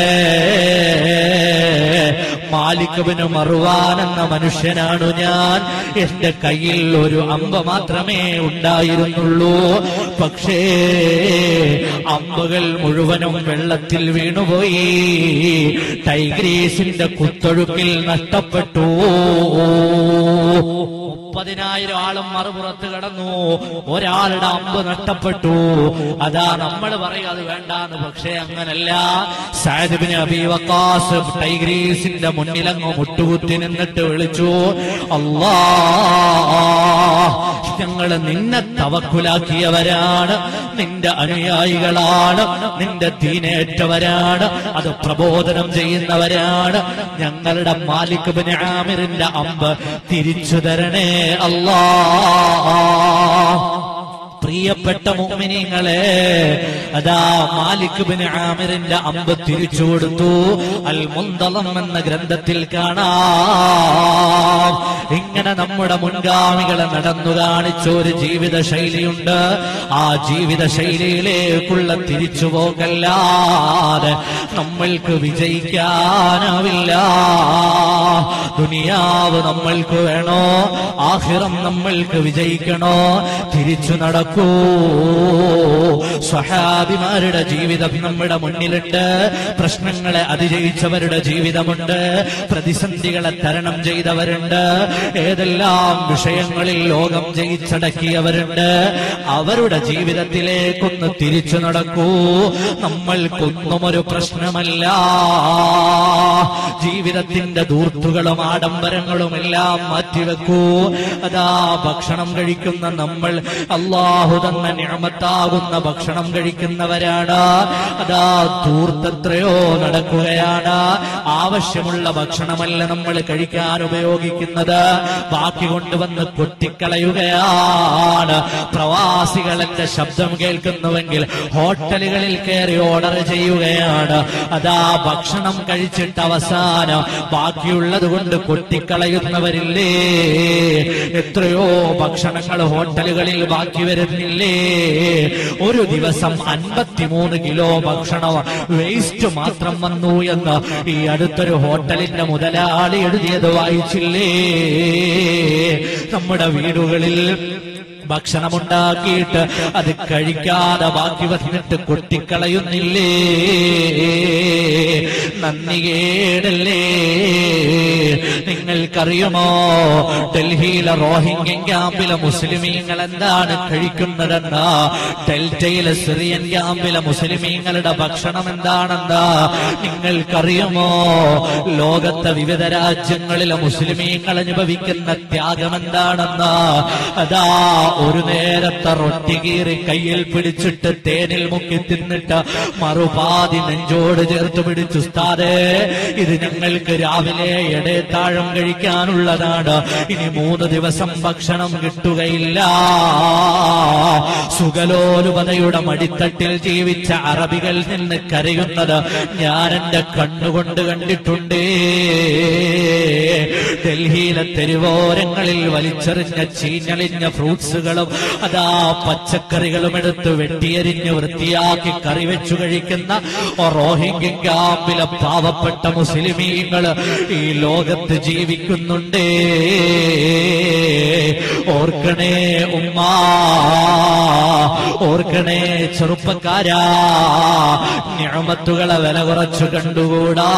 മാലിക്കബിന് മറുവാൻ എന്ന മനുഷ്യനാണു ഞാൻ എന്റെ കയ്യിൽ ഒരു അമ്പ മാത്രമേ ഉണ്ടായിരുന്നുള്ളൂ പക്ഷേ അമ്പുകൾ മുഴുവനും വെള്ളത്തിൽ വീണുപോയി ടൈഗ്രീസിന്റെ കുത്തൊഴുക്കിൽ നഷ്ടപ്പെട്ടു മുപ്പതിനായിരം ആളും മറുപുറത്ത് കടന്നു ഒരാളുടെ അമ്പ് നഷ്ടപ്പെട്ടു അതാ നമ്മൾ പറയും അത് വേണ്ടാന്ന് പക്ഷേ അങ്ങനല്ല സാദിബിന് അബി വക്കാസ് ടൈഗ്രീസിന്റെ മുന്നിലങ്ങ് മുട്ടുകുത്തി നിന്നിട്ട് വിളിച്ചു അല്ലാ ഞങ്ങൾ നിന്നെ തവക്കുലാക്കിയവരാണ് നിന്റെ അനുയായികളാണ് നിന്റെ ദീനേറ്റവരാണ് അത് പ്രബോധനം ചെയ്യുന്നവരാണ് ഞങ്ങളുടെ മാലിക് ബിൻ ആമിറിന്റെ അമ്പ് തിരിച്ചു തരണേ അല്ലാ പ്രിയപ്പെട്ട മുഅ്മിനീങ്ങളെ അതാ മാലിക് ബിൻ ആമിറിന്റെ അമ്പ് തിരിച്ചു കൊടുത്തു അൽ മുന്തളം എന്ന ഗ്രന്ഥത്തിൽ കാണാം ഇങ്ങനെ നമ്മുടെ മുൻഗാമികളെ നടന്നു കാണിച്ച ഒരു ജീവിത ശൈലിയുണ്ട് ആ ജീവിത ശൈലിയിലേക്കുള്ള തിരിച്ചുപോകല്ലാതെ നമ്മൾക്ക് വിജയിക്കാനാവില്ല ദുനിയാവ് നമ്മൾക്ക് വേണോ ആഹിറം നമ്മൾക്ക് വിജയിക്കണോ തിരിച്ചു നടക്കൂ സ്വഹാബിമാരുടെ ജീവിതം നമ്മുടെ മുന്നിലുണ്ട് പ്രശ്നങ്ങളെ അതിജയിച്ചവരുടെ ജീവിതമുണ്ട് പ്രതിസന്ധികളെ തരണം ചെയ്തവരുണ്ട് ഏതെല്ലാം വിഷയങ്ങളിൽ ലോകം ജയിച്ചടക്കിയവരുണ്ട് അവരുടെ ജീവിതത്തിലേക്കൊന്ന് തിരിച്ചു നടക്കൂ നമ്മൾക്കൊന്നും ഒരു പ്രശ്നമല്ല ജീവിതത്തിന്റെ ദൂർത്തുകളും ആഡംബരങ്ങളും എല്ലാം മാറ്റിവെക്കൂ അതാ ഭക്ഷണം കഴിക്കുന്ന നമ്മൾ അള്ളാഹു തന്ന ഞാമത്താകുന്ന ഭക്ഷണം കഴിക്കുന്നവരാണ് അതാ ദൂർത്തെത്രയോ നടക്കുകയാണ് ആവശ്യമുള്ള ഭക്ഷണമല്ല നമ്മൾ കഴിക്കാൻ ഉപയോഗിക്കുന്നത് ബാക്കി കൊണ്ടുവന്ന് കൊട്ടിക്കളയുകയാണ് പ്രവാസികൾ എന്റെ ശബ്ദം കേൾക്കുന്നുവെങ്കിൽ ഹോട്ടലുകളിൽ കയറി ഓർഡർ ചെയ്യുകയാണ് അതാ ഭക്ഷണം കഴിച്ചിട്ട് അവസാനം ബാക്കിയുള്ളത് കൊണ്ട് കൊട്ടിക്കളയുന്നവരില്ലേ എത്രയോ ഭക്ഷണങ്ങൾ ഹോട്ടലുകളിൽ ബാക്കി വരുന്നില്ലേ ഒരു ദിവസം അൻപത്തിമൂന്ന് കിലോ ഭക്ഷണം വേസ്റ്റ് മാത്രം വന്നു എന്ന് ഈ അടുത്തൊരു ഹോട്ടലിന്റെ മുതലാളി എഴുതിയത് വായിച്ചില്ലേ നമ്മുടെ വീടുകളിൽ ഭക്ഷണമുണ്ടാക്കിയിട്ട് അത് കഴിക്കാതെ ബാക്കി വന്നിട്ട് കൊട്ടിക്കളയുന്നില്ലേ നന്ദികേടല്ലേ നിങ്ങൾക്കറിയുമോ ഡൽഹിയിലെ റോഹിംഗ്യൻ ക്യാമ്പിലെ മുസ്ലിമീങ്ങൾ എന്താണ് കഴിക്കുന്നതെന്ന് ഡെൽറ്റയിലെ സിറിയൻ ക്യാമ്പിലെ മുസ്ലിമീങ്ങളുടെ ഭക്ഷണം എന്താണെന്ന് നിങ്ങൾക്കറിയുമോ ലോകത്തെ വിവിധ രാജ്യങ്ങളിലെ മുസ്ലിമീങ്ങൾ അനുഭവിക്കുന്ന ത്യാഗം എന്താണെന്ന് അതാ ഒരു നേരത്തെ റൊട്ടി കീറി കയ്യിൽ പിടിച്ചിട്ട് തേനിൽ മുക്കി തിന്നിട്ട് മറുപാതി നെഞ്ചോട് ചേർത്ത് പിടിച്ചു ഉസ്താദേ ഇത് ഞങ്ങൾക്ക് രാവിലെ ഇടയത്താഴം കഴിക്കാനുള്ളതാണ് ഇനി മൂന്ന് ദിവസം ഭക്ഷണം കിട്ടുകയില്ല സുഗലോലുപതയുടെ മടിത്തട്ടിൽ ജീവിച്ച അറബികൾ നിന്ന് കരയുന്നത് ഞാൻ എന്റെ കണ്ണുകൊണ്ട് കണ്ടിട്ടുണ്ടേ ഡൽഹിയിലെ തെരുവോരങ്ങളിൽ വലിച്ചെറിഞ്ഞ ചീഞ്ഞളിഞ്ഞ ഫ്രൂട്ട്സുകളും അതാ പച്ചക്കറികളും എടുത്ത് വെട്ടിയരിഞ്ഞ് വൃത്തിയാക്കി കറി വെച്ചു കഴിക്കുന്ന റോഹിംഗ്യൻ ക്യാമ്പിലെ പാവപ്പെട്ട മുസ്ലിമീങ്ങൾ ഈ ലോകത്ത് ജീവിക്കുന്നുണ്ടേ ഓർക്കണേ ഉമ്മാ ഓർക്കണേ ചെറുപ്പക്കാരാ ഞാമത്തുകളെ വില കുറച്ചു കണ്ടുകൂടാ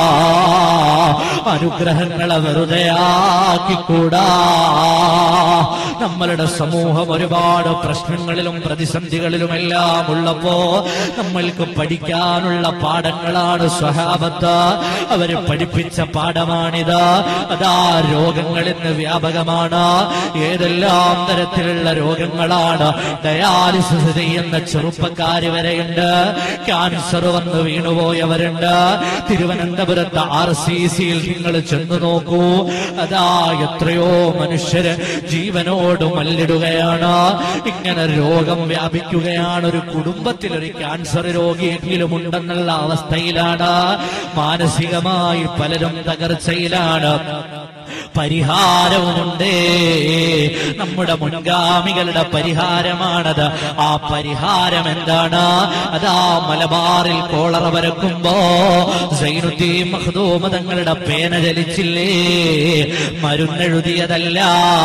അനുഗ്രഹങ്ങളെ വെറുതെ ആക്കിക്കൂടാ നമ്മളുടെ സമൂഹം ഒരുപാട് പ്രശ്നങ്ങളിലും പ്രതിസന്ധികളിലുമെല്ലാം ഉള്ളപ്പോ നമ്മൾക്ക് പഠിക്കാനുള്ള പാഠങ്ങളാണ് സ്വഹാബത്ത് അവര് പഠിപ്പിച്ച പാഠമാണിത് അതാ രോഗങ്ങൾ ഇന്ന് വ്യാപകമാണ് ഏതെല്ലാം തരത്തിലുള്ള രോഗങ്ങളാണ് ഡയാലിസിസ് ചെയ്യുന്ന ചെറുപ്പക്കാര് വരെയുണ്ട് ക്യാൻസർ വന്ന് വീണുപോയവരുണ്ട് തിരുവനന്തപുരത്ത് ആർ സി സിയിൽ നിങ്ങൾ ചെന്നു നോക്കൂ അതാ എത്രയോ മനുഷ്യര് ജീവനോട് മല്ലിടുകയാണ് ഇങ്ങനെ രോഗം വ്യാപിക്കുകയാണ് ഒരു കുടുംബത്തിൽ ഒരു ക്യാൻസർ രോഗിയെങ്കിലും ഉണ്ടെന്നുള്ള അവസ്ഥയിലാണ് മാനസികമായി പലരും തകർച്ചയിലാണ് പരിഹാരവുമുണ്ട് നമ്മുടെ മുൻഗാമികളുടെ പരിഹാരമാണത് ആ പരിഹാരം എന്താണ് അതാ മലബാറിൽ കോളറ വരക്കുമ്പോ സൈനുദ്ദീൻ മഖ്ദൂമ തങ്ങളുടെ പേന ചലിച്ചില്ലേ മരുന്നെഴുതിയതല്ല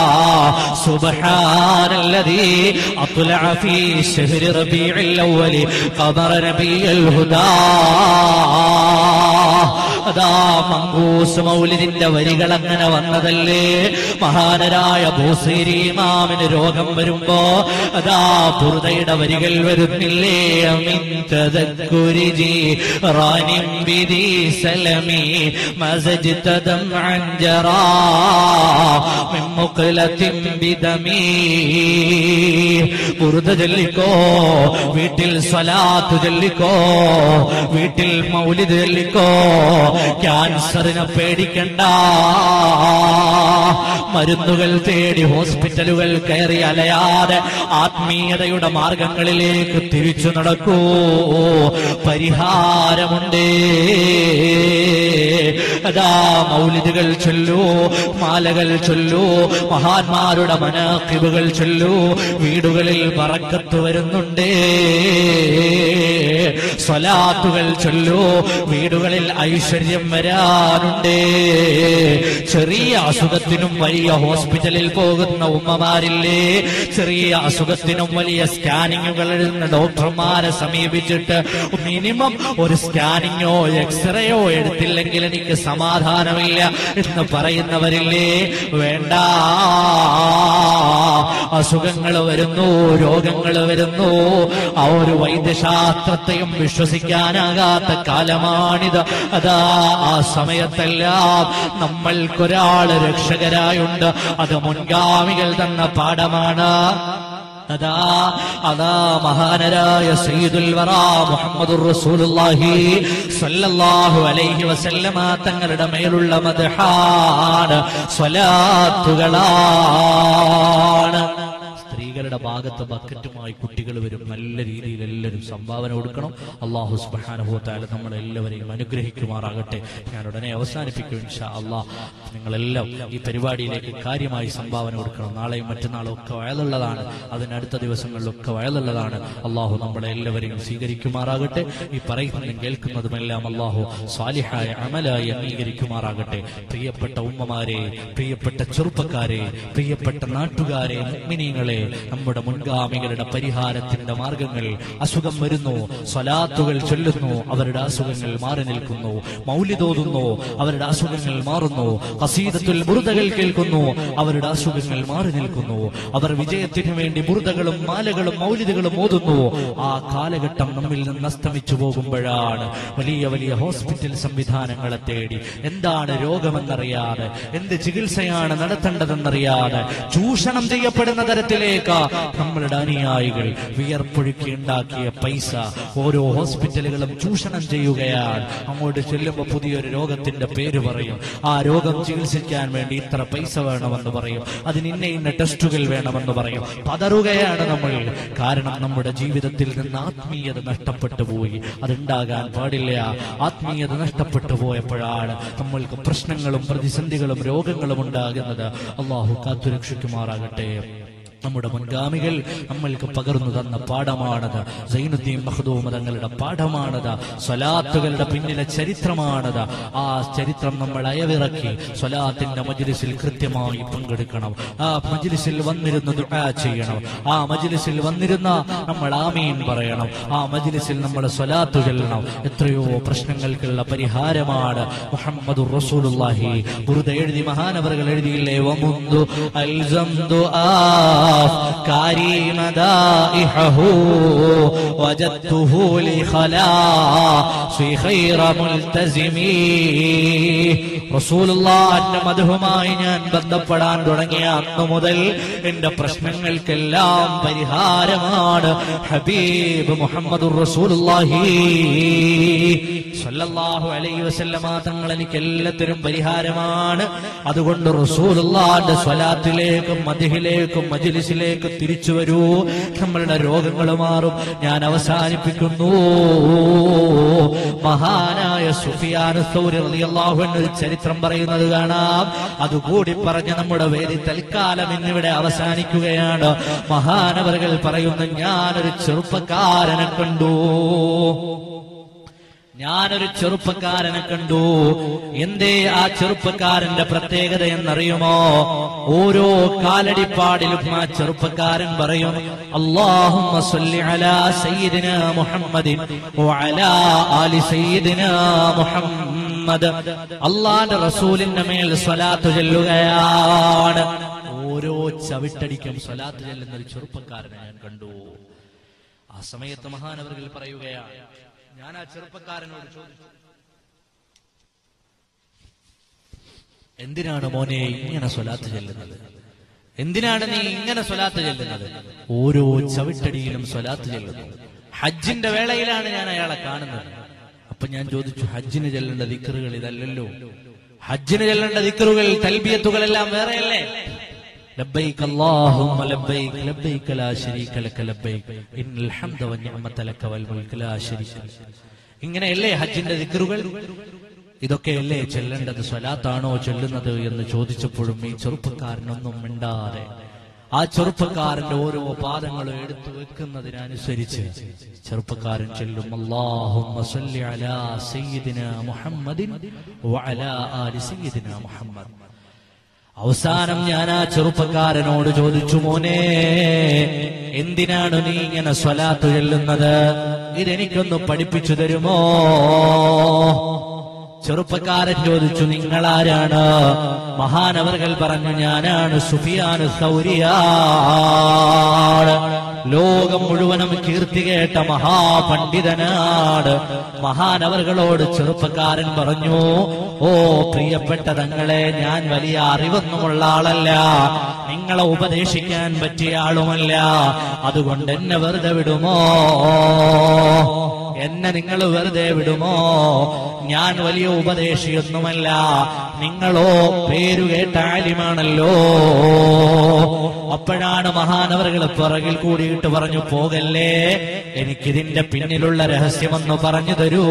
സുബ്ഹാനല്ലദീ അത്ലഅ ഫീ ശഹ്രി റബീഇൽ അവ്വലി ഖമറ നബിയൽ ഹുദാ അതാ മങ്കൂസ് മൗലിദിന്റെ വരികൾ അങ്ങനെ വന്നതല്ലേ മഹാനരായ ബോസേരി ഇമാമിന് രോഗം വരുമ്പോ അതാ ബുറുദയുടെ വരികൾ വരുന്നില്ലേ അമിൻ തദക്കുരി ജീറാനിം ബിദി സലമി മസജ്തദം അൻജറാ മിൻ മുഖലത്തിൻ ബിദമി ബുറുദ ചൊല്ലിക്കോ വീട്ടിൽ സ്വലാത്ത് ചൊല്ലിക്കോ വീട്ടിൽ മൗലിദ് ചൊല്ലിക്കോ ക്യാൻസറിനെ പേടിക്കണ്ട മരുന്നുകൾ തേടി ഹോസ്പിറ്റലുകൾ കയറി അലയാതെ ആത്മീയതയുടെ മാർഗങ്ങളിലേക്ക് തിരിച്ചു നടക്കൂ പരിഹാരമുണ്ട് അതാ മൗലിദുകൾ ചൊല്ലൂ മാലകൾ ചൊല്ലൂ മഹാന്മാരുടെ മനാക്കിബുകൾ ചൊല്ലൂ വീടുകളിൽ പറക്കത്ത് വരുന്നുണ്ടേ സ്വലാത്തുകൾ ചൊല്ലൂ വീടുകളിൽ ഐശ്വര്യം വരാനുണ്ട് ചെറിയ അസുഖത്തിനും വലിയ ഹോസ്പിറ്റലിൽ പോകുന്ന ഉമ്മമാരില്ലേ ചെറിയ അസുഖത്തിനും വലിയ സ്കാനിങ്ങുകൾ എഴുതുന്ന ഡോക്ടർമാരെ സമീപിച്ചിട്ട് മിനിമം ഒരു സ്കാനിങ്ങോ എക്സ്റേയോ എടുത്തില്ലെങ്കിൽ എനിക്ക് സമാധാനമില്ല എന്ന് പറയുന്നവരില്ലേ വേണ്ട അസുഖങ്ങൾ വരുന്നു രോഗങ്ങൾ വരുന്നു ആ ഒരു വൈദ്യശാസ്ത്രത്തെയും വിശ്വസിക്കാനാകാത്ത കാലമാണിത് അതാ ആ സമയത്തെല്ലാം നമ്മൾക്കൊരാള് രക്ഷകരായുണ്ട് അത് മുൻഗാമികൾ തന്ന പാഠമാണ് അതാ അതാ മഹാനരായ സയ്യിദുൽ വറ മുഹമ്മദുർ റസൂലുള്ളാഹി സ്വല്ലല്ലാഹു അലൈഹി വസല്ലമ തങ്ങളുടെ മേലുള്ള മദ്ഹാണ് സ്വലാത്തുകളാണ് സ്ത്രീകളുടെ ഭാഗത്ത് ബക്കറ്റുമായി കുട്ടികൾ വരും നല്ല രീതിയിൽ എല്ലാവരും സംഭാവന കൊടുക്കണം അള്ളാഹു സുബാനുഭവത്തായാലും നമ്മളെല്ലാവരെയും അനുഗ്രഹിക്കുമാറാകട്ടെ ഞാൻ ഉടനെ അവസാനിപ്പിക്കും ഇൻഷാ അള്ളാഹ് നിങ്ങളെല്ലാം ഈ പരിപാടിയിലേക്ക് കാര്യമായി സംഭാവന കൊടുക്കണം നാളെയും മറ്റന്നാളും ഒക്കെ വയലുള്ളതാണ് അതിനടുത്ത ദിവസങ്ങളിലൊക്കെ വയലുള്ളതാണ് അള്ളാഹു നമ്മളെ എല്ലാവരെയും സ്വീകരിക്കുമാറാകട്ടെ ഈ പറയുന്നതും കേൾക്കുന്നതുമെല്ലാം അള്ളാഹു സ്വാലിഹായ അമലായി അംഗീകരിക്കുമാറാകട്ടെ പ്രിയപ്പെട്ട ഉമ്മമാരെ പ്രിയപ്പെട്ട ചെറുപ്പക്കാരെ പ്രിയപ്പെട്ട നാട്ടുകാരെ മുഗ്മിനീങ്ങളെ നമ്മുടെ മുൻഗാമികളുടെ പരിഹാരത്തിന്റെ മാർഗങ്ങൾ അസുഖം വരുന്നു സ്വലാത്തുകൾ ചൊല്ലുന്നു അവരുടെ അസുഖങ്ങൾ മാറി നിൽക്കുന്നു മൗലിതോതുന്നു അവരുടെ അസുഖങ്ങൾ മാറുന്നു കസീദത്തുൽ ബുറുദകൾ കേൾക്കുന്നു അവരുടെ അസുഖങ്ങൾ മാറി നിൽക്കുന്നു അവർ വിജയത്തിനു വേണ്ടി ബുറുദകളും മാലകളും മൗലിദുകളും ഓതുന്നു ആ കാലഘട്ടം നമ്മിൽ നിന്ന് അസ്തമിച്ചു പോകുമ്പോഴാണ് വലിയ വലിയ ഹോസ്പിറ്റൽ സംവിധാനങ്ങളെ തേടി എന്താണ് രോഗമെന്നറിയാതെ എന്ത് ചികിത്സയാണ് നടത്തേണ്ടതെന്നറിയാതെ ചൂഷണം ചെയ്യപ്പെടുന്ന തരത്തിലേക്ക് നമ്മളുടെ അനുയായികൾ വിയർപ്പൊഴുക്കി ഉണ്ടാക്കിയ പൈസ ഓരോ ഹോസ്പിറ്റലുകളും ചൂഷണം ചെയ്യുകയാണ് അങ്ങോട്ട് ചെല്ലുമ്പോൾ പുതിയൊരു രോഗത്തിന്റെ പേര് പറയും ആ രോഗം ചികിത്സിക്കാൻ വേണ്ടി ഇത്ര പൈസ വേണമെന്ന് പറയും അതിന് ഇന്ന ഇന്ന ടെസ്റ്റുകൾ വേണമെന്ന് പറയും പതറുകയാണ് നമ്മൾ കാരണം നമ്മുടെ ജീവിതത്തിൽ നിന്ന് ആത്മീയത നഷ്ടപ്പെട്ടു പോയി അതുണ്ടാകാൻ പാടില്ല ആത്മീയത നഷ്ടപ്പെട്ടു പോയപ്പോഴാണ് നമ്മൾക്ക് പ്രശ്നങ്ങളും പ്രതിസന്ധികളും രോഗങ്ങളും ഉണ്ടാകുന്നത് അള്ളാഹു കാത്തുരക്ഷിക്കുമാറാകട്ടെ നമ്മുടെ മുൻഗാമികൾ നമ്മൾക്ക് പകർന്നു തന്ന പാഠമാണത് സൈനുദ്ദീൻ മഹദൂമ തങ്ങളുടെ പാഠമാണത് സ്വലാത്തുകളുടെ പിന്നിലെ ചരിത്രമാണത് ആ ചരിത്രം നമ്മൾ അയവിറക്കി സ്വലാത്തിന്റെ മജ്ലിസിൽ കൃത്യമായി പങ്കെടുക്കണം ആ മജ്ലിസിൽ വന്നിരുന്ന് ദുആ ചെയ്യണം ആ മജ്ലിസിൽ വന്നിരുന്ന നമ്മൾ ആമീൻ പറയണം ആ മജ്ലിസിൽ നമ്മൾ സ്വലാത്ത് ചൊല്ലണം എത്രയോ പ്രശ്നങ്ങൾക്കുള്ള പരിഹാരമാണ് മുഹമ്മദ് റസൂലുള്ളാഹി വെറുതെ എഴുതി മഹാനവറുകൾ എഴുതിയില്ലേ വമുന്തു അൽസംതു ആഫ്കാരി മദായിഹഹു വജദ്തുഹു ലിഖലാസി ഖൈറ മുൽതസിമി റസൂലുള്ളാഹിന്റെ മധുഹുമായി ഞാൻ ബന്ധപ്പെടാൻ തുടങ്ങിയ അന്നു മുതൽ എന്റെ പ്രശ്നങ്ങൾക്കെല്ലാം പരിഹാരമാണ് ഹബീബ് മുഹമ്മദ് റസൂലുള്ളാഹി സല്ലല്ലാഹു അലൈഹി വസല്ലമ തങ്ങൾ എനിക്ക് എല്ലാത്തിനും പരിഹാരമാണ് അതുകൊണ്ട് റസൂലുള്ളാഹിന്റെ സ്വലാത്തിലേക്കും മദിഹിലേക്കും മജ്ലിസിലേക്കും തിരിച്ചു വരൂ നമ്മളുടെ രോഗങ്ങൾ മാറും ഞാൻ അവസാനിപ്പിക്കുന്നു മഹാനായ സുഫിയാൻ സൗരി റളിയല്ലാഹു അൻഹു ഒരു ചരിത്രം പറയുന്നത് കാണാം അതുകൂടി പറഞ്ഞ് നമ്മുടെ വേദി തൽക്കാലം ഇന്നിവിടെ അവസാനിക്കുകയാണ് മഹാനവറുകൾ പറയുന്നു ഞാനൊരു ചെറുപ്പക്കാരനെ കണ്ടു ഞാനൊരു ചെറുപ്പക്കാരനെ കണ്ടു എന്തേ ആ ചെറുപ്പക്കാരന്റെ പ്രത്യേകത എന്നറിയുമോ ഓരോ കാലടിപ്പാടിലും ആ ചെറുപ്പക്കാരൻ പറയും അള്ളാഹുമ്മ സല്ലി അലാ സയ്യിദിന മുഹമ്മദിൻ വഅലാ ആലി സയ്യിദിന മുഹമ്മദ് അള്ളാന്റെ റസൂലിന്റെ മേൽ സ്വലാത്ത് ചൊല്ലുകയാണ് ഓരോ ചവിട്ടടിക്കും സ്വലാത്ത് ചെല്ലുന്ന ഒരു ചെറുപ്പക്കാരനെ ഞാൻ കണ്ടു ആ സമയത്ത് മഹാനവറുകൾ പറയുകയാണ് ഞാൻ ആ ചെറുപ്പക്കാരനോട് ചോദിച്ചു എന്തിനാണ് മോനെ ഇങ്ങനെ സ്വലാത്ത് ചെല്ലുന്നത് എന്തിനാണ് നീ ഇങ്ങനെ സ്വലാത്ത് ചെല്ലുന്നത് ഓരോ ചവിട്ടടിയിലും സ്വലാത്ത് ചെല്ലുന്നു ഹജ്ജിന്റെ വേളയിലാണ് ഞാൻ അയാളെ കാണുന്നത് അപ്പൊ ഞാൻ ചോദിച്ചു ഹജ്ജിന് ചെല്ലേണ്ട ദിക്കറുകൾ ഇതല്ലല്ലോ ഹജ്ജിന് ചെല്ലേണ്ട ദിക്കറുകൾ തൽബിയത്തുകളെല്ലാം വേറെയല്ലേ لبيك اللهم لبيك لبيك لا شريك لك لبيك إن الحمد والنعمة لك والملك لا شريك لك ഇങ്ങനെയല്ലേ ഹജ്ജിന്റെ ദിക്കറുകൾ ഇതൊക്കെയല്ലേ ചെല്ലേണ്ടത് സ്വലാത്താണോ ചൊല്ലുന്നത് എന്ന് ചോദിച്ചപ്പോഴും ഈ ചെറുപ്പക്കാരനൊന്നും മിണ്ടാതെ ആ ചെറുപ്പക്കാരന്റെ ഓരോ പാദങ്ങളും എടുത്തു വെക്കുന്നതിനനുസരിച്ച് ചെറുപ്പക്കാരൻ ചെല്ലും അല്ലാഹുമ്മ സല്ലി അലാ സയ്യിദിന മുഹമ്മദിൻ വഅലാ ആലി സയ്യിദിന മുഹമ്മദ് അവസാനം ഞാൻ ആ ചെറുപ്പക്കാരനോട് ചോദിച്ചു മോനെ എന്തിനാണ് നീ ഇങ്ങനെ സ്വലാത്ത് ചെല്ലുന്നത് ഇതെനിക്കൊന്ന് പഠിപ്പിച്ചു തരുമോ ചെറുപ്പക്കാരൻ ചോദിച്ചു നിങ്ങളാരാണ് മഹാനവർകൾ പറഞ്ഞു ഞാനാണ് സുഫിയാന് സൗരിയാണ് ലോകം മുഴുവനും കീർത്തി കേട്ട മഹാപണ്ഡിതനാണ് മഹാനവറുകളോട് ചെറുപ്പക്കാരൻ പറഞ്ഞു ഓ പ്രിയപ്പെട്ട തങ്ങളെ ഞാൻ വലിയ അറിവൊന്നുമുള്ള ആളല്ല നിങ്ങളെ ഉപദേശിക്കാൻ പറ്റിയ ആളുമല്ല അതുകൊണ്ട് എന്നെ വെറുതെ വിടുമോ എന്നെ നിങ്ങൾ വെറുതെ വിടുമോ ഞാൻ വലിയ ഉപദേശിയൊന്നുമല്ല നിങ്ങളോ പേരുകേട്ട ആലിമാണല്ലോ അപ്പോഴാണ് മഹാനവറുകൾ പിറകിൽ കൂടിയിട്ട് പറഞ്ഞു പോകല്ലേ എനിക്കിതിന്റെ പിന്നിലുള്ള രഹസ്യമൊന്ന് പറഞ്ഞു തരൂ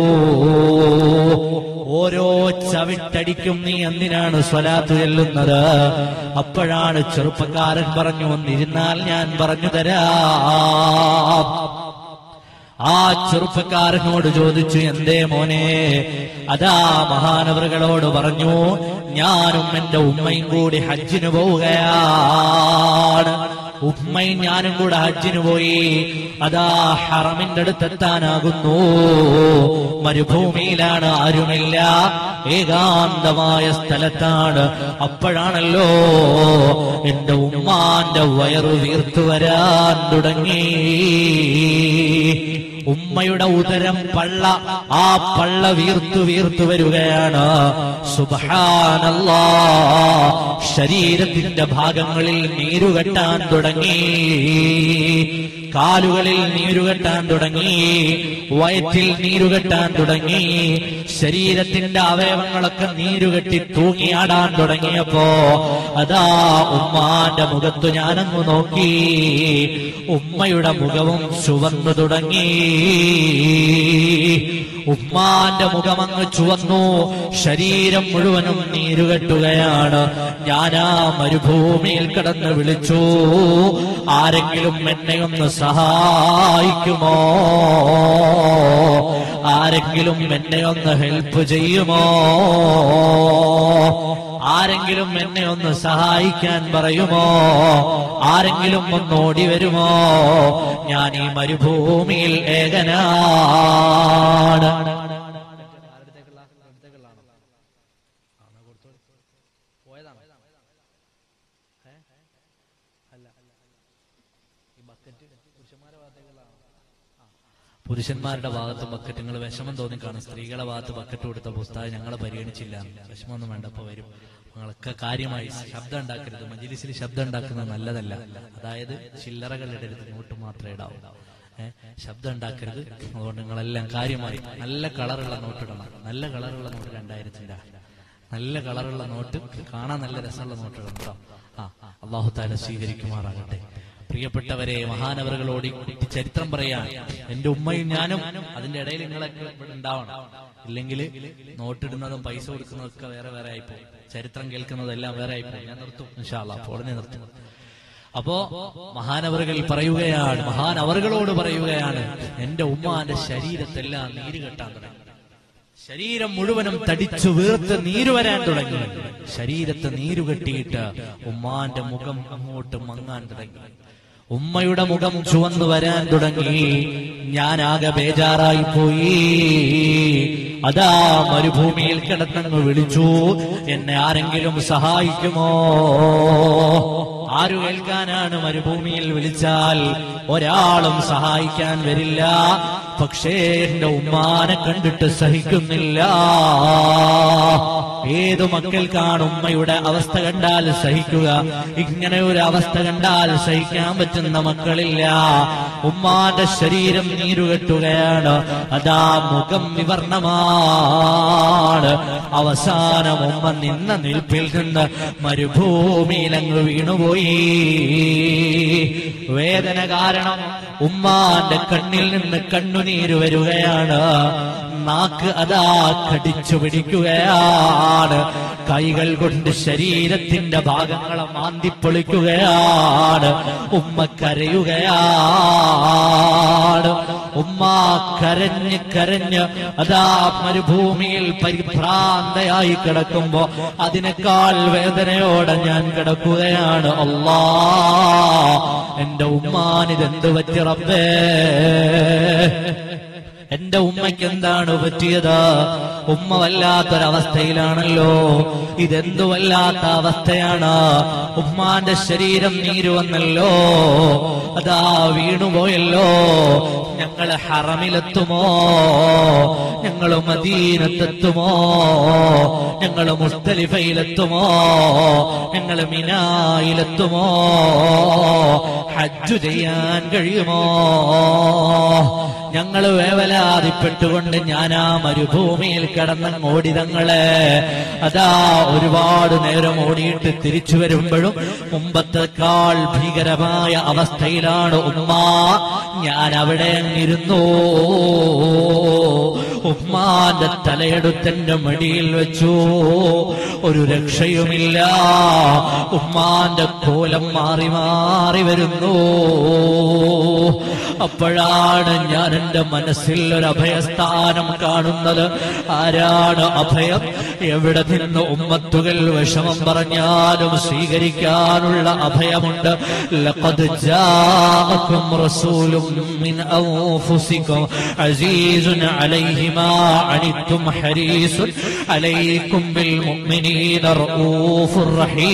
ഓരോ ചവിട്ടടിക്കും നീ എന്തിനാണ് സ്വലാത്ത് ചെല്ലുന്നത് അപ്പോഴാണ് ചെറുപ്പക്കാരൻ പറഞ്ഞു ഒന്നിരുന്നാൽ ഞാൻ പറഞ്ഞു തരാം ആ ചെറുപ്പക്കാരനോട് ചോദിച്ചു എന്തേ മോനെ അതാ മഹാനവറുകളോട് പറഞ്ഞു ഞാനും എന്റെ ഉമ്മയും കൂടി ഹജ്ജിന് പോവുകയാണ് ഉമ്മയും ഞാനും കൂടെ ഹജ്ജിന് പോയി അതാ ഹറമിന്റെ അടുത്തെത്താനാകുന്നു മരുഭൂമിയിലാണ് ആരുമില്ല ഏകാന്തമായ സ്ഥലത്താണ് അപ്പോഴാണല്ലോ എന്റെ ഉമ്മാന്റെ വയറു വീർത്തു വരാൻ തുടങ്ങി ഉമ്മയുടെ ഉദരം പള്ള ആ പള്ള വീർത്തു വീർത്തു വരികയാണ് സുബഹാനല്ലാ ശരീരത്തിന്റെ ഭാഗങ്ങളിൽ നീരുകെട്ടാൻ തുടങ്ങി കാലുകളിൽ നീരുകെട്ടാൻ തുടങ്ങി വയറ്റിൽ നീരുകെട്ടാൻ തുടങ്ങി ശരീരത്തിന്റെ അവയവങ്ങളൊക്കെ നീരുകെട്ടി തൂങ്ങിയാടാൻ തുടങ്ങിയപ്പോ അതാ ഉമ്മാന്റെ മുഖത്തു ഞാനങ്ങ് നോക്കി ഉമ്മയുടെ മുഖവും ചുവന്നു തുടങ്ങി ഉമ്മാന്റെ മുഖമങ്ങ് ചുവന്നു ശരീരം മുഴുവനും നീരുകെട്ടുകയാണ് ഞാൻ ആ മരുഭൂമിയിൽ കിടന്ന് വിളിച്ചു ആരെങ്കിലും എന്നെ ഒന്ന് സഹായിക്കുമോ ആരെങ്കിലും എന്നെ ഒന്ന് ഹെൽപ്പ് ചെയ്യുമോ ആരെങ്കിലും എന്നെ ഒന്ന് സഹായിക്കാൻ പറയുമോ ആരെങ്കിലും ഒന്ന് ഓടി വരുമോ ഞാൻ ഈ മരുഭൂമിയിൽ ഏകനാണ് പുരുഷന്മാരുടെ ഭാഗത്ത് ബക്കറ്റ് നിങ്ങൾ വിഷമം തോന്നിക്കാണും സ്ത്രീകളുടെ ഭാഗത്ത് ബക്കറ്റ് കൊടുത്ത പുസ്തകം ഞങ്ങളെ പരിഗണിച്ചില്ല വിഷമമൊന്നും വേണ്ട അപ്പൊ വരും നിങ്ങളൊക്കെ കാര്യമായി ശബ്ദം ഉണ്ടാക്കരുത് മജിലിസിൽ ശബ്ദം ഉണ്ടാക്കുന്നത് നല്ലതല്ല അതായത് ചില്ലറകൾ ഇടരുത് നോട്ട് മാത്രമേ ഇടാവൂ ഏഹ് ശബ്ദം ഉണ്ടാക്കരുത് അതുകൊണ്ട് നിങ്ങളെല്ലാം കാര്യമായി നല്ല കളറുള്ള നോട്ട് ഇടണം നല്ല കളറുള്ള നോട്ട് രണ്ടായിരത്തിന്റെ നല്ല കളറുള്ള നോട്ട് കാണാൻ നല്ല രസമുള്ള നോട്ട് ഇടണം കേട്ടോ ആ അള്ളാഹു താല സ്വീകരിക്കുമാറാകട്ടെ പ്രിയപ്പെട്ടവരെ മഹാനവറുകളോട് ഈ കുട്ടി ചരിത്രം പറയാൻ എന്റെ ഉമ്മയും ഞാനും അതിന്റെ ഇടയിൽ നിങ്ങളൊക്കെ ഇവിടെ ഉണ്ടാവണം ഇല്ലെങ്കിൽ നോട്ടിടുന്നതും പൈസ കൊടുക്കുന്നതൊക്കെ വേറെ വേറെ ആയിപ്പോയി ചരിത്രം കേൾക്കുന്നതെല്ലാം വേറെ ആയിപ്പോയി ഞാൻ നിർത്തും ഇൻഷാല്ല അപ്പോൾ ഉടനെ നിർത്തും അപ്പോ മഹാനവറുകൾ പറയുകയാണ് മഹാനവറുകളോട് പറയുകയാണ് എന്റെ ഉമ്മാന്റെ ശരീരത്തെല്ലാം നീര് കെട്ടാൻ തുടങ്ങി ശരീരം മുഴുവനും തടിച്ചു വീർത്ത് നീര് വരാൻ തുടങ്ങി ശരീരത്തെ നീരു കെട്ടിയിട്ട് ഉമ്മാന്റെ മുഖം അങ്ങോട്ട് മങ്ങാൻ തുടങ്ങി ഉമ്മയുടെ മുഖം ചുവന്നു വരാൻ തുടങ്ങി ഞാനാകെ ബേജാറായി പോയി അതാ മരുഭൂമിയിൽ കിടന്നങ്ങ് വിളിച്ചു എന്നെ ആരെങ്കിലും സഹായിക്കുമോ ആരു കേൾക്കാനാണ് മരുഭൂമിയിൽ വിളിച്ചാൽ ഒരാളും സഹായിക്കാൻ വരില്ല പക്ഷേ എന്റെ ഉമ്മാനെ കണ്ടിട്ട് സഹിക്കുന്നില്ല ഏതു മക്കൾക്കാണ് ഉമ്മയുടെ അവസ്ഥ കണ്ടാൽ സഹിക്കുക ഇങ്ങനെ ഒരു അവസ്ഥ കണ്ടാൽ സഹിക്കാൻ പറ്റുന്ന മക്കളില്ല ഉമ്മാന്റെ ശരീരം നീരുകെട്ടുകയാണ് അതാ മുഖം വിവർണമാണ് അവസാനം ഉമ്മ നിന്ന നിൽപ്പിൽ നിന്ന് മരുഭൂമിയിലങ്ങ് വീണുപോയി വേദന കാരണം ഉമ്മാന്റെ കണ്ണിൽ നിന്ന് കണ്ണുനീര് വരികയാണ് നാക്ക് അതാ കടിച്ചു പിടിക്കുകയാണ് കൈകൾ കൊണ്ട് ശരീരത്തിന്റെ ഭാഗങ്ങളെ മാന്തിപ്പൊളിക്കുകയാണ് ഉമ്മ കരയുകയാണ് ഉമ്മ കരഞ്ഞ് കരഞ്ഞ് അതാ മരുഭൂമിയിൽ പരിഭ്രാന്തയായി കിടക്കുമ്പോ അതിനേക്കാൾ വേദനയോടെ ഞാൻ കിടക്കുകയാണ് അല്ലാ എന്റെ ഉമ്മാനിതെന്ത് പറ്റി റബ്ബേ എന്റെ ഉമ്മയ്ക്ക് എന്താണ് പറ്റിയത് ഉമ്മ വല്ലാത്തൊരവസ്ഥയിലാണല്ലോ ഇതെന്തു വല്ലാത്ത അവസ്ഥയാണ് ഉമ്മാന്റെ ശരീരം നീര് വന്നല്ലോ അതാ വീണുപോയല്ലോ ഞങ്ങള് ഹറമിലെത്തുമോ ഞങ്ങള് മദീനത്തെത്തുമോ ഞങ്ങള് മുസ്തലിഫയിലെത്തുമോ ഞങ്ങള് മിനായിലെത്തുമോ ഹജ്ജു ചെയ്യാൻ കഴിയുമോ ഞങ്ങൾ വേവലാതിപ്പെട്ടുകൊണ്ട് ഞാൻ ആ മരുഭൂമിയിൽ കിടന്നങ്ങ് ഓടിതങ്ങളെ അതാ ഒരുപാട് നേരം ഓടിയിട്ട് തിരിച്ചു വരുമ്പോഴും മുമ്പത്തെക്കാൾ ഭീകരമായ അവസ്ഥയിലാണ് ഉമ്മ ഞാൻ അവിടെ അങ്ങിരുന്നു ഉമ്മാന്റെ തലയെടുത്തെന്റെ മടിയിൽ വെച്ചു ഒരു രക്ഷയുമില്ല ഉമ്മാന്റെ കോലം മാറി മാറി വരുന്നു അപ്പോഴാണ് ഞാൻ എന്റെ മനസ്സിൽ ഒരു അഭയസ്ഥാനം കാണുന്നത് ആരാണ് അഭയം എവിടെ നിന്ന് ഉമ്മത്തുകൾ വിഷമം പറഞ്ഞാലും സ്വീകരിക്കാനുള്ള അഭയമുണ്ട് ലഖദ് ജാഅക്കും റസൂലും മിൻ അൻഫുസിക്കും അസീസുൻ അലൈഹി മാ അനിത്തും ഹരീസുൻ അലൈക്കും ബിൽ മുഅ്മിനീന റഊഫുർ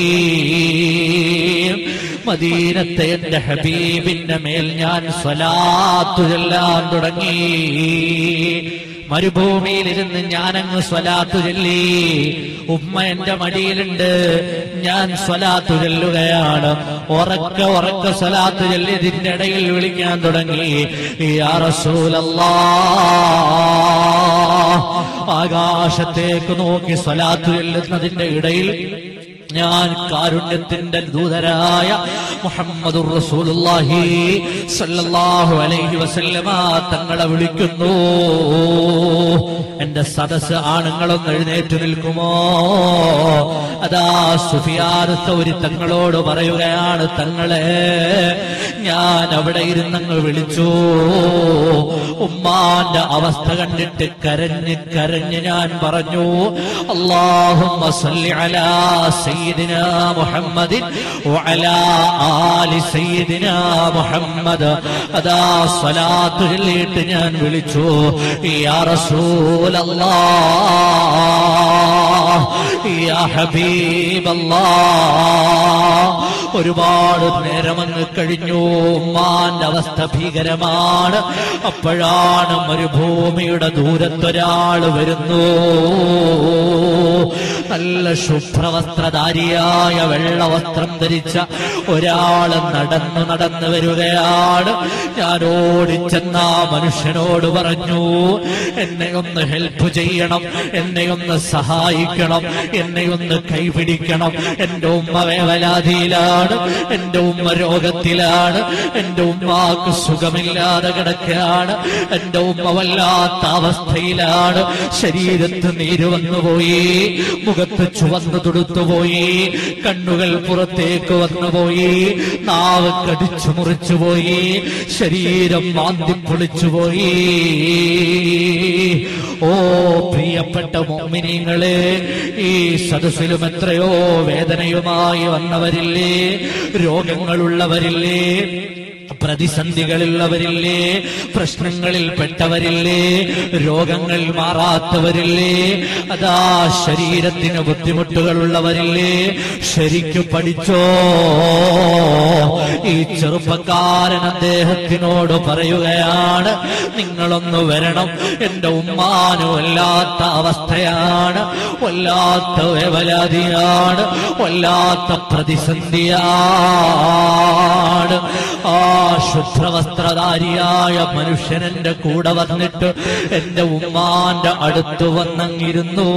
റഹീം മദീനത്തെ എന്റെ ഹബീബിന്റെ മേൽ ഞാൻ സ്വലാത്തു ചെല്ലാൻ തുടങ്ങി മരുഭൂമിയിലിരുന്ന് ഞാനങ്ങ് സ്വലാത്തു ചൊല്ലി ഉമ്മ എന്റെ മടിയിലുണ്ട് ഞാൻ സ്വലാത്തു ചൊല്ലുകയാണ് ഉറക്ക ഉറക്ക സ്വലാത്തു ചൊല്ലിയതിന്റെ ഇടയിൽ വിളിക്കാൻ തുടങ്ങി യാ റസൂലല്ലാ ആകാശത്തേക്ക് നോക്കി സ്വലാത്തു ചൊല്ലുന്നതിന്റെ ഇടയിൽ ഞാൻ കാരുണ്യത്തിന്റെ ദൂതരായ മുഹമ്മദ് റസൂലുള്ളാഹി സല്ലല്ലാഹു അലൈഹി വസല്ലമ തങ്ങളെ വിളിക്കുന്നു എന്റെ സദസ് ആണുങ്ങളൊന്ന് എഴുന്നേറ്റ് നിൽക്കുമോ അതാ സുഫിയാനത്തെ ഒരു തങ്ങളോട് പറയുകയാണ് തങ്ങളെ ഞാൻ അവിടെ ഇരുന്നങ്ങ് വിളിച്ചു ഉമ്മാന്റെ അവസ്ഥ കണ്ടിട്ട് കരഞ്ഞ് കരഞ്ഞ് ഞാൻ പറഞ്ഞു അള്ളാഹുമ്മ സല്ലി അലാ സയ്യിദിനാ മുഹമ്മദിൻ വഅലാ ആലി സയ്യിദിനാ മുഹമ്മദ് അതാ സ്വലാത്ത് ചൊല്ലിയിട്ട് ഞാൻ വിളിച്ചു യാ റസൂലല്ലാഹ് യാ ഹബീബല്ലാഹ് ഒരുപാട് നേരമങ്ങ് കഴിഞ്ഞു ഉമ്മാന്റെ അവസ്ഥ ഭീകരമാണ് അപ്പോഴാണ് മരുഭൂമിയുടെ ദൂരത്തൊരാള് വരുന്നു നല്ല ശുഭ്രവസ്ത്രധാരിയായ വെള്ളവസ്ത്രം ധരിച്ച ഒരാള് നടന്നു നടന്നു വരികയാണ് ഞാൻ ഓടിച്ചെന്ന ആ മനുഷ്യനോട് പറഞ്ഞു എന്നെ ഒന്ന് ഹെൽപ്പ് ചെയ്യണം എന്നെ ഒന്ന് സഹായിക്കണം എന്നെ ഒന്ന് കൈപിടിക്കണം എന്റെ ഉമ്മ വേവലാതിയിലാണ് എന്റെ ഉമ്മ രോഗത്തിലാണ് എന്റെ ഉമ്മാക്ക് സുഖമില്ലാതെ കിടക്കുകയാണ് എന്റെ ഉമ്മ വല്ലാത്ത അവസ്ഥയിലാണ് ശരീരത്ത് നീര് വന്നുപോയി മുഖത്ത് ചുവന്നു തുടുത്തുപോയി കണ്ണുകൾ പുറത്തേക്ക് വന്നുപോയി നാവ് കടിച്ചു മുറിച്ചുപോയി ശരീരം മാന്തി പൊളിച്ചുപോയി ഓ പ്രിയപ്പെട്ട മോമിനിങ്ങളെ ഈ സദസ്സിലും എത്രയോ വേദനയുമായി വന്നവരില്ലേ രോഗങ്ങളുള്ളവരില്ലേ പ്രതിസന്ധികളുള്ളവരില്ലേ പ്രശ്നങ്ങളിൽ പെട്ടവരില്ലേ രോഗങ്ങൾ മാറാത്തവരില്ലേ അതാ ശരീരത്തിന് ബുദ്ധിമുട്ടുകളുള്ളവരില്ലേ ശരിക്കു പഠിച്ചോ ഈ ചെറുപ്പക്കാരൻ അദ്ദേഹത്തിനോട് പറയുകയാണ് നിങ്ങളൊന്ന് വരണം എന്റെ ഉമ്മാന് വല്ലാത്ത അവസ്ഥയാണ് വല്ലാത്ത വേവലാതിയാണ് വല്ലാത്ത പ്രതിസന്ധിയാണ് ആ ശുഭ്രവസ്ത്രധാരിയായ മനുഷ്യൻ എന്റെ കൂടെ വന്നിട്ട് എന്റെ ഉമ്മാന്റെ അടുത്ത് വന്നങ്ങിരുന്നു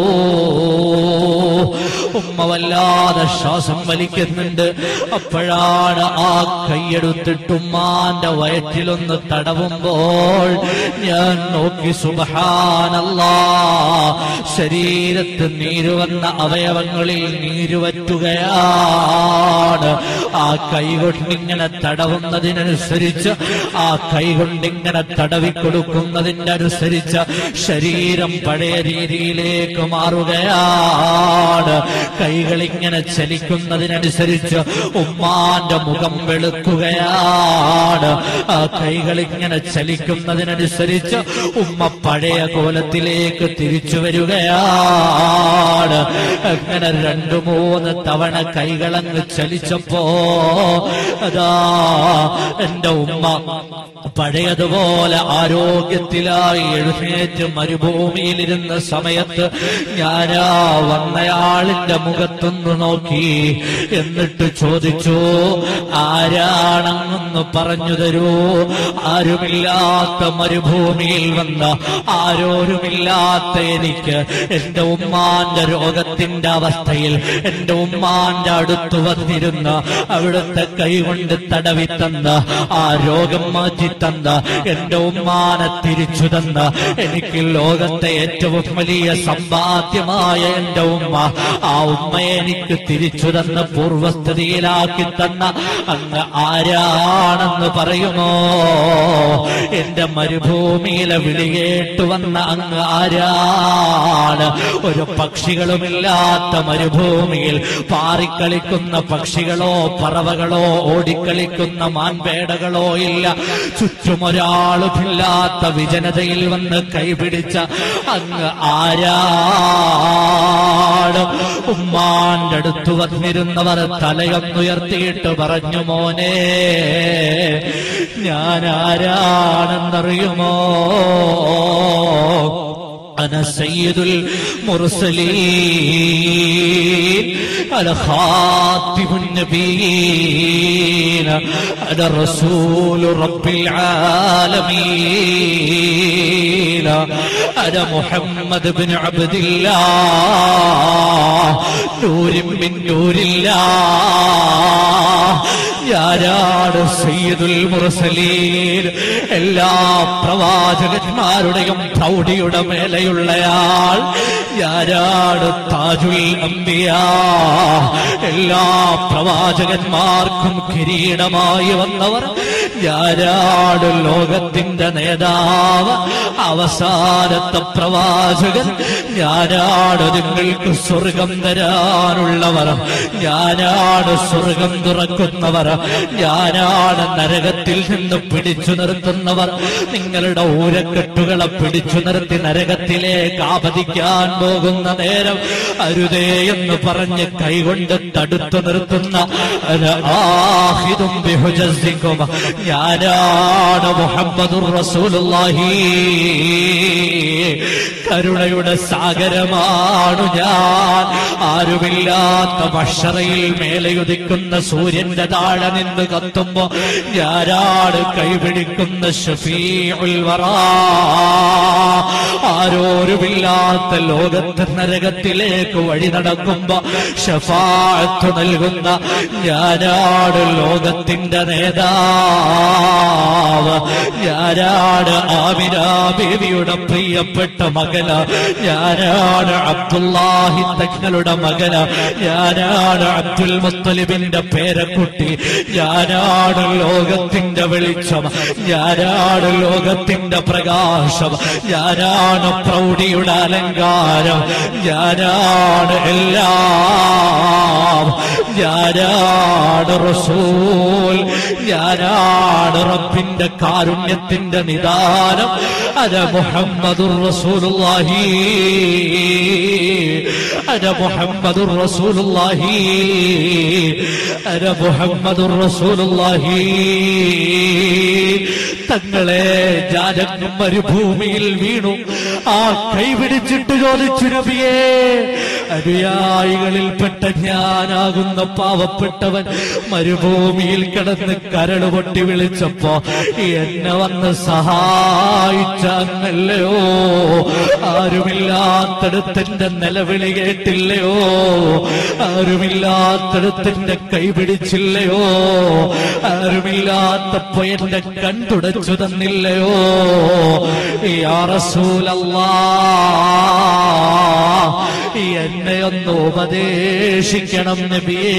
ഉമ്മ വല്ലാതെ ശ്വാസം വലിക്കുന്നുണ്ട് അപ്പോഴാണ് ആ കൈയെടുത്തിട്ട് ഉമ്മാന്റെ വയറ്റിലൊന്ന് തടവുമ്പോൾ ഞാൻ നോക്കി സുബഹാനല്ലാ ശരീരത്ത് നീര് വന്ന അവയവങ്ങളിൽ നീര് വറ്റുകയാണ് ആ കൈ കൊണ്ടിങ്ങനെ തടവുന്നതിനനുസരിച്ച് ആ കൈ കൊണ്ടിങ്ങനെ തടവിക്കൊടുക്കുന്നതിന്റെ അനുസരിച്ച് ശരീരം പഴയ രീതിയിലേക്ക് മാറുകയാണ് കൈകളിങ്ങനെ ചലിക്കുന്നതിനനുസരിച്ച് ഉമ്മാന്റെ മുഖം വെളുക്കുകയാണ് ആ കൈകളിങ്ങനെ ചലിക്കുന്നതിനനുസരിച്ച് ഉമ്മ പഴയ കോലത്തിലേക്ക് തിരിച്ചു വരികയാണ് അങ്ങനെ രണ്ടു മൂന്ന് തവണ കൈകളങ്ങ് ചലിച്ചപ്പോ അതാ എന്റെ ഉമ്മ പഴയതുപോലെ ആരോഗ്യത്തിലായി എഴുന്നേറ്റ് മരുഭൂമിയിലിരുന്ന സമയത്ത് ഞാനാ വന്നയാളിന്റെ മുഖത്തൊന്ന് നോക്കി എന്നിട്ട് ചോദിച്ചു ആരാണെന്നൊന്ന് പറഞ്ഞു തരൂ ആരുമില്ലാത്ത മരുഭൂമിയിൽ വന്ന ആരോരുമില്ലാത്ത എനിക്ക് എന്റെ ഉമ്മാന്റെ രോഗത്തിന്റെ അവസ്ഥയിൽ എന്റെ ഉമ്മാന്റെ അടുത്ത് വന്നിരുന്ന അവിടുത്തെ കൈകൊണ്ട് തടവി തന്ന ആ രോഗം മാറ്റി തന്ന എന്റെ ഉമ്മാനെ തിരിച്ചു തന്ന എനിക്ക് ലോകത്തെ ഏറ്റവും വലിയ സമ്പാദ്യമായ എന്റെ ഉമ്മ ആ ഉമ്മയെ എനിക്ക് തിരിച്ചു തന്ന പൂർവസ്ഥിതിയിലാക്കി തന്ന അങ്ങ് ആരാണെന്ന് പറയുമോ എന്റെ മരുഭൂമിയിലെ വിളികേട്ടു വന്ന അങ്ങ് ആരാണ് ഒരു പക്ഷികളുമില്ലാത്ത മരുഭൂമിയിൽ പാറിക്കളിക്കുന്ന പക്ഷികളോ പറവകളോ ഓടിക്കളിക്കുന്ന മാൻപേടകളോ ഇല്ല ചുറ്റും ചുറ്റുമൊരാളുമില്ലാത്ത വിജനതയിൽ വന്ന് കൈപിടിച്ച അങ്ങ് ആരാണ് ഉമ്മാന്റെ അടുത്ത് വന്നിരുന്നവർ തലയൊന്നുയർത്തിയിട്ട് പറഞ്ഞു മോനെ ഞാൻ ആരാണെന്നറിയുമോ أنا سيد المرسلين أنا خاتم النبيين أنا رسول رب العالمين أنا محمد بن عبد الله نور من نور الله ഞാനാണ് സയ്യിദുൽ മുർസലീൻ എല്ലാ പ്രവാചകന്മാരുടെയും പ്രൗഢിയുടെ മേലെയുള്ളയാൾ ഞാനാണ് താജുൽ അംബിയ എല്ലാ പ്രവാചകന്മാർക്കും കിരീടമായി വന്നവർ ഞാനാണ് ലോകത്തിന്റെ നേതാവ് അവസാനത്തെ പ്രവാചകൻ ഞാനാണ് നിങ്ങൾക്ക് സ്വർഗം തരാനുള്ളവർ ഞാനാണ് സ്വർഗം തുറക്കുന്നവർ ഞാനാണ് നരകത്തിൽ നിന്ന് പിടിച്ചു നിർത്തുന്നവർ നിങ്ങളുടെ ഊരക്കെട്ടുകളെ പിടിച്ചു നിർത്തി നരകത്തിലേക്ക് ആപതിക്കാൻ പോകുന്ന നേരം അരുതേ എന്ന് പറഞ്ഞ് കൈകൊണ്ട് തടുത്തു നിർത്തുന്ന ഒരു ആഹിദും ബിഹുജസ്സിക്കും ഞാനാണ് മുഹമ്മദുർ റസൂലുള്ളാഹി കരുണയുടെ സാഗരമാണു ഞാൻ ആരുമില്ലാത്ത മഷറയിൽ മേലെയുദിക്കുന്ന സൂര്യന്റെ താഴെ നിന്ന് കത്തുമ്പോ ഞാനാണ് കൈപിടിക്കുന്ന ഷഫീഉൽ വറാ ആരോരുമില്ലാത്ത ലോകത്ത് നരകത്തിലേക്ക് വഴി നടക്കുമ്പോ ഷഫാഅത്ത് നൽകുന്ന ഞാനാണ് ലോകത്തിന്റെ നേതാവ് ഞാനാണ് ആമിന ബേബിയുടെ പ്രിയപ്പെട്ട മകന ഞാനാണ് അബ്ദുല്ലാഹി തങ്ങളുടെ മകന ഞാനാണ് അബ്ദുൽ മുത്തലിബിന്റെ പേരക്കുട്ടി ഞാനാണ് ലോകത്തിന്റെ വെളിച്ചം ഞാനാണ് ലോകത്തിന്റെ പ്രകാശം ഞാനാണ് പ്രൗഢിയുടെ അലങ്കാരം ഞാനാണ് എല്ലാം ഞാനാണ് റസൂൽ ഞാനാണ് റബ്ബിന്റെ കാരുണ്യത്തിന്റെ നിദാനം അന മുഹമ്മദുർ റസൂലുള്ളാഹി അന മുഹമ്മദുർ റസൂലുള്ളാഹി അന മുഹമ്മദുർ റസൂലുള്ളാഹി തങ്ങളെ ജാനകം മരുഭൂമിയിൽ വീണു ആ കൈപിടിച്ചിട്ട് ചോദിച്ചു നബിയേ അനുയായികളിൽപ്പെട്ട ഞാനാകുന്ന പാവപ്പെട്ടവൻ മരുഭൂമിയിൽ കിടന്ന് കരട് പൊട്ടി വിളിച്ചപ്പോ എന്നെ വന്ന് സഹായിച്ചങ്ങല്ലയോ ആരുമില്ലാത്തടത്തിന്റെ നിലവിളി കേട്ടില്ലയോ ആരുമില്ലാത്തടത്തിന്റെ കൈ പിടിച്ചില്ലയോ ആരുമില്ലാത്തപ്പോ എന്റെ കൺ തുടച്ചു തന്നില്ലയോ യാ റസൂലല്ലാ എന്നെ ഒന്ന് ഉപദേശിക്കണം നബിയേ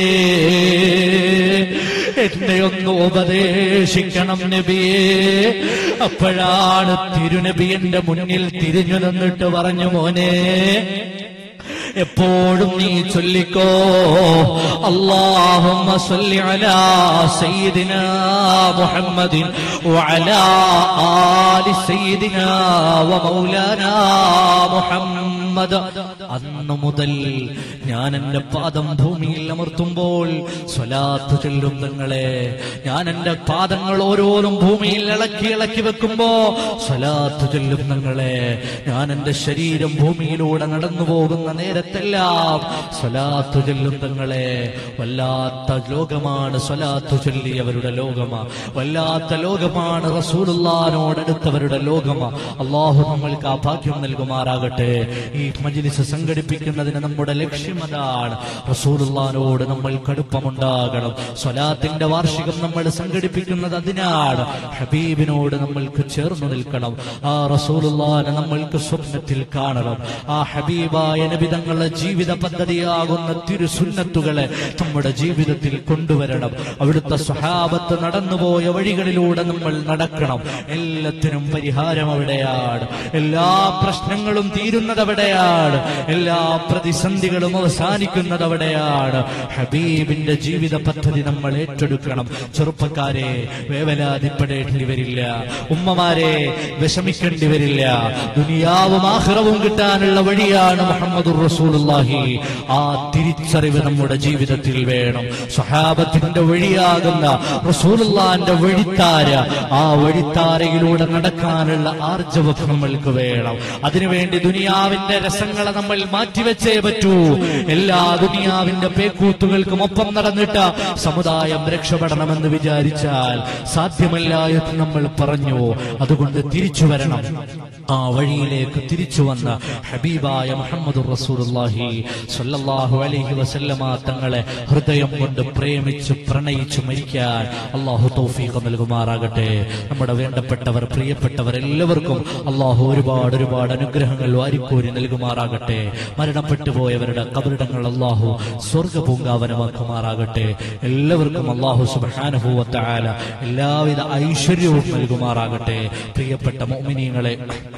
എന്നെ ഒന്ന് ഉപദേശിക്കണം നബിയേ അപ്പോഴാണ് തിരുനബി എന്റെ മുന്നിൽ തിരിഞ്ഞു നിന്നിട്ട് പറഞ്ഞു മോനെ എപ്പോഴും നീ ചൊല്ലിക്കോ അല്ലാഹുമ്മ സല്ലി അലാ സയ്യിദിനാ മുഹമ്മദിൻ വഅലാ ആലി സയ്യിദിനാ വമൗലാനാ മുഹമ്മദ് അന്ന് മുതൽ ഞാൻ എന്റെ പാദം ഭൂമിയിൽ അമർത്തുമ്പോൾ സ്വലാത്ത് ചൊല്ലും നിങ്ങളെ ഞാൻ എന്റെ പാദങ്ങൾ ഓരോന്നും ഭൂമിയിൽ ഇളക്കി ഇളക്കി വെക്കുമ്പോ സ്വലാത്ത് ചൊല്ലും നിങ്ങളെ ഞാൻ എന്റെ ശരീരം ഭൂമിയിലൂടെ നടന്നു പോകുന്ന നേരത്തെല്ലാം സ്വലാത്തു ചൊല്ലും തങ്ങളെ വല്ലാത്ത ലോകമാണ് സ്വലാത്തു ചൊല്ലിയവരുടെ ലോകമാ വല്ലാത്ത ലോകമാണ് റസൂലുള്ളാനോടടുത്തവരുടെ ലോകമാ അള്ളാഹു നമ്മൾക്ക് ആ ഭാഗ്യം നൽകുമാറാകട്ടെ ഈ മജ്ലിസ് സംഘടിപ്പിക്കുന്നതിന് നമ്മുടെ ലക്ഷ്യം അതാണ് റസൂലുള്ളാനോട് നമ്മൾ കടുപ്പമുണ്ടാകണം സ്വലാത്തിന്റെ വാർഷികം നമ്മൾ സംഘടിപ്പിക്കുന്നത് അതിനാണ് ഹബീബിനോട് നമ്മൾക്ക് ചേർന്ന് നിൽക്കണം ആ റസൂലുള്ളാനെ നമ്മൾക്ക് സ്വപ്നത്തിൽ കാണണം ആ ഹബീബായ നബിതങ്ങളുടെ ജീവിത പദ്ധതിയാകുന്ന തിരുസുന്നത്തുകളെ നമ്മുടെ ജീവിതത്തിൽ കൊണ്ടുവരണം അവിടുത്തെ സ്വഹാബത്ത് നടന്നുപോയ വഴികളിലൂടെ നമ്മൾ നടക്കണം എല്ലാത്തിനും പരിഹാരം അവിടെയാണ് എല്ലാ പ്രശ്നങ്ങളും തീരുന്നത് അവിടെയാണ് അവിടെയാണ് എല്ലാ പ്രതിസന്ധികളും അവസാനിക്കുന്നത് അവിടെയാണ് ഹബീബിന്റെ ജീവിത പദ്ധതി നമ്മൾ ഏറ്റെടുക്കണം ചെറുപ്പക്കാരെ വേവലാതിപ്പെടേണ്ടി വരില്ല ഉമ്മമാരെ വിഷമിക്കേണ്ടി വരില്ല ദുനിയാവും ആഹ്റവും കിട്ടാനുള്ള വഴിയാണ് മുഹമ്മദ് റസൂലുള്ളാഹി ആ തിരിച്ചറിവ് നമ്മുടെ ജീവിതത്തിൽ വേണം സ്വഹാബത്തിന്റെ വഴിയാകുന്ന റസൂലുള്ളാന്റെ വഴിത്താര ആ വഴിത്താരയിലൂടെ നടക്കാനുള്ള ആർജവം നമ്മൾക്ക് വേണം അതിനുവേണ്ടി ദുനിയാവിന്റെ രസങ്ങളെ നമ്മൾ മാറ്റിവെച്ചേ പറ്റൂ എല്ലാ ദുനിയാവിന്റെ പേക്കൂത്തുകൾക്കും ഒപ്പം നടന്നിട്ട് സമുദായം രക്ഷപ്പെടണമെന്ന് വിചാരിച്ചാൽ സാധ്യമല്ല എന്ന് നമ്മൾ പറഞ്ഞു അതുകൊണ്ട് തിരിച്ചു വരണം ആ വഴിയിലേക്ക് തിരിച്ചു വന്ന ഹബീബായ മുഹമ്മദ് റസൂലുള്ളാഹി സ്വല്ലല്ലാഹു അലൈഹി വസല്ലമ തങ്ങളെ ഹൃദയം കൊണ്ട് പ്രേമിച്ച് പ്രണയിച്ചു മരിക്കാൻ അള്ളാഹു തൗഫീഖ് നൽകുമാറാകട്ടെ നമ്മുടെ വേണ്ടപ്പെട്ടവർ പ്രിയപ്പെട്ടവർ എല്ലാവർക്കും അള്ളാഹു ഒരുപാട് ഒരുപാട് അനുഗ്രഹങ്ങൾ വാരിക്കോരി നൽകുമാറാകട്ടെ മരണപ്പെട്ടു പോയവരുടെ കബറിടങ്ങൾ അള്ളാഹു സ്വർഗ പൂങ്കാവനമാക്കുമാറാകട്ടെ എല്ലാവർക്കും അള്ളാഹു സുബാനുഭൂവത്തായ എല്ലാവിധ ഐശ്വര്യവും നൽകുമാറാകട്ടെ പ്രിയപ്പെട്ട മോമിനിയങ്ങളെ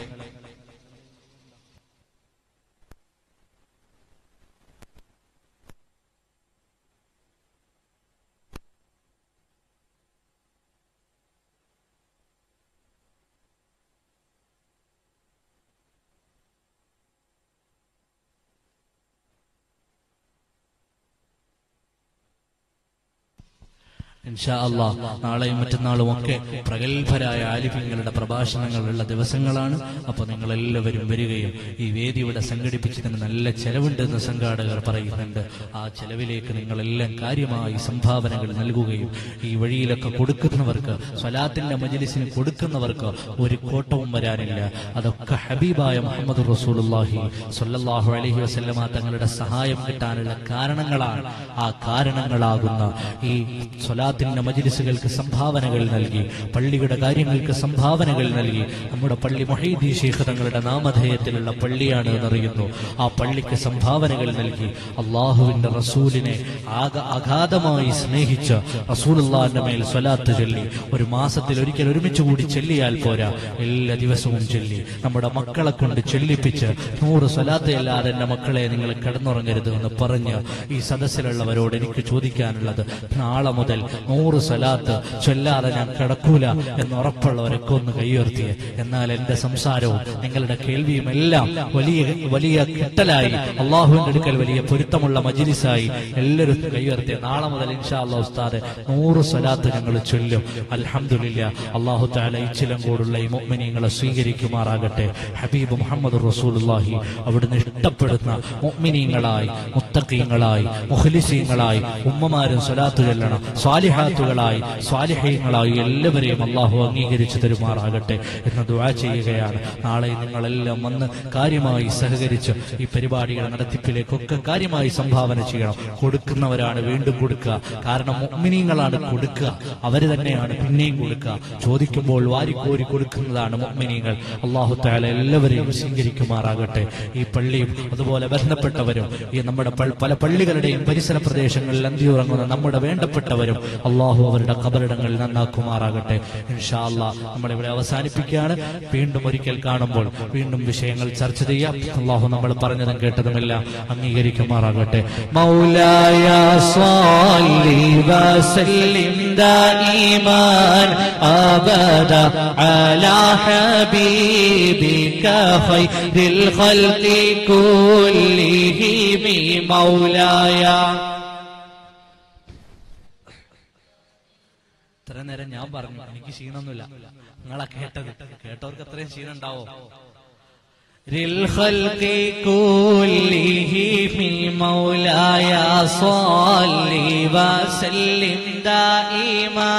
ഇൻഷാ അള്ളാ നാളെയും മറ്റന്നാളും ഒക്കെ പ്രഗത്ഭരായ ആലിഫ്യങ്ങളുടെ പ്രഭാഷണങ്ങളുള്ള ദിവസങ്ങളാണ് അപ്പൊ നിങ്ങൾ എല്ലാവരും വരികയും ഈ വേദി ഇവിടെ സംഘടിപ്പിച്ചതിന് നല്ല ചെലവുണ്ടെന്ന് സംഘാടകർ പറയുന്നുണ്ട് ആ ചെലവിലേക്ക് നിങ്ങളെല്ലാം കാര്യമായി സംഭാവനകൾ നൽകുകയും ഈ വഴിയിലൊക്കെ കൊടുക്കുന്നവർക്ക് സ്വലാത്തിന്റെ മജലിസിന് കൊടുക്കുന്നവർക്ക് ഒരു കോട്ടവും വരാനില്ല അതൊക്കെ ഹബീബായ മുഹമ്മദ് റസൂലുള്ളാഹി സ്വല്ലല്ലാഹു അലൈഹി വസല്ലമ തങ്ങളുടെ സഹായം കിട്ടാനുള്ള കാരണങ്ങളാണ് ആ കാരണങ്ങളാകുന്ന ഈ സ്വലാത്തിന്റെ മജിലിസുകൾക്ക് സംഭാവനകൾ നൽകി പള്ളിയുടെ കാര്യങ്ങൾക്ക് സംഭാവനകൾ നൽകി നമ്മുടെ പള്ളി മൊഹീദി ശേഖ് തങ്ങളുടെ നാമധേയത്തിലുള്ള പള്ളിയാണ് എന്നറിയുന്നു ആ പള്ളിക്ക് സംഭാവനകൾ നൽകി അള്ളാഹുവിന്റെ റസൂലിനെ ആക അഗാധമായി സ്നേഹിച്ച് റസൂലുള്ളാന്റെ മേൽ സ്വലാത്ത് ചൊല്ലി ഒരു മാസത്തിൽ ഒരിക്കൽ ഒരുമിച്ച് കൂടി ചെല്ലിയാൽ പോരാ എല്ലാ ദിവസവും ചൊല്ലി നമ്മുടെ മക്കളെ കൊണ്ട് ചൊല്ലിപ്പിച്ച് നൂറ് സ്വലാത്തയല്ലാതെ എന്റെ മക്കളെ നിങ്ങൾ കിടന്നുറങ്ങരുത് എന്ന് പറഞ്ഞ് ഈ സദസ്സിലുള്ളവരോട് എനിക്ക് ചോദിക്കാനുള്ളത് നാളെ മുതൽ നൂറ് സ്വലാത്ത് ചൊല്ലാതെ ഞാൻ കിടക്കൂല എന്ന് ഉറപ്പുള്ളവരൊക്കെ ഒന്ന് കൈയുയർത്തിയേ എന്നാൽ എന്റെ സംസാരവും നിങ്ങളുടെ കേൾവിയും എല്ലാം വലിയ വലിയ കിട്ടലായി അള്ളാഹുവിന്റെ അടുക്കൽ വലിയ പൊരുത്തമുള്ള മജിലിസായി എല്ലാവരും കൈയുയർത്തിയ നാളെ മുതൽ ഇൻഷാ അള്ളാഹ് ഉസ്താദ് നൂറ് സ്വലാത്ത് ഞങ്ങൾ ചൊല്ലും അൽഹംദുലില്ല അള്ളാഹു താല ഇച്ചിലം കൂടുള്ള ഈ മുഅ്മിനീങ്ങളെ സ്വീകരിക്കുമാറാകട്ടെ ഹബീബ് മുഹമ്മദ് റസൂലുള്ളാഹി അവിടുന്ന് ഇഷ്ടപ്പെടുന്ന മുഅ്മിനീങ്ങളായി മുത്തഖീങ്ങളായി മുഖ്ലിസീങ്ങളായി ഉമ്മമാരും സ്വലാത്ത് ചൊല്ലണം സ്വാലിഹാത്തുകളായി സ്വാലിഹീങ്ങളായി എല്ലാവരെയും അള്ളാഹു അംഗീകരിച്ചു തരുമാറാകട്ടെ എന്ന് ദുആ ചെയ്യുകയാണ് നാളെ നിങ്ങളെല്ലാം വന്ന് കാര്യമായി സഹകരിച്ച് ഈ പരിപാടിയുടെ നടത്തിപ്പിലേക്കൊക്കെ കാര്യമായി സംഭാവന ചെയ്യണം കൊടുക്കുന്നവരാണ് വീണ്ടും കൊടുക്കുക കാരണം മുഅ്മിനീങ്ങളാണ് കൊടുക്കുക അവര് തന്നെയാണ് പിന്നെയും കൊടുക്കുക ചോദിക്കുമ്പോൾ വാരിക്കോരി കൊടുക്കുന്നതാണ് മുഅ്മിനീങ്ങൾ അള്ളാഹു താല എല്ലാവരെയും സ്വീകരിക്കുമാറാകട്ടെ ഈ പള്ളിയും അതുപോലെ ബന്ധപ്പെട്ടവരും ഈ നമ്മുടെ പൾ- പല പള്ളികളുടെയും പരിസര പ്രദേശങ്ങളിൽ അന്തിയുറങ്ങുന്ന നമ്മുടെ വേണ്ടപ്പെട്ടവരും അള്ളാഹു അവരുടെ കബറിടങ്ങൾ നന്നാക്കുമാറാകട്ടെ ഇൻഷാ അല്ലാ നമ്മളിവിടെ അവസാനിപ്പിക്കുകയാണ് വീണ്ടും ഒരിക്കൽ കാണുമ്പോൾ വീണ്ടും വിഷയങ്ങൾ ചർച്ച ചെയ്യാം അള്ളാഹു നമ്മൾ പറഞ്ഞതും കേട്ടതുമെല്ലാം അംഗീകരിക്കുമാറാകട്ടെ മൗലായ صلي وسلم دائما أبدا على حبيبك خير الخلق كلهم مولاي ഇത്ര നേരം ഞാൻ പറഞ്ഞു എനിക്ക് ക്ഷീണമൊന്നുമില്ല നിങ്ങളാ കേട്ടത് കേട്ടവർക്ക് അത്രയും ക്ഷീണം ഉണ്ടാവോ للخلق كلهم مولاي صل وسلم دائما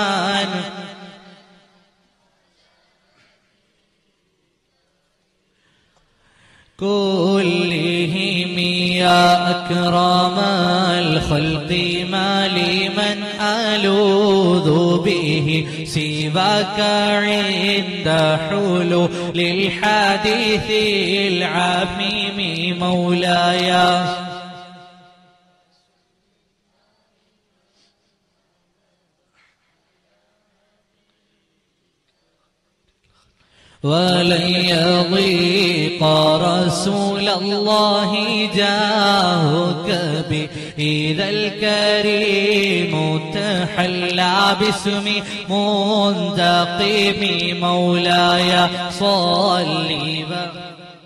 كلهم يا أكرم الخلق ما لمن ألوذ به سواك عند حلول الحديث العميم مولاي ولن يضيق رسول الله جاهك بإذا الكريم تحلى باسم منتقم مولاي صلي و-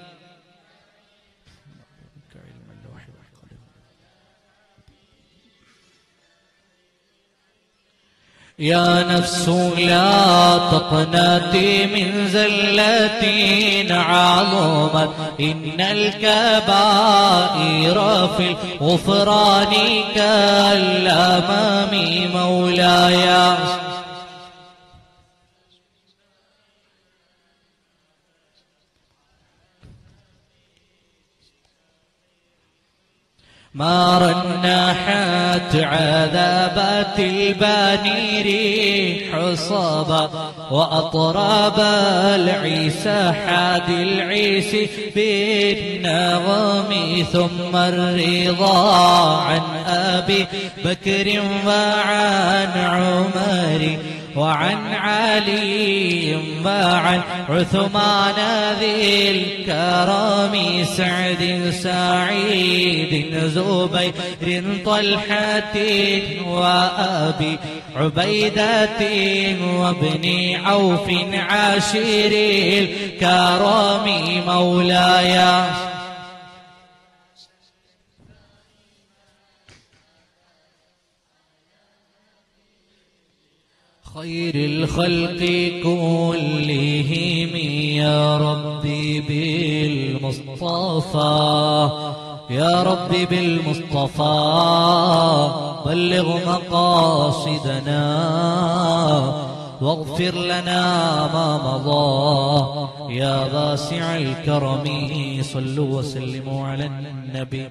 يا نفس لا تقنطي من زلة عظمت إن الكبائر في الغفران كالأمام مولاي ما رنحت عذابات الباني ريح صبا وأطراب العيسى حاد العيس بالنغم ثم الرضا عن أبي بكر وعن عمر وعن علي وعن عثمان ذي الكرم سعد سعيد زبير طلحة وأبي عبيدة وابن عوف عاشر الكرم مولاي خير الخلق كلهم يا ربي بالمصطفى يا ربي بالمصطفى بلغ مقاصدنا واغفر لنا ما مضى يا واسع الكرم صلوا وسلموا على النبي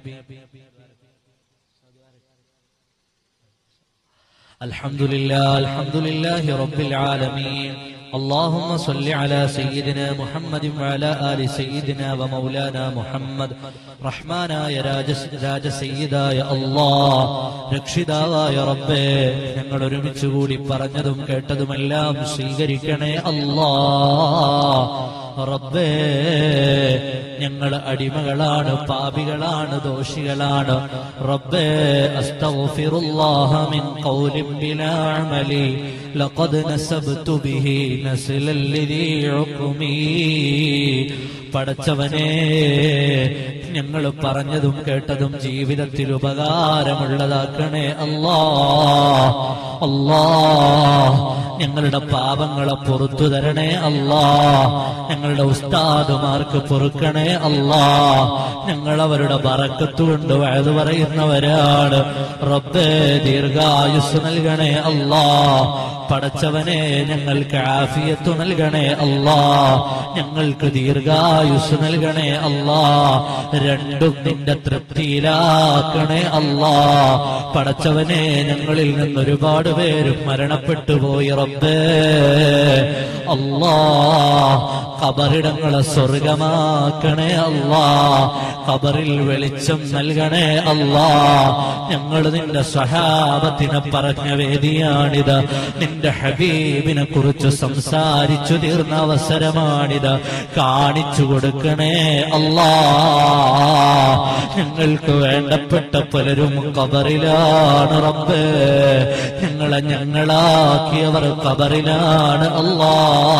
الحمد لله الحمد لله رب العالمين اللهم صل على سيدنا محمد وعلى آل سيدنا ومولانا محمد റഹ്മാനായ രാജ രാജസയ്യിദായ അല്ലാ രക്ഷിതാവായ റബ്ബേ ഞങ്ങൾ ഒരുമിച്ച് കൂടി പറഞ്ഞതും കേട്ടതുമെല്ലാം സ്വീകരിക്കണേ അല്ലാ റബ്ബേ ഞങ്ങൾ അടിമകളാണ് പാപികളാണ് ദോഷികളാണ് റബ്ബേ അസ്തഗ്ഫിറുല്ലാഹ മിൻ ഖൗലിൻ ബിലാ അമലി ലഖദ് നസബ്തു ബിഹി നസ്ലൽ ലിദീ ഉഖ്മി പടച്ചവനെ ഞങ്ങൾ പറഞ്ഞതും കേട്ടതും ജീവിതത്തിൽ ഉപകാരമുള്ളതാക്കണേ അല്ലാ അല്ലാ ഞങ്ങളുടെ പാപങ്ങളെ പുറത്തു തരണേ അല്ലാ ഞങ്ങളുടെ ഉസ്താദുമാർക്ക് പൊറുക്കണേ അല്ലാ ഞങ്ങൾ അവരുടെ ബറക്കത്തുകൊണ്ട് വയത് പറയുന്നവരാണ് റബ്ബേ ദീർഘായുസ് നൽകണേ അല്ലാ പടച്ചവനെ ഞങ്ങൾക്ക് ആഫിയത്ത് നൽകണേ അല്ലാ ഞങ്ങൾക്ക് ദീർഘായുസ് നൽകണേ അല്ലാ രണ്ടും നിന്റെ തൃപ്തിയിലാക്കണേ അല്ലാ പടച്ചവനെ ഞങ്ങളിൽ നിന്ന് ഒരുപാട് പേരും മരണപ്പെട്ടു പോയി റബ്ബേ അല്ലാ കബറിടങ്ങളെ സ്വർഗമാക്കണേ അല്ലാ കബറിൽ വെളിച്ചം നൽകണേ അല്ലാ ഞങ്ങൾ നിന്റെ സഹാബത്തിനെ പറഞ്ഞ വേദിയാണിത് നിന്റെ ഹബീബിനെ കുറിച്ച് സംസാരിച്ചു തീർന്ന അവസരമാണിത് കാണിച്ചു കൊടുക്കണേ അല്ലാ ഞങ്ങൾക്ക് വേണ്ടപ്പെട്ട പലരും കബറിലാണ് റബ്ബേ ഞങ്ങളെ ഞങ്ങളാക്കിയവർ കബറിലാണ് അല്ലാ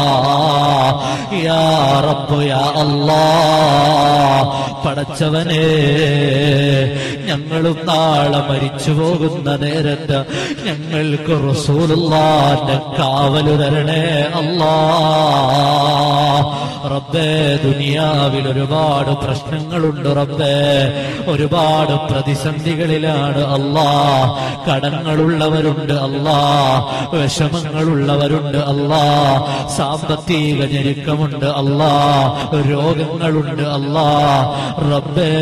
യാ റബ്ബു യാ അല്ലാ പടച്ചവനെ ഞങ്ങളും നാളെ മരിച്ചു പോകുന്ന നേരത്ത് ഞങ്ങൾക്ക് റസൂലുള്ളാന്റെ കാവലു തരണേ അല്ലാ റബ്ബേ ദുനിയാവിൽ ഒരുപാട് പ്രശ്നങ്ങളുണ്ട് റബ്ബേ ഒരുപാട് പ്രതിസന്ധികളിലാണ് അല്ലാ കടങ്ങളുള്ളവരുണ്ട് അല്ലാ വിഷമങ്ങളുള്ളവരുണ്ട് അല്ലാ സാമ്പത്തിക ഞെരുക്കമുണ്ട് അല്ലാ രോഗങ്ങളുണ്ട് അല്ലാ റബ്ബേ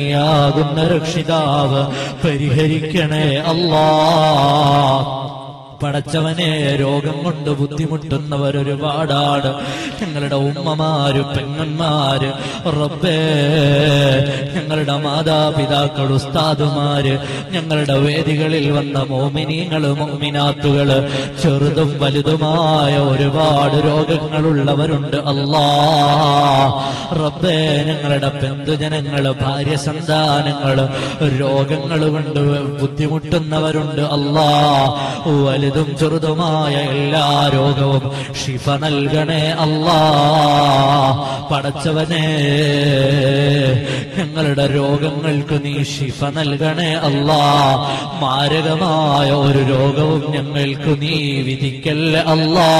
നീയാകുന്ന രക്ഷിതാവ് പരിഹരിക്കണേ അല്ലാ പടച്ചവനെ രോഗം കൊണ്ട് ബുദ്ധിമുട്ടുന്നവർ ഒരുപാടാണ് ഞങ്ങളുടെ ഉമ്മമാര് പെങ്ങന്മാര് റബ്ബേ ഞങ്ങളുടെ മാതാപിതാക്കൾ ഉസ്താദുമാര് ഞങ്ങളുടെ വേദികളിൽ വന്ന മോമിനീങ്ങള് മോമിനാത്തുകള് ചെറുതും വലുതുമായ ഒരുപാട് രോഗങ്ങളുള്ളവരുണ്ട് അല്ലാ റബ്ബേ ഞങ്ങളുടെ ബന്ധുജനങ്ങള് ഭാര്യ സന്താനങ്ങള് രോഗങ്ങൾ കൊണ്ട് ബുദ്ധിമുട്ടുന്നവരുണ്ട് അല്ലാ വലുതും ചെറുതുമായ എല്ലാ രോഗവും ഷിഫ നൽകണേ അല്ലാ പടച്ചവനെ ഞങ്ങളുടെ രോഗങ്ങൾക്ക് നീ ഷിഫ നൽകണേ അല്ലാ മാരകമായ ഒരു രോഗവും ഞങ്ങൾക്ക് നീ വിധിക്കല്ല അല്ലാ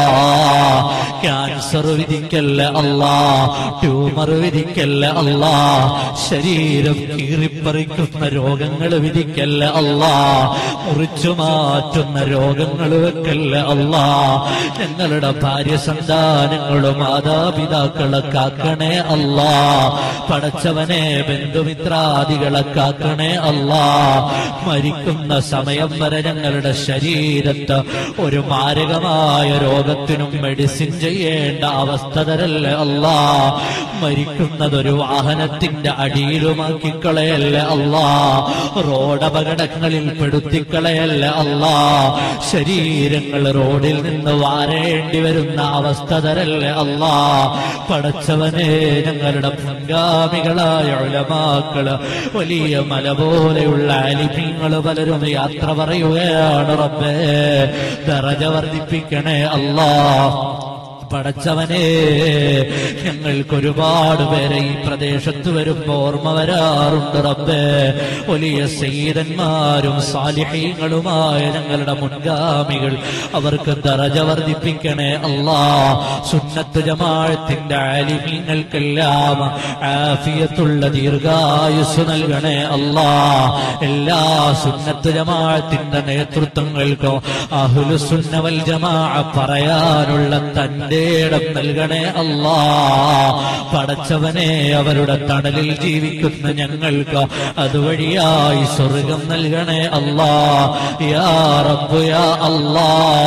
ക്യാൻസർ വിധിക്കല്ല അല്ലാ ട്യൂമർ വിധിക്കല്ല അല്ലാ ശരീരം കീറിപ്പറിക്കുന്ന രോഗങ്ങൾ വിധിക്കല്ല അല്ലാ മുറിച്ചു മാറ്റുന്ന രോഗങ്ങൾ വെക്കല്ല അല്ലാ ഞങ്ങളുടെ ഭാര്യ സന്താനങ്ങളും മാതാപിതാക്കളെ കാക്കണേ അല്ലാ പടച്ചവനെ ബന്ധുമിത്രാദികളെ കാക്കണേ അല്ലാ മരിക്കുന്ന സമയം വരെ ഞങ്ങളുടെ ശരീരത്ത് ഒരു മാരകമായ രോഗത്തിനും മെഡിസിൻ ചെയ്യേണ്ട അവസ്ഥ തരല്ലേ അല്ലാ മരിക്കുന്നതൊരു വാഹനത്തിന്റെ അടിയിലുമാക്കി കളയല്ല അല്ലാ റോഡപകടങ്ങളിൽ പെടുത്തിക്കളയല്ല അല്ലാ ശരീരങ്ങൾ റോഡിൽ നിന്ന് വാരേണ്ടി വരുന്ന അവസ്ഥ തരല്ലേ അല്ലാ പടച്ചവനെ ഞങ്ങളുടെ മുൻഗാമികളായ ഉലമാക്കള് വലിയ മല പോലെയുള്ള അലിഫിങ്ങൾ പലരും യാത്ര പറയുകയാണ് റബ്ബേ ദറജ വർദ്ധിപ്പിക്കണേ അല്ലാ പടച്ചവനെ ഞങ്ങൾക്ക് ഒരുപാട് പേരെ ഈ പ്രദേശത്ത് വരുമ്പോ ഓർമ്മ വരാറുണ്ട് റബ്ബേ വലിയ സീതന്മാരും സാലിഹീങ്ങളുമായ ഞങ്ങളുടെ മുൻഗാമികൾ അവർക്ക് ദറജ വർദ്ധിപ്പിക്കണേ അല്ലാ സുന്നത്ത് ജമാഴത്തിന്റെ ആലിമീങ്ങൾക്കെല്ലാം ആഫിയത്തുള്ള ദീർഘായുസ് നൽകണേ അല്ലാ എല്ലാ സുന്നത്ത് ജമാഴത്തിന്റെ നേതൃത്വങ്ങൾക്കും അഹുലുസുന്നവൽ ജമാ പറയാനുള്ള തന്റെ ഇടം നൽകണേ അല്ലാ പടച്ചവനെ അവരുടെ തണലിൽ ജീവിക്കുന്ന ഞങ്ങൾക്ക് അതുവഴിയായി സ്വർഗം നൽകണേ അല്ലാ യാ റബ്ബു യാ അല്ലാ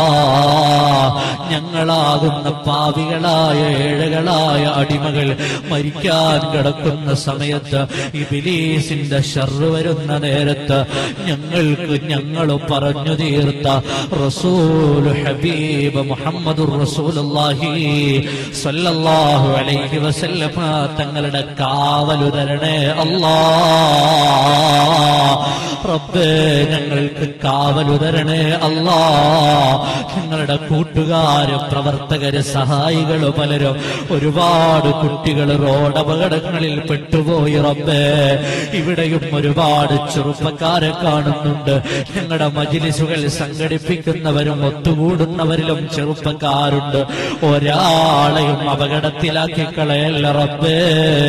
ഞങ്ങളാകുന്ന പാവികളായ ഏഴകളായ അടിമകൾ മരിക്കാൻ കിടക്കുന്ന സമയത്ത് ഇബിലീസിന്റെ ഷർറ് വരുന്ന നേരത്ത് ഞങ്ങൾക്ക് ഞങ്ങൾ പറഞ്ഞു തീർത്ത റസൂൽ ഹബീബ് മുഹമ്മദ് റസൂലുള്ളാഹി സ്വല്ലല്ലാഹു അലൈഹി വസല്ലമ തങ്ങളുടെ കാവലു തരണേ അല്ലാ റബ്ബേ ഞങ്ങൾക്ക് കാവലു തരണേ അല്ലാ ഞങ്ങളുടെ കൂട്ടുകാര് പ്രവർത്തകര് സഹായികള് പലരും ഒരുപാട് കുട്ടികൾ റോഡപകടങ്ങളിൽ പെട്ടുപോയി റബ്ബേ ഇവിടെയും ഒരുപാട് ചെറുപ്പക്കാരെ കാണുന്നുണ്ട് ഞങ്ങളുടെ മജിലിസുകൾ സംഘടിപ്പിക്കുന്നവരും ഒത്തുകൂടുന്നവരിലും ചെറുപ്പക്കാരുണ്ട് ഒരാളെയും അപകടത്തിലാക്കി കളയല്ല റബ്ബേ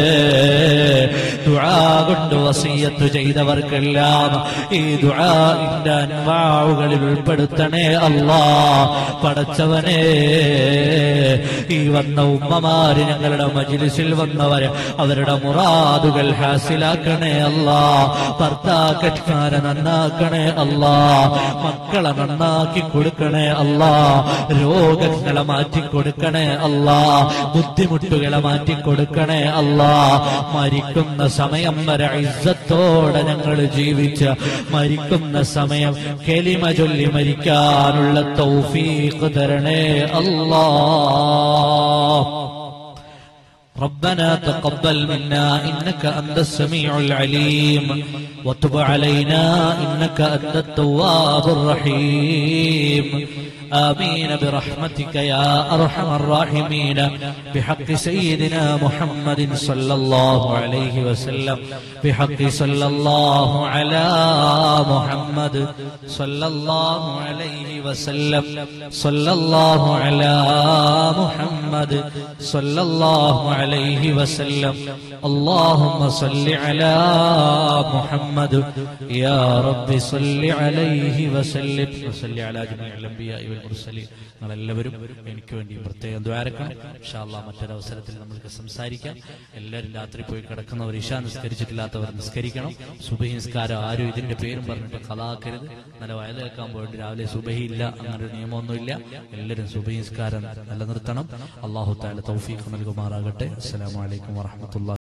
ദുആ കൊണ്ട് വസീയത്ത് ചെയ്തവർക്കെല്ലാം ഈ ദുആഇന്റെ അൻവാവുകളിൽ ഉൾപ്പെടുത്തണേ അല്ലാ പടച്ചവനെ ഈ വന്ന ഉമ്മമാര് ഞങ്ങളുടെ മജിലിസിൽ വന്നവര് അവരുടെ മുറാദുകൾ ഹാസിലാക്കണേ അല്ലാ ഭർത്താക്കന്മാരെ നന്നാക്കണേ അല്ലാ മക്കളെ നന്നാക്കി കൊടുക്കണേ അല്ലാ രോഗങ്ങളെ മാറ്റി കൊടുക്കണേ അല്ലാ ബുദ്ധിമുട്ടുകളെ മാറ്റി കൊടുക്കണേ അല്ലാ മരിക്കുന്ന സമയം വരെ ഇസ്സത്തോടെ ഞങ്ങൾ ജീവിച്ച് മരിക്കുന്ന സമയം കെലിമ ചൊല്ലി മരിക്കാനുള്ള തൗഫീഖ് തരണേ അല്ലാ ربنا تقبل منا إنك أنت السميع العليم وتب علينا إنك أنت التواب الرحيم آمين برحمتك يا أرحم الراحمين بحق سيدنا محمد صلى الله عليه وسلم بحق صلى الله على محمد صلى الله عليه وسلم صلى الله على محمد صلى الله عليه وسلم اللهم صل على محمد يا رب صل عليه وسلم وصل على جميع الأنبياء മുർസലീൻ നിങ്ങളെല്ലാവരും എനിക്ക് വേണ്ടി പ്രത്യേകം ദ്വാരക്കണം ഇൻഷാല്ലാ മറ്റൊരവസരത്തിൽ നമുക്ക് സംസാരിക്കാം എല്ലാവരും രാത്രി പോയി കിടക്കുന്നവർ ഇഷ നിസ്കരിച്ചിട്ടില്ലാത്തവർ നിസ്കരിക്കണം സുബഹി നിസ്കാരം ആരും ഇതിന്റെ പേരും പറഞ്ഞിട്ട് കലാക്കരുത് നല്ല വയലേക്കാൻ പോയിട്ട് രാവിലെ സുബഹി ഇല്ല അങ്ങനെ ഒരു നിയമമൊന്നുമില്ല എല്ലാവരും സുബഹി നിസ്കാരം നിലനിർത്തണം അള്ളാഹു താല തൗഫീഖ് നൽകുമാറാകട്ടെ അസ്സലാമു അലൈക്കും വറഹ്മത്തുള്ളാഹി